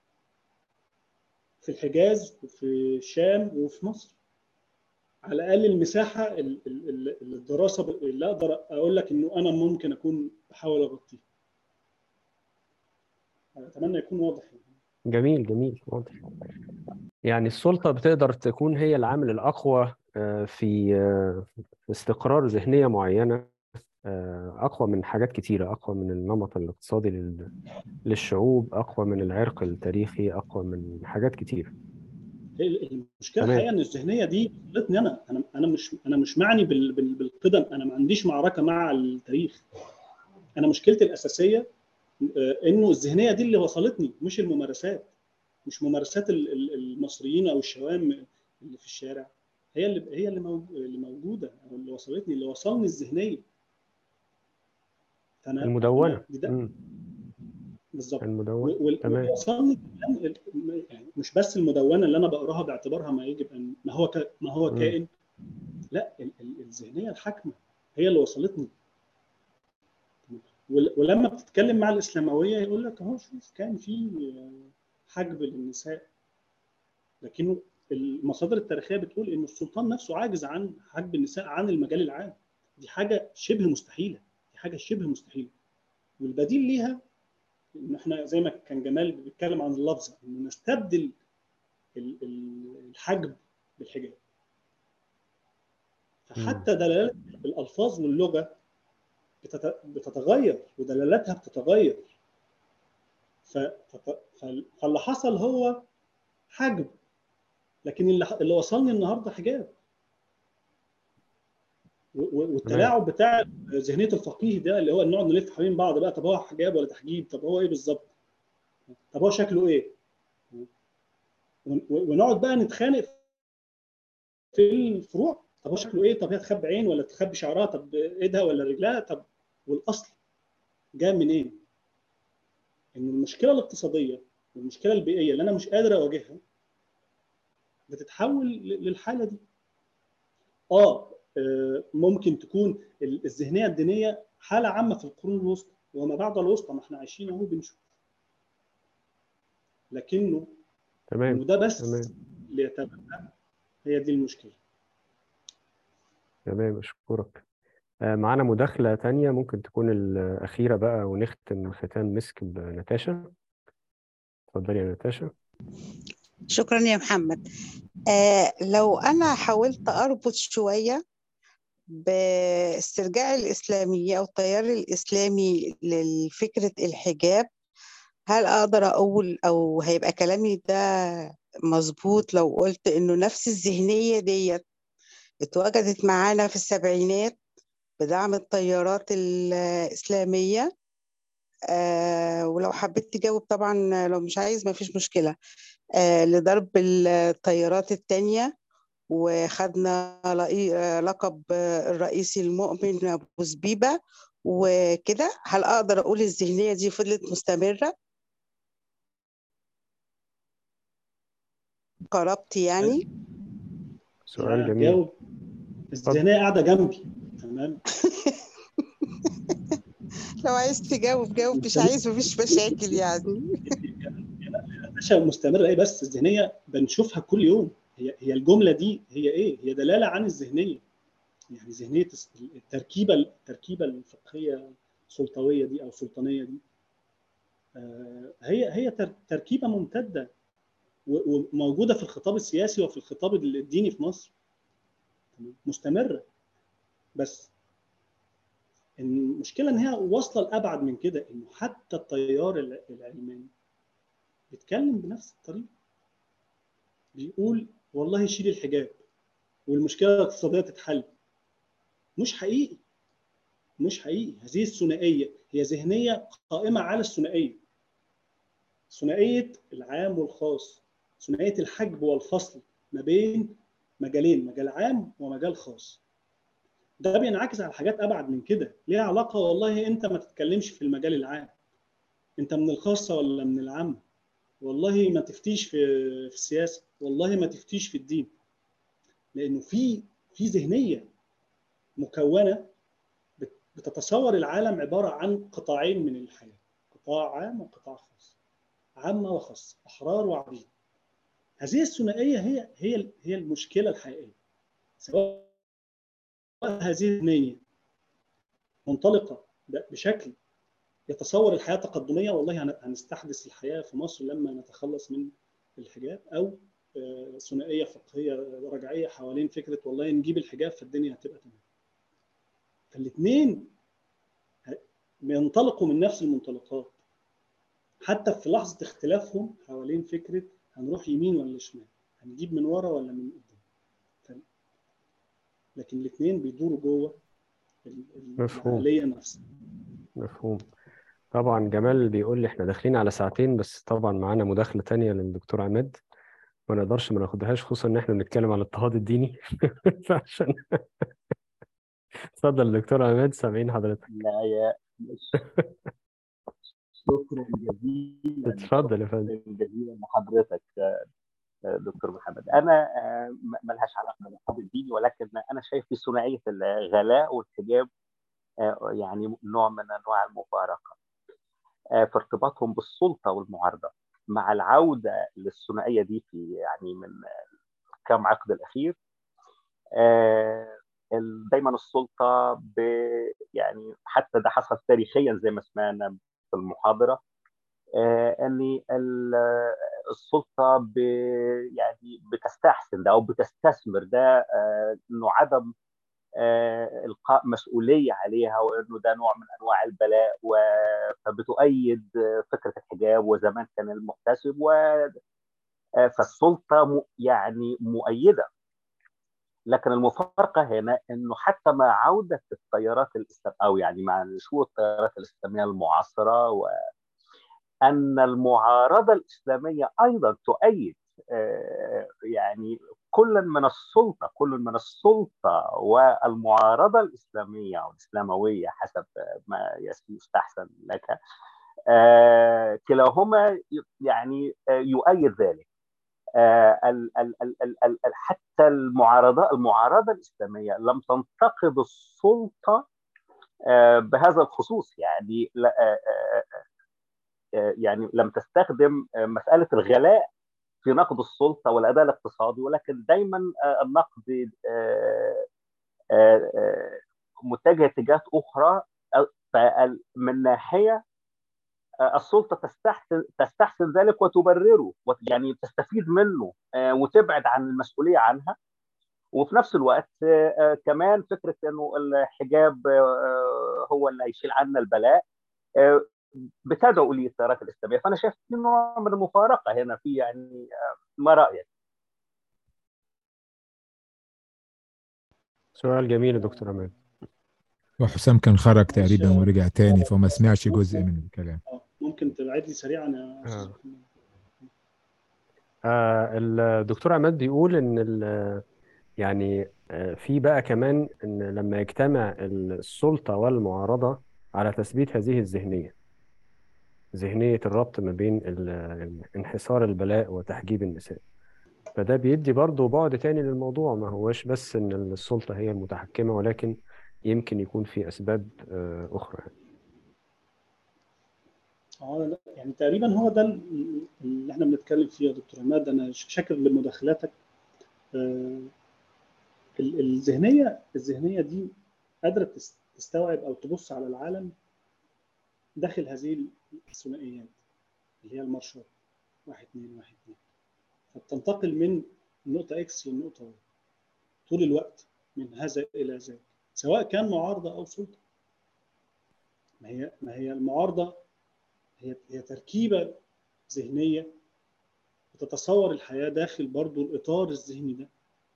في الحجاز وفي الشام وفي مصر على الاقل المساحه ال- ال- ال- اللي الدراسه ب- اللي اقدر اقول لك انه انا ممكن اكون بحاول اغطيها اتمنى يكون واضح يعني. جميل جميل واضح يعني السلطة بتقدر تكون هي العامل الأقوى آه، في آه، في استقرار ذهنية معينة آه، أقوى من حاجات كتيرة أقوى من النمط الاقتصادي لل- للشعوب أقوى من العرق التاريخي أقوى من حاجات كتير هي المشكله تمام. الحقيقه ان الذهنيه دي وصلتني انا انا انا مش انا مش معني بال- بال- بالقدم انا ما عنديش معركه مع التاريخ انا مشكلتي الاساسيه آه، انه الذهنيه دي اللي وصلتني مش الممارسات مش ممارسات ال- ال- المصريين او الشوام اللي في الشارع هي اللي هي اللي موج- اللي موجوده او اللي وصلتني اللي وصلني الذهنيه فانا المدونة أنا- ده مم. بالظبط المدونة وال- تمام. واللي وصلني كمان ال- يعني مش بس المدونه اللي انا بقراها باعتبارها ما يجب ان ما هو ك... ما هو مم. كائن لا ال- ال- الذهنيه الحاكمه هي اللي وصلتني ول- ولما بتتكلم مع الاسلامويه يقول لك اهو شوف كان في حجب للنساء لكنه المصادر التاريخيه بتقول ان السلطان نفسه عاجز عن حجب النساء عن المجال العام دي حاجه شبه مستحيله دي حاجه شبه مستحيله والبديل ليها ان احنا زي ما كان جمال بيتكلم عن اللفظ انه نستبدل ال- ال- الحجب بالحجاب فحتى دلالات الالفاظ واللغه بتت- بتتغير ودلالاتها بتتغير ف- فت- فال- فاللي حصل هو حجب لكن اللي اللي وصلني النهارده حجاب و- و- والتلاعب بتاع ذهنيه الفقيه ده اللي هو نقعد نلف حوالين بعض بقى طب هو حجاب ولا تحجيب طب هو ايه بالظبط طب هو شكله ايه ون- ونقعد بقى نتخانق في الفروع طب هو شكله ايه طب هي تخبي عين ولا تخبي شعرها طب ايدها ولا رجلها طب والاصل جاء منين ان المشكله الاقتصاديه والمشكله البيئيه اللي انا مش قادر اواجهها بتتحول ل- للحاله دي اه آه، ممكن تكون ال- الذهنيه الدينيه حاله عامه في القرون الوسطى وما بعد الوسطى ما احنا عايشين اهو بنشوف لكنه تمام انه ده بس تمام ليتبقى هي دي المشكله تمام أشكرك آه، معانا مداخلة تانية ممكن تكون الأخيرة بقى ونختم الختام مسك بنتاشا اتفضلي يا نتاشا شكرا يا محمد آه لو أنا حاولت أربط شوية باسترجاع الإسلامية أو التيار الإسلامي لفكرة الحجاب هل أقدر أقول أو هيبقى كلامي ده مظبوط لو قلت إنه نفس الذهنية ديت اتوجدت معانا في السبعينات بدعم التيارات الإسلامية آه ولو حبيت تجاوب طبعا لو مش عايز ما فيش مشكلة آه لضرب التيارات التانية وخدنا لقي- آه، لقب آه، الرئيس المؤمن أبو زبيبة وكده هل أقدر أقول الذهنية دي فضلت مستمرة؟ قربت يعني سؤال جميل جاوب الذهنيه قاعده جنبي تمام لو عايز تجاوب جاوب مش عايز مفيش مشاكل يعني نتاشا مستمره ايه بس الذهنيه بنشوفها كل يوم هي هي الجمله دي هي ايه؟ هي دلاله عن الذهنيه يعني ذهنيه التركيبه التركيبه الفقهيه السلطويه دي او السلطانيه دي آه، هي هي تر- تركيبه ممتده و- وموجوده في الخطاب السياسي وفي الخطاب الديني في مصر مستمره بس المشكله ان هي واصله لابعد من كده انه حتى التيار الع- العلماني بيتكلم بنفس الطريقه بيقول والله شيل الحجاب والمشكله الاقتصاديه تتحل مش حقيقي مش حقيقي هذه الثنائيه هي ذهنيه قائمه على الثنائيه ثنائيه العام والخاص ثنائيه الحجب والفصل ما بين مجالين مجال عام ومجال خاص ده بينعكس على حاجات ابعد من كده ليها علاقه والله انت ما تتكلمش في المجال العام انت من الخاصه ولا من العامه والله ما تفتيش في في السياسه والله ما تفتيش في الدين لانه في في ذهنيه مكونه بت- بتتصور العالم عباره عن قطاعين من الحياه قطاع عام وقطاع خاص عامه وخاصه احرار وعبيد هذه الثنائيه هي هي هي المشكله الحقيقيه سواء هذه النية منطلقة ب- بشكل يتصور الحياة تقدمية والله هن- هنستحدث الحياة في مصر لما نتخلص من الحجاب أو آه، ثنائية فقهية رجعية حوالين فكرة والله نجيب الحجاب فالدنيا هتبقى تمام فالاثنين ه- بينطلقوا من نفس المنطلقات حتى في لحظة اختلافهم حوالين فكرة هنروح يمين ولا شمال هنجيب من ورا ولا من قدام ف- لكن الاثنين بيدوروا جوه ال- ال- مفهوم. العملية نفسها مفهوم طبعا جمال بيقول لي احنا داخلين على ساعتين بس طبعا معانا مداخلة تانية للدكتور عماد ما نقدرش ما ناخدهاش خصوصا ان احنا بنتكلم عن الاضطهاد الديني فعشان اتفضل دكتور عماد سامعين حضرتك لا يا شكرا جزيلا اتفضل يا فندم شكرا جزيلا لحضرتك آه، دكتور محمد انا آه، م- ملهاش علاقه بالحب الديني ولكن انا شايف في ثنائيه الغلاء والحجاب آه، يعني نوع من انواع المفارقه آه، في ارتباطهم بالسلطه والمعارضه مع العوده للثنائيه دي في يعني من كام عقد الاخير آه، ال- دايما السلطه ب يعني حتى ده حصل تاريخيا زي ما سمعنا في المحاضره آه، ان ال- السلطه ب يعني بتستحسن ده او بتستثمر ده آه، انه عدم آه، القاء مسؤوليه عليها وانه ده نوع من انواع البلاء و... فبتؤيد آه، فكره الحجاب وزمان كان المحتسب و آه، فالسلطه م... يعني مؤيده لكن المفارقه هنا انه حتى مع عوده التيارات الاسلام او يعني مع نشوء التيارات الاسلاميه المعاصره وان المعارضه الاسلاميه ايضا تؤيد آه، يعني كل من السلطه كل من السلطه والمعارضه الاسلاميه او الاسلامويه حسب ما يستحسن لك آه، كلاهما يعني آه، يؤيد ذلك آه، ال- ال- ال- ال- ال- ال- حتى المعارضه المعارضه الاسلاميه لم تنتقد السلطه آه، بهذا الخصوص يعني لا- آه، آه، آه، يعني لم تستخدم آه، مساله الغلاء في نقد السلطه والاداء الاقتصادي ولكن دايما آه، النقد آه، آه، آه، متجه اتجاهات اخرى آه، فال- من ناحيه آه، السلطه تستحسن تستحسن ذلك وتبرره وت- يعني تستفيد منه آه، وتبعد عن المسؤوليه عنها وفي نفس الوقت آه، آه، كمان فكره انه الحجاب آه، هو اللي هيشيل عنا البلاء آه، بتدعو للتيارات الاسلاميه فانا شايف في نوع من المفارقه هنا في يعني آه، ما رايك؟ سؤال جميل يا دكتور عماد وحسام كان خرج معلش تقريبا يا- ورجع تاني فما سمعش جزء ممكن من الكلام آه، ممكن تبعد لي سريعا يا آه. استاذ محمد آه الدكتور عماد بيقول ان ال- يعني آه في بقى كمان ان لما يجتمع السلطة والمعارضة على تثبيت هذه الذهنية ذهنية الربط ما بين ال- انحسار البلاء وتحجيب النساء فده بيدي برضه بعد تاني للموضوع ما هوش بس ان السلطة هي المتحكمة ولكن يمكن يكون في اسباب آه اخرى اه لا يعني تقريبا هو ده ال- اللي احنا بنتكلم فيه يا دكتور عماد انا ش- شاكر لمداخلاتك آه، ال- الذهنيه الذهنيه دي قادره تس- تستوعب او تبص على العالم داخل هذه الثنائيات اللي هي المارشال واحد اثنين واحد اثنين فبتنتقل من النقطه اكس للنقطه واي طول الوقت من هذا الى ذاك سواء كان معارضه او سلطه ما هي ما هي المعارضه هي هي تركيبه ذهنيه بتتصور الحياه داخل برضو الاطار الذهني ده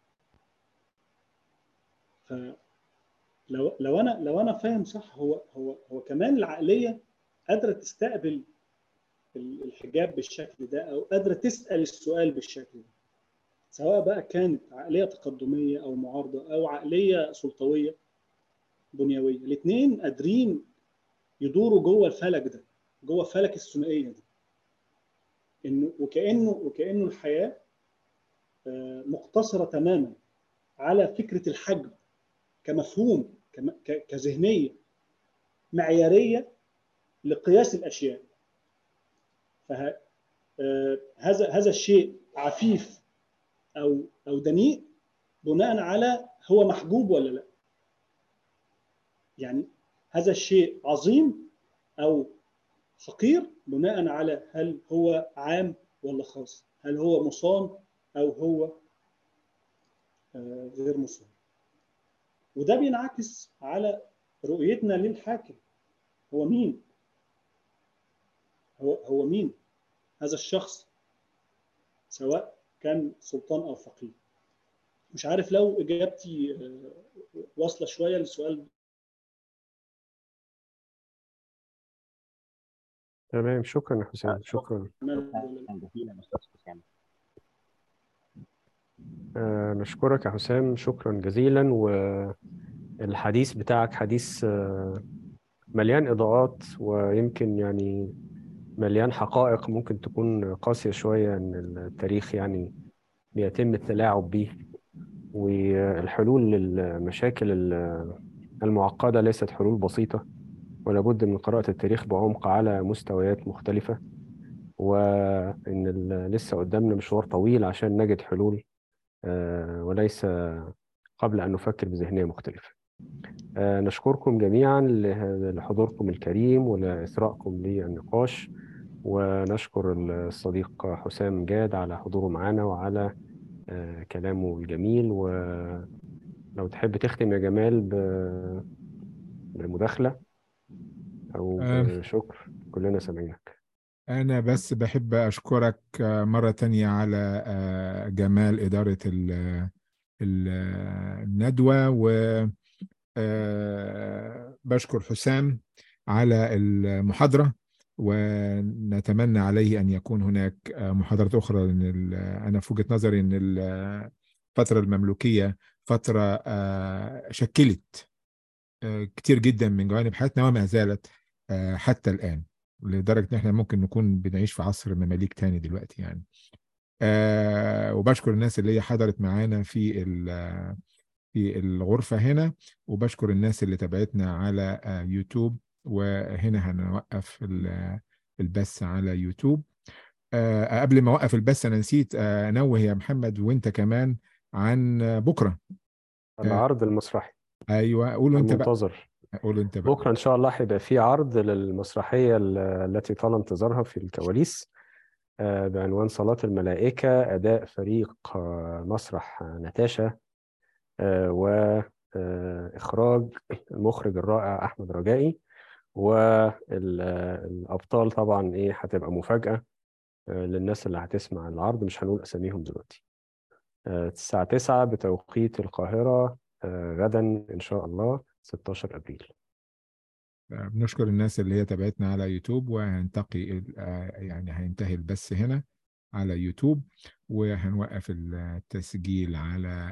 فلو لو انا لو انا فاهم صح هو هو هو كمان العقليه قادره تستقبل ال- الحجاب بالشكل ده او قادره تسال السؤال بالشكل ده سواء بقى كانت عقليه تقدميه او معارضه او عقليه سلطويه بنيويه الاثنين قادرين يدوروا جوه الفلك ده جوه فلك الثنائيه دي انه وكانه وكانه الحياه آه، مقتصره تماما على فكره الحجم كمفهوم كم- ك- كذهنيه معياريه لقياس الاشياء فهذا هذا هذا الشيء عفيف او او دنيء بناء على هو محجوب ولا لا يعني هذا الشيء عظيم او حقير بناء على هل هو عام ولا خاص هل هو مصان او هو آه، غير مصان وده بينعكس على رؤيتنا للحاكم هو مين هو هو مين هذا الشخص سواء كان سلطان او فقيه مش عارف لو اجابتي آه، واصله شويه للسؤال تمام شكرا يا حسام شكرا ده ولا لا كان جميل يا استاذ حسام آه، نشكرك يا حسام شكرا جزيلا والحديث بتاعك حديث آه، مليان إضاءات ويمكن يعني مليان حقائق ممكن تكون قاسية شوية إن التاريخ يعني بيتم التلاعب بيه والحلول للمشاكل ال- المعقدة ليست حلول بسيطة ولا بد من قراءة التاريخ بعمق على مستويات مختلفة وإن ال- لسه قدامنا مشوار طويل عشان نجد حلول آه، وليس قبل أن نفكر بذهنية مختلفة آه، نشكركم جميعا له- لحضوركم الكريم ولإثراءكم للنقاش ونشكر الصديق حسام جاد على حضوره معنا وعلى آه، كلامه الجميل ولو تحب تختم يا جمال ب- بمداخلة أو آه. بشكر كلنا سامعينك أنا بس بحب أشكرك آه، مرة تانية على آه، جمال إدارة ال- ال- الندوة و آه، بشكر حسام على المحاضرة ونتمنى عليه أن يكون هناك آه، محاضرات أخرى لأن ال- أنا في وجهة نظري أن الفترة المملوكية فترة آه، شكلت آه، كتير جدا من جوانب حياتنا وما زالت آه، حتى الآن لدرجة إن إحنا ممكن نكون بنعيش في عصر مماليك تاني دلوقتي يعني آه وبشكر الناس اللي هي حضرت معانا في ال- في الغرفة هنا وبشكر الناس اللي تابعتنا على آه يوتيوب وهنا هنوقف ال- البث على يوتيوب آه قبل ما اوقف البث انا نسيت آه انوه يا محمد وانت كمان عن آه، بكره العرض المسرحي ايوه قولوا انت بقى المنتظر قولوا انت بقى بكرة إن شاء الله هيبقى في عرض للمسرحية ال- التي طال انتظارها في الكواليس آه، بعنوان صلاة الملائكة أداء فريق آه، مسرح ناتاشا وإخراج المخرج الرائع أحمد رجائي والأبطال طبعا إيه هتبقى مفاجأة آه، للناس اللي هتسمع العرض مش هنقول أساميهم دلوقتي آه، الساعة 9 بتوقيت القاهرة آه، غدا إن شاء الله 16 أبريل بنشكر الناس اللي هي تابعتنا على يوتيوب وهنتقي ال- آه، يعني هينتهي البث هنا على يوتيوب وهنوقف التسجيل على